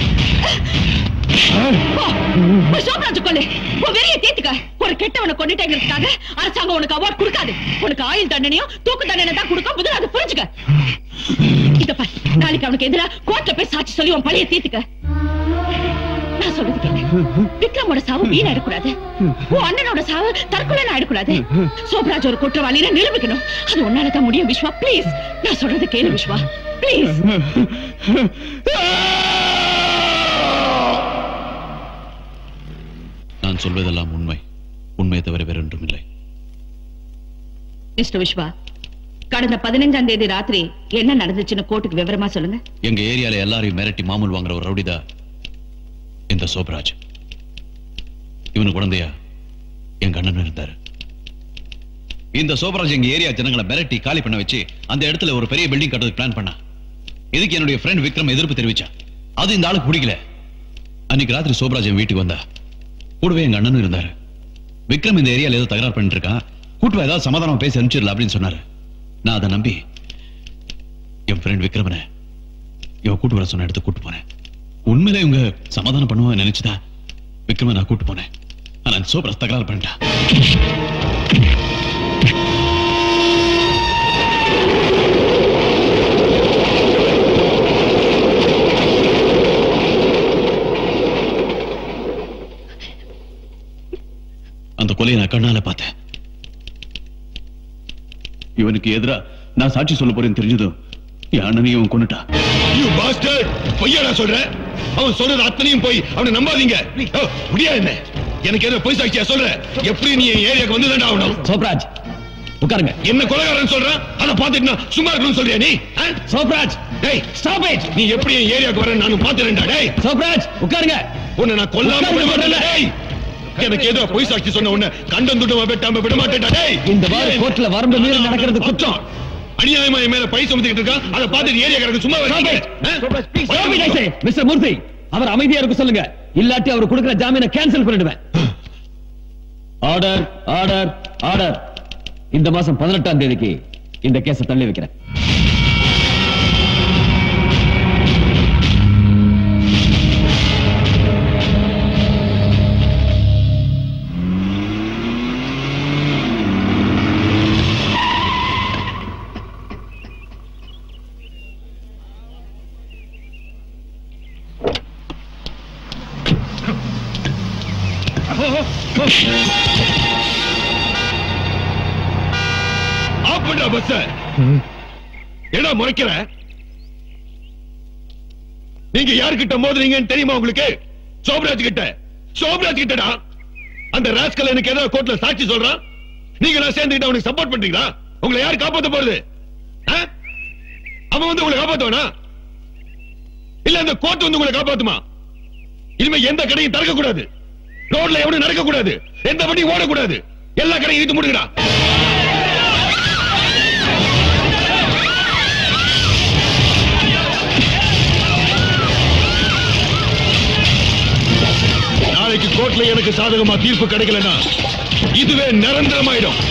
போ. ஒரு சோமராஜ் கொல்லு உன் வெறிய தேத்துக்க ஒரு கெட்டவனை கொண்டுட்டேங்கிறதுக்காக அரசாங்கம் உனக்கு அவார்ட் கொடுக்காது உனக்கு ஆயுள் தண்டனையும் தூக்கு தண்டனை தான் கொடுக்கும் முதல்ல அதை புரிஞ்சுக்க இத பாரு நாளைக்கு அவனுக்கு எதிரா கோர்ட்ல போய் சாட்சி சொல்லி உன் பழைய தீர்த்துக்க நான் சொல்றது கேளு விக்ரமோட சாவு வீணாயிடக்கூடாது உன் அண்ணனோட சாவு தற்கொலை ஆயிடக்கூடாது சோப்ராஜ் ஒரு குற்றவாளின்னு நிரூபிக்கணும் அது உன்னாலதான் முடியும் விஸ்வா ப்ளீஸ் நான் சொல்றது கேளு விஸ்வா ப்ளீஸ் நான் சொல்வதெல்லாம் உண்மை உண்மையை தவிர வேறொன்றும் இல்லை மிஸ்டர் விஸ்வா கடந்த பதினஞ்சாம் தேதி ராத்திரி என்ன நடந்துச்சுன்னு கோர்ட்டுக்கு விவரமா சொல்லுங்க எங்க ஏரியால எல்லாரையும் மிரட்டி மாமூல் வாங்குற ஒரு ரவுடிதா இந்த சோப்ராஜ் இவனு குழந்தையா எங்க அண்ணன் இருந்தாரு இந்த சோப்ராஜ் எங்க ஏரியா ஜனங்களை மிரட்டி காலி பண்ண வச்சு அந்த இடத்துல ஒரு பெரிய பில்டிங் கட்டுறதுக்கு பிளான் பண்ணா இதுக்கு என்னுடைய ஃப்ரெண்ட் விக்ரம் எதிர்ப்பு தெரிவிச்சான் அது இந்த ஆளுக்கு பிடிக்கல அன்னைக்கு ராத்திரி சோப்ராஜ் என் வீட்டுக்கு வந்தா கூடவே எங்க அண்ணனும் இருந்தாரு விக்ரம் இந்த ஏரியால ஏதோ தகராறு பண்ணிட்டு இருக்கான் கூட்டுவா ஏதாவது சமாதானம் பேசி அனுப்பிச்சிடல அப்படின்னு சொன்னாரு நான் அதை நம்பி என் ஃப்ரெண்ட் விக்ரமனை இவன் கூட்டு வர சொன்ன இடத்துக்கு கூட்டு போனேன் உண்மையிலே இவங்க சமாதானம் பண்ணுவாங்க நினைச்சுதான் விக்ரம நான் கூட்டு போனேன் ஆனா சோப்ராஜ் தகராறு பண்ணிட்டான் அந்த கொலையை நான் கண்ணால பார்த்தேன் இவனுக்கு எதிரா நான் சாட்சி சொல்ல போறேன்னு தெரிஞ்சதும் என் அண்ணனையும் இவன் கொண்டுட்டான் யூ பாஸ்டர்ட் பொய்யாடா சொல்ற அவன் சொல்றது அத்தனையும் போய் அவனை நம்பாதீங்க ஓ, முடியாது என்ன எனக்கு ஏதோ பொய் சாட்சியா சொல்ற எப்படி நீ என் ஏரியாக்கு வந்து ஆகணும் சோப்ராஜ் உட்காருங்க என்ன கொலைகாரன் சொல்றான் அதை பார்த்துட்டு நான் சும்மா இருக்கணும்னு சொல்றியா நீ சோப்ராஜ் டேய் ஸ்டாப் இட் நீ எப்படி என் ஏரியாக்கு வர நானும் பார்த்துறேன்டா டேய் சோப்ராஜ் உட்காருங்க உன்னை நான் கொல்லாம விட மாட்டேன்டா டேய் எனக்கு ஏதோ பொய் சாட்சி சொன்ன உன்னை கண்டம் துண்டமா வெட்டாம விட மாட்டேன்டா டேய் இந்த வார கோர்ட்ல வரம்பு மீறி நடக்கிறது குற்றம் அநியாயமா என் மேல பை சுமத்திட்டு இருக்கான் அதை பார்த்துட்டு ஏரியாக்காரங்க சும்மா வரீங்க மிஸ்டர் மூர்த்தி அவர் அமைதியா இருக்க சொல்லுங்க இல்லாட்டி அவர் கொடுக்கிற ஜாமீனை கேன்சல் பண்ணிடுவேன் ஆர்டர் ஆர்டர் ஆர்டர் இந்த மாசம் பதினெட்டாம் தேதிக்கு இந்த கேஸை தள்ளி வைக்கிறேன் ஆஃப் பண்ணா பஸ் ஏடா முறைக்கிற நீங்க யாருக்கிட்ட மோதுறீங்கன்னு தெரியுமா உங்களுக்கு சோப்ராஜ் கிட்ட சோப்ராஜ் கிட்டடா அந்த ராஸ்கல் எனக்கு ஏதாவது கோர்ட்ல சாட்சி சொல்றான் நீங்க நான் சேர்ந்துக்கிட்டு அவனுக்கு சப்போர்ட் பண்றீங்களா உங்களை யார் காப்பாத்த போறது ஆ? அவன் வந்து உங்களை காப்பாத்துவானா இல்ல அந்த கோர்ட் வந்து உங்களை காப்பாத்துமா இனிமே எந்த கடையும் திறக்க கூடாது ரோட்ல எவனும் நடக்க கூடாது எந்த வண்டியும் ஓடக்கூடாது எல்லா கடையும் இழுத்து முடிக்கடா நாளைக்கு கோர்ட்ல எனக்கு சாதகமா தீர்ப்பு கிடைக்கலன்னா இதுவே நிரந்தரமாயிடும்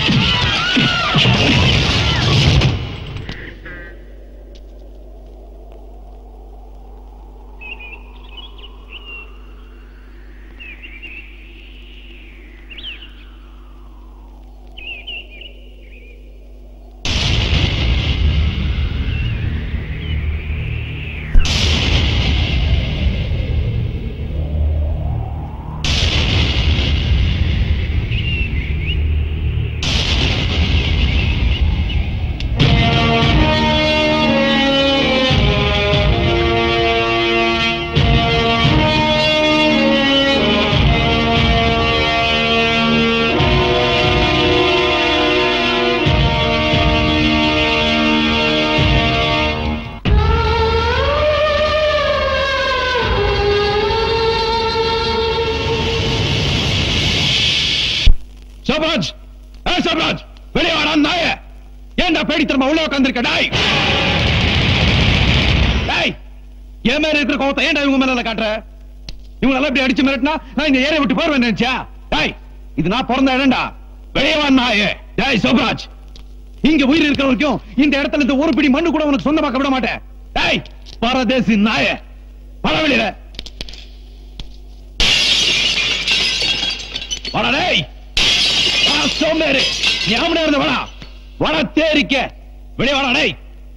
சோபராஜ் ஏ சோபராஜ் வெளியே வாடா நாய ஏன்டா பேடித்தனமா உள்ள உட்கார்ந்திருக்க டாய் டாய் என் மேல இருக்கிற கோவத்தை ஏன்டா இவங்க மேல காட்டுற இவங்க எல்லாம் இப்படி அடிச்சு மிரட்டினா நான் இந்த ஏரியா விட்டு போறேன் நினைச்சா டாய் இது நான் பிறந்த இடம்டா வெளியே வா நாயே டாய் சோபராஜ் இங்க உயிர் இருக்கிற வரைக்கும் இந்த இடத்துல இந்த ஒரு பிடி மண்ணு கூட உனக்கு சொந்தமாக்க விட மாட்டேன் டாய் பரதேசி நாய பல வெளியில வாடா டேய் வா சோம்பேறி நீ ஆமனே இருந்த வாடா வாடா தேரிக்க வெளியே வாடா டேய்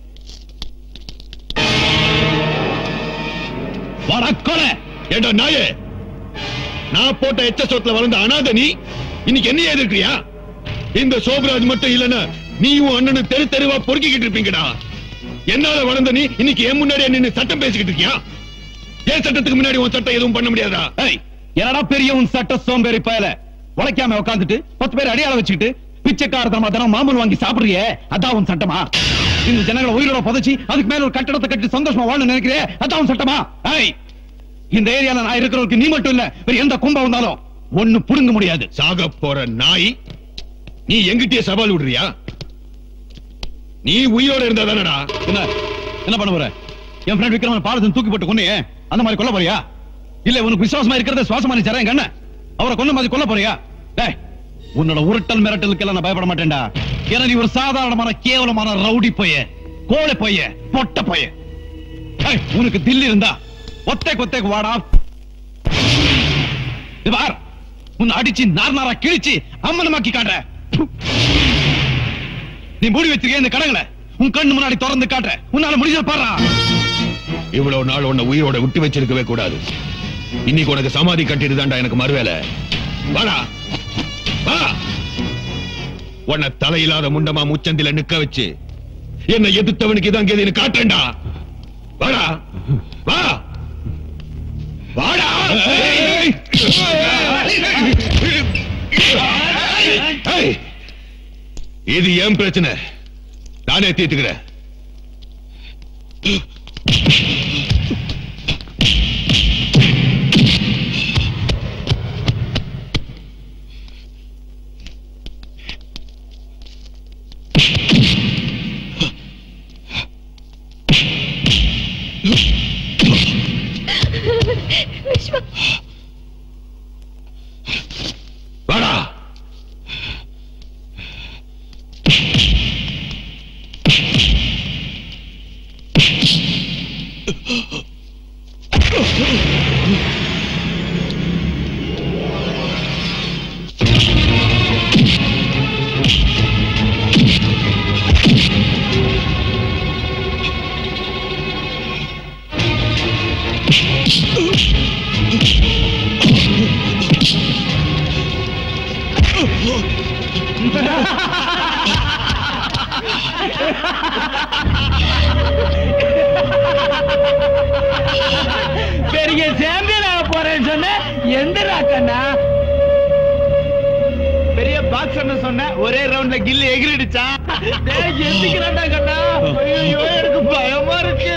வாடா கொலை ஏண்டா நாயே நான் போட்ட எச்ச சோத்துல வளர்ந்த அனாதை நீ இன்னைக்கு என்ன எதிர்க்கிறியா இந்த சோபராஜ் மட்டும் இல்லன்னா நீயும் அண்ணனும் தெரு தெருவா பொறுக்கிக்கிட்டு இருப்பீங்கடா என்னால வளர்ந்த நீ இன்னைக்கு என் முன்னாடி நின்னு சட்டம் பேசிக்கிட்டு இருக்கியா ஏன் சட்டத்துக்கு முன்னாடி உன் சட்டம் எதுவும் பண்ண முடியாதா ஏய் என்னடா பெரிய உன் சட்ட சோம்பேறி பயல உழைக்காம உட்காந்துட்டு பத்து பேர் அடியாள வச்சுக்கிட்டு பிச்சைக்காரத்தனமா தினம் மாமூல் வாங்கி சாப்பிடுறியே அதான் உன் சட்டமா இந்த ஜனங்களை உயிரோட புதைச்சி அதுக்கு மேல ஒரு கட்டடத்தை கட்டி சந்தோஷமா வாழணும் நினைக்கிறே அதான் உன் சட்டமா ஏய் இந்த ஏரியால நான் இருக்கிறவருக்கு நீ மட்டும் இல்ல வேற எந்த கும்பம் வந்தாலும் ஒண்ணு புடுங்க முடியாது சாக போற நாய் நீ எங்கிட்டயே சவால் விடுறியா நீ உயிரோட இருந்தா தானடா என்ன என்ன பண்ண போற என் ஃப்ரெண்ட் விக்ரமன் பாலத்தின் தூக்கி போட்டு கொன்னே அந்த மாதிரி கொல்ல போறியா இல்ல உனக்கு விசுவாசமா இருக்கிறத சுவாசமா நீ தரேன் கண்ண அவரை கொன்ன மாதிரி கொல்ல போறியா டேய் உன்னோட உருட்டல் மிரட்டலுக்கு எல்லாம் நான் பயப்பட மாட்டேன்டா ஏன்னா நீ ஒரு சாதாரணமான கேவலமான ரவுடி பைய கோழை பைய பொட்ட பைய டேய், உனக்கு தில்லி இருந்தா ஒத்தை கொத்தைக்கு வாடா இது பார் உன்னை அடிச்சு நார் நாரா கிழிச்சு அம்மனமாக்கி காட்டுற நீ மூடி வச்சிருக்க இந்த கடங்களை உன் கண்ணு முன்னாடி திறந்து காட்டுற உன்னால முடிஞ்ச பாடுறா இவ்வளவு நாள் உன்னை உயிரோட விட்டு வச்சிருக்கவே கூடாது இன்னைக்கு உனக்கு சமாதி கட்டிட்டு தான்டா எனக்கு மறுவேலை வாடா வா உன்னை தலையில்லாத முண்டமா முச்சந்தில நிக்க வச்சு என்னை எதிர்த்தவனுக்கு இதான் கேதுன்னு காட்டுறேன்டா வாடா வா வாடா ஏய், இது ஏன் பிரச்சனை நானே தீர்த்துக்கிறேன் விஸ்வா வாடா பெரிய சாம்பியன் ஆக போறேன்னு சொன்ன எந்தடா கண்ணா பெரிய பாக்ஸர்னு சொன்ன ஒரே ரவுண்ட்ல கில்லி எகிரிடுச்சா டேய் எந்திக்கிறான்டா கண்ணா ஐயோ எனக்கு பயமா இருக்கு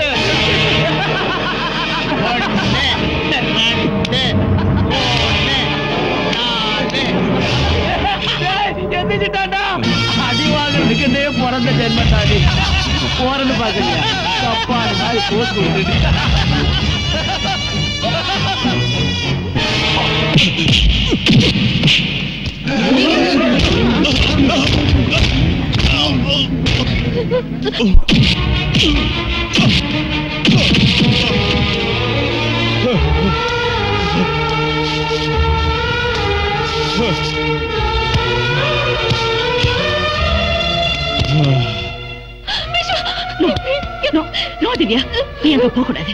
எந்திரிச்சிட்டாண்டா அடி வாங்குறதுக்குன்னே பிறந்த ஜென்மத்தாடி போறன்னு பாக்குறியா தப்பான நாய் போட்டு விட்டுட்டு நோ, நோ, நோ திவ்யா நீ அங்க போக கூடாது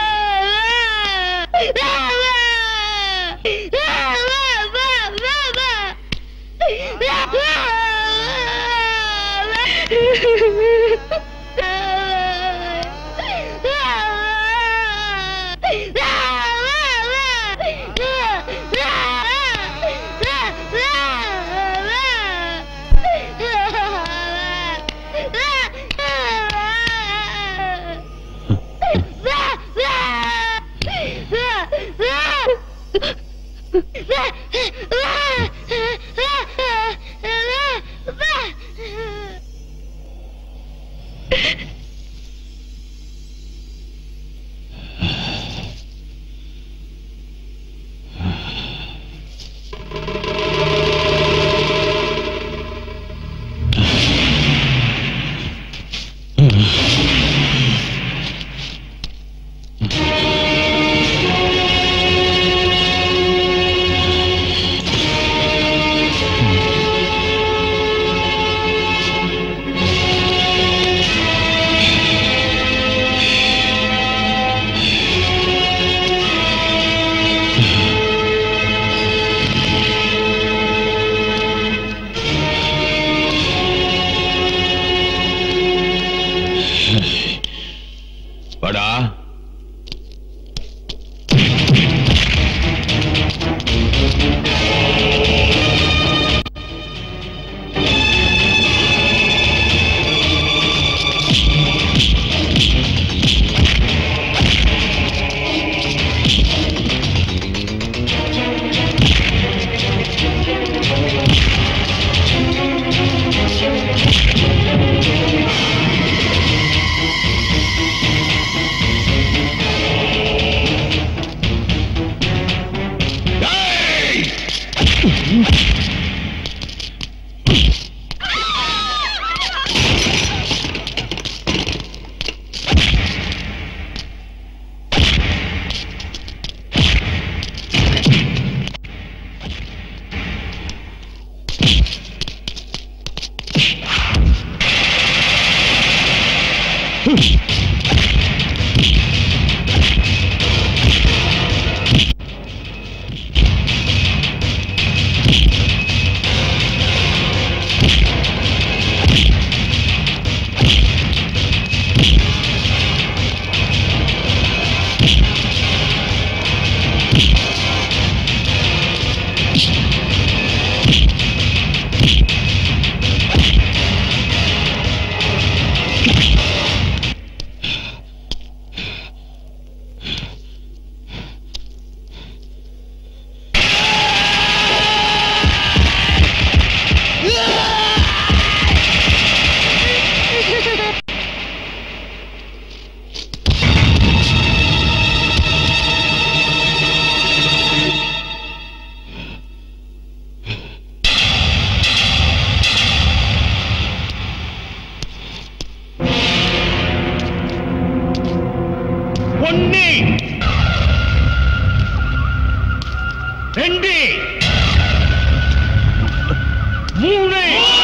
Ah! வாடா ஒன்னு ரெண்டு மூணு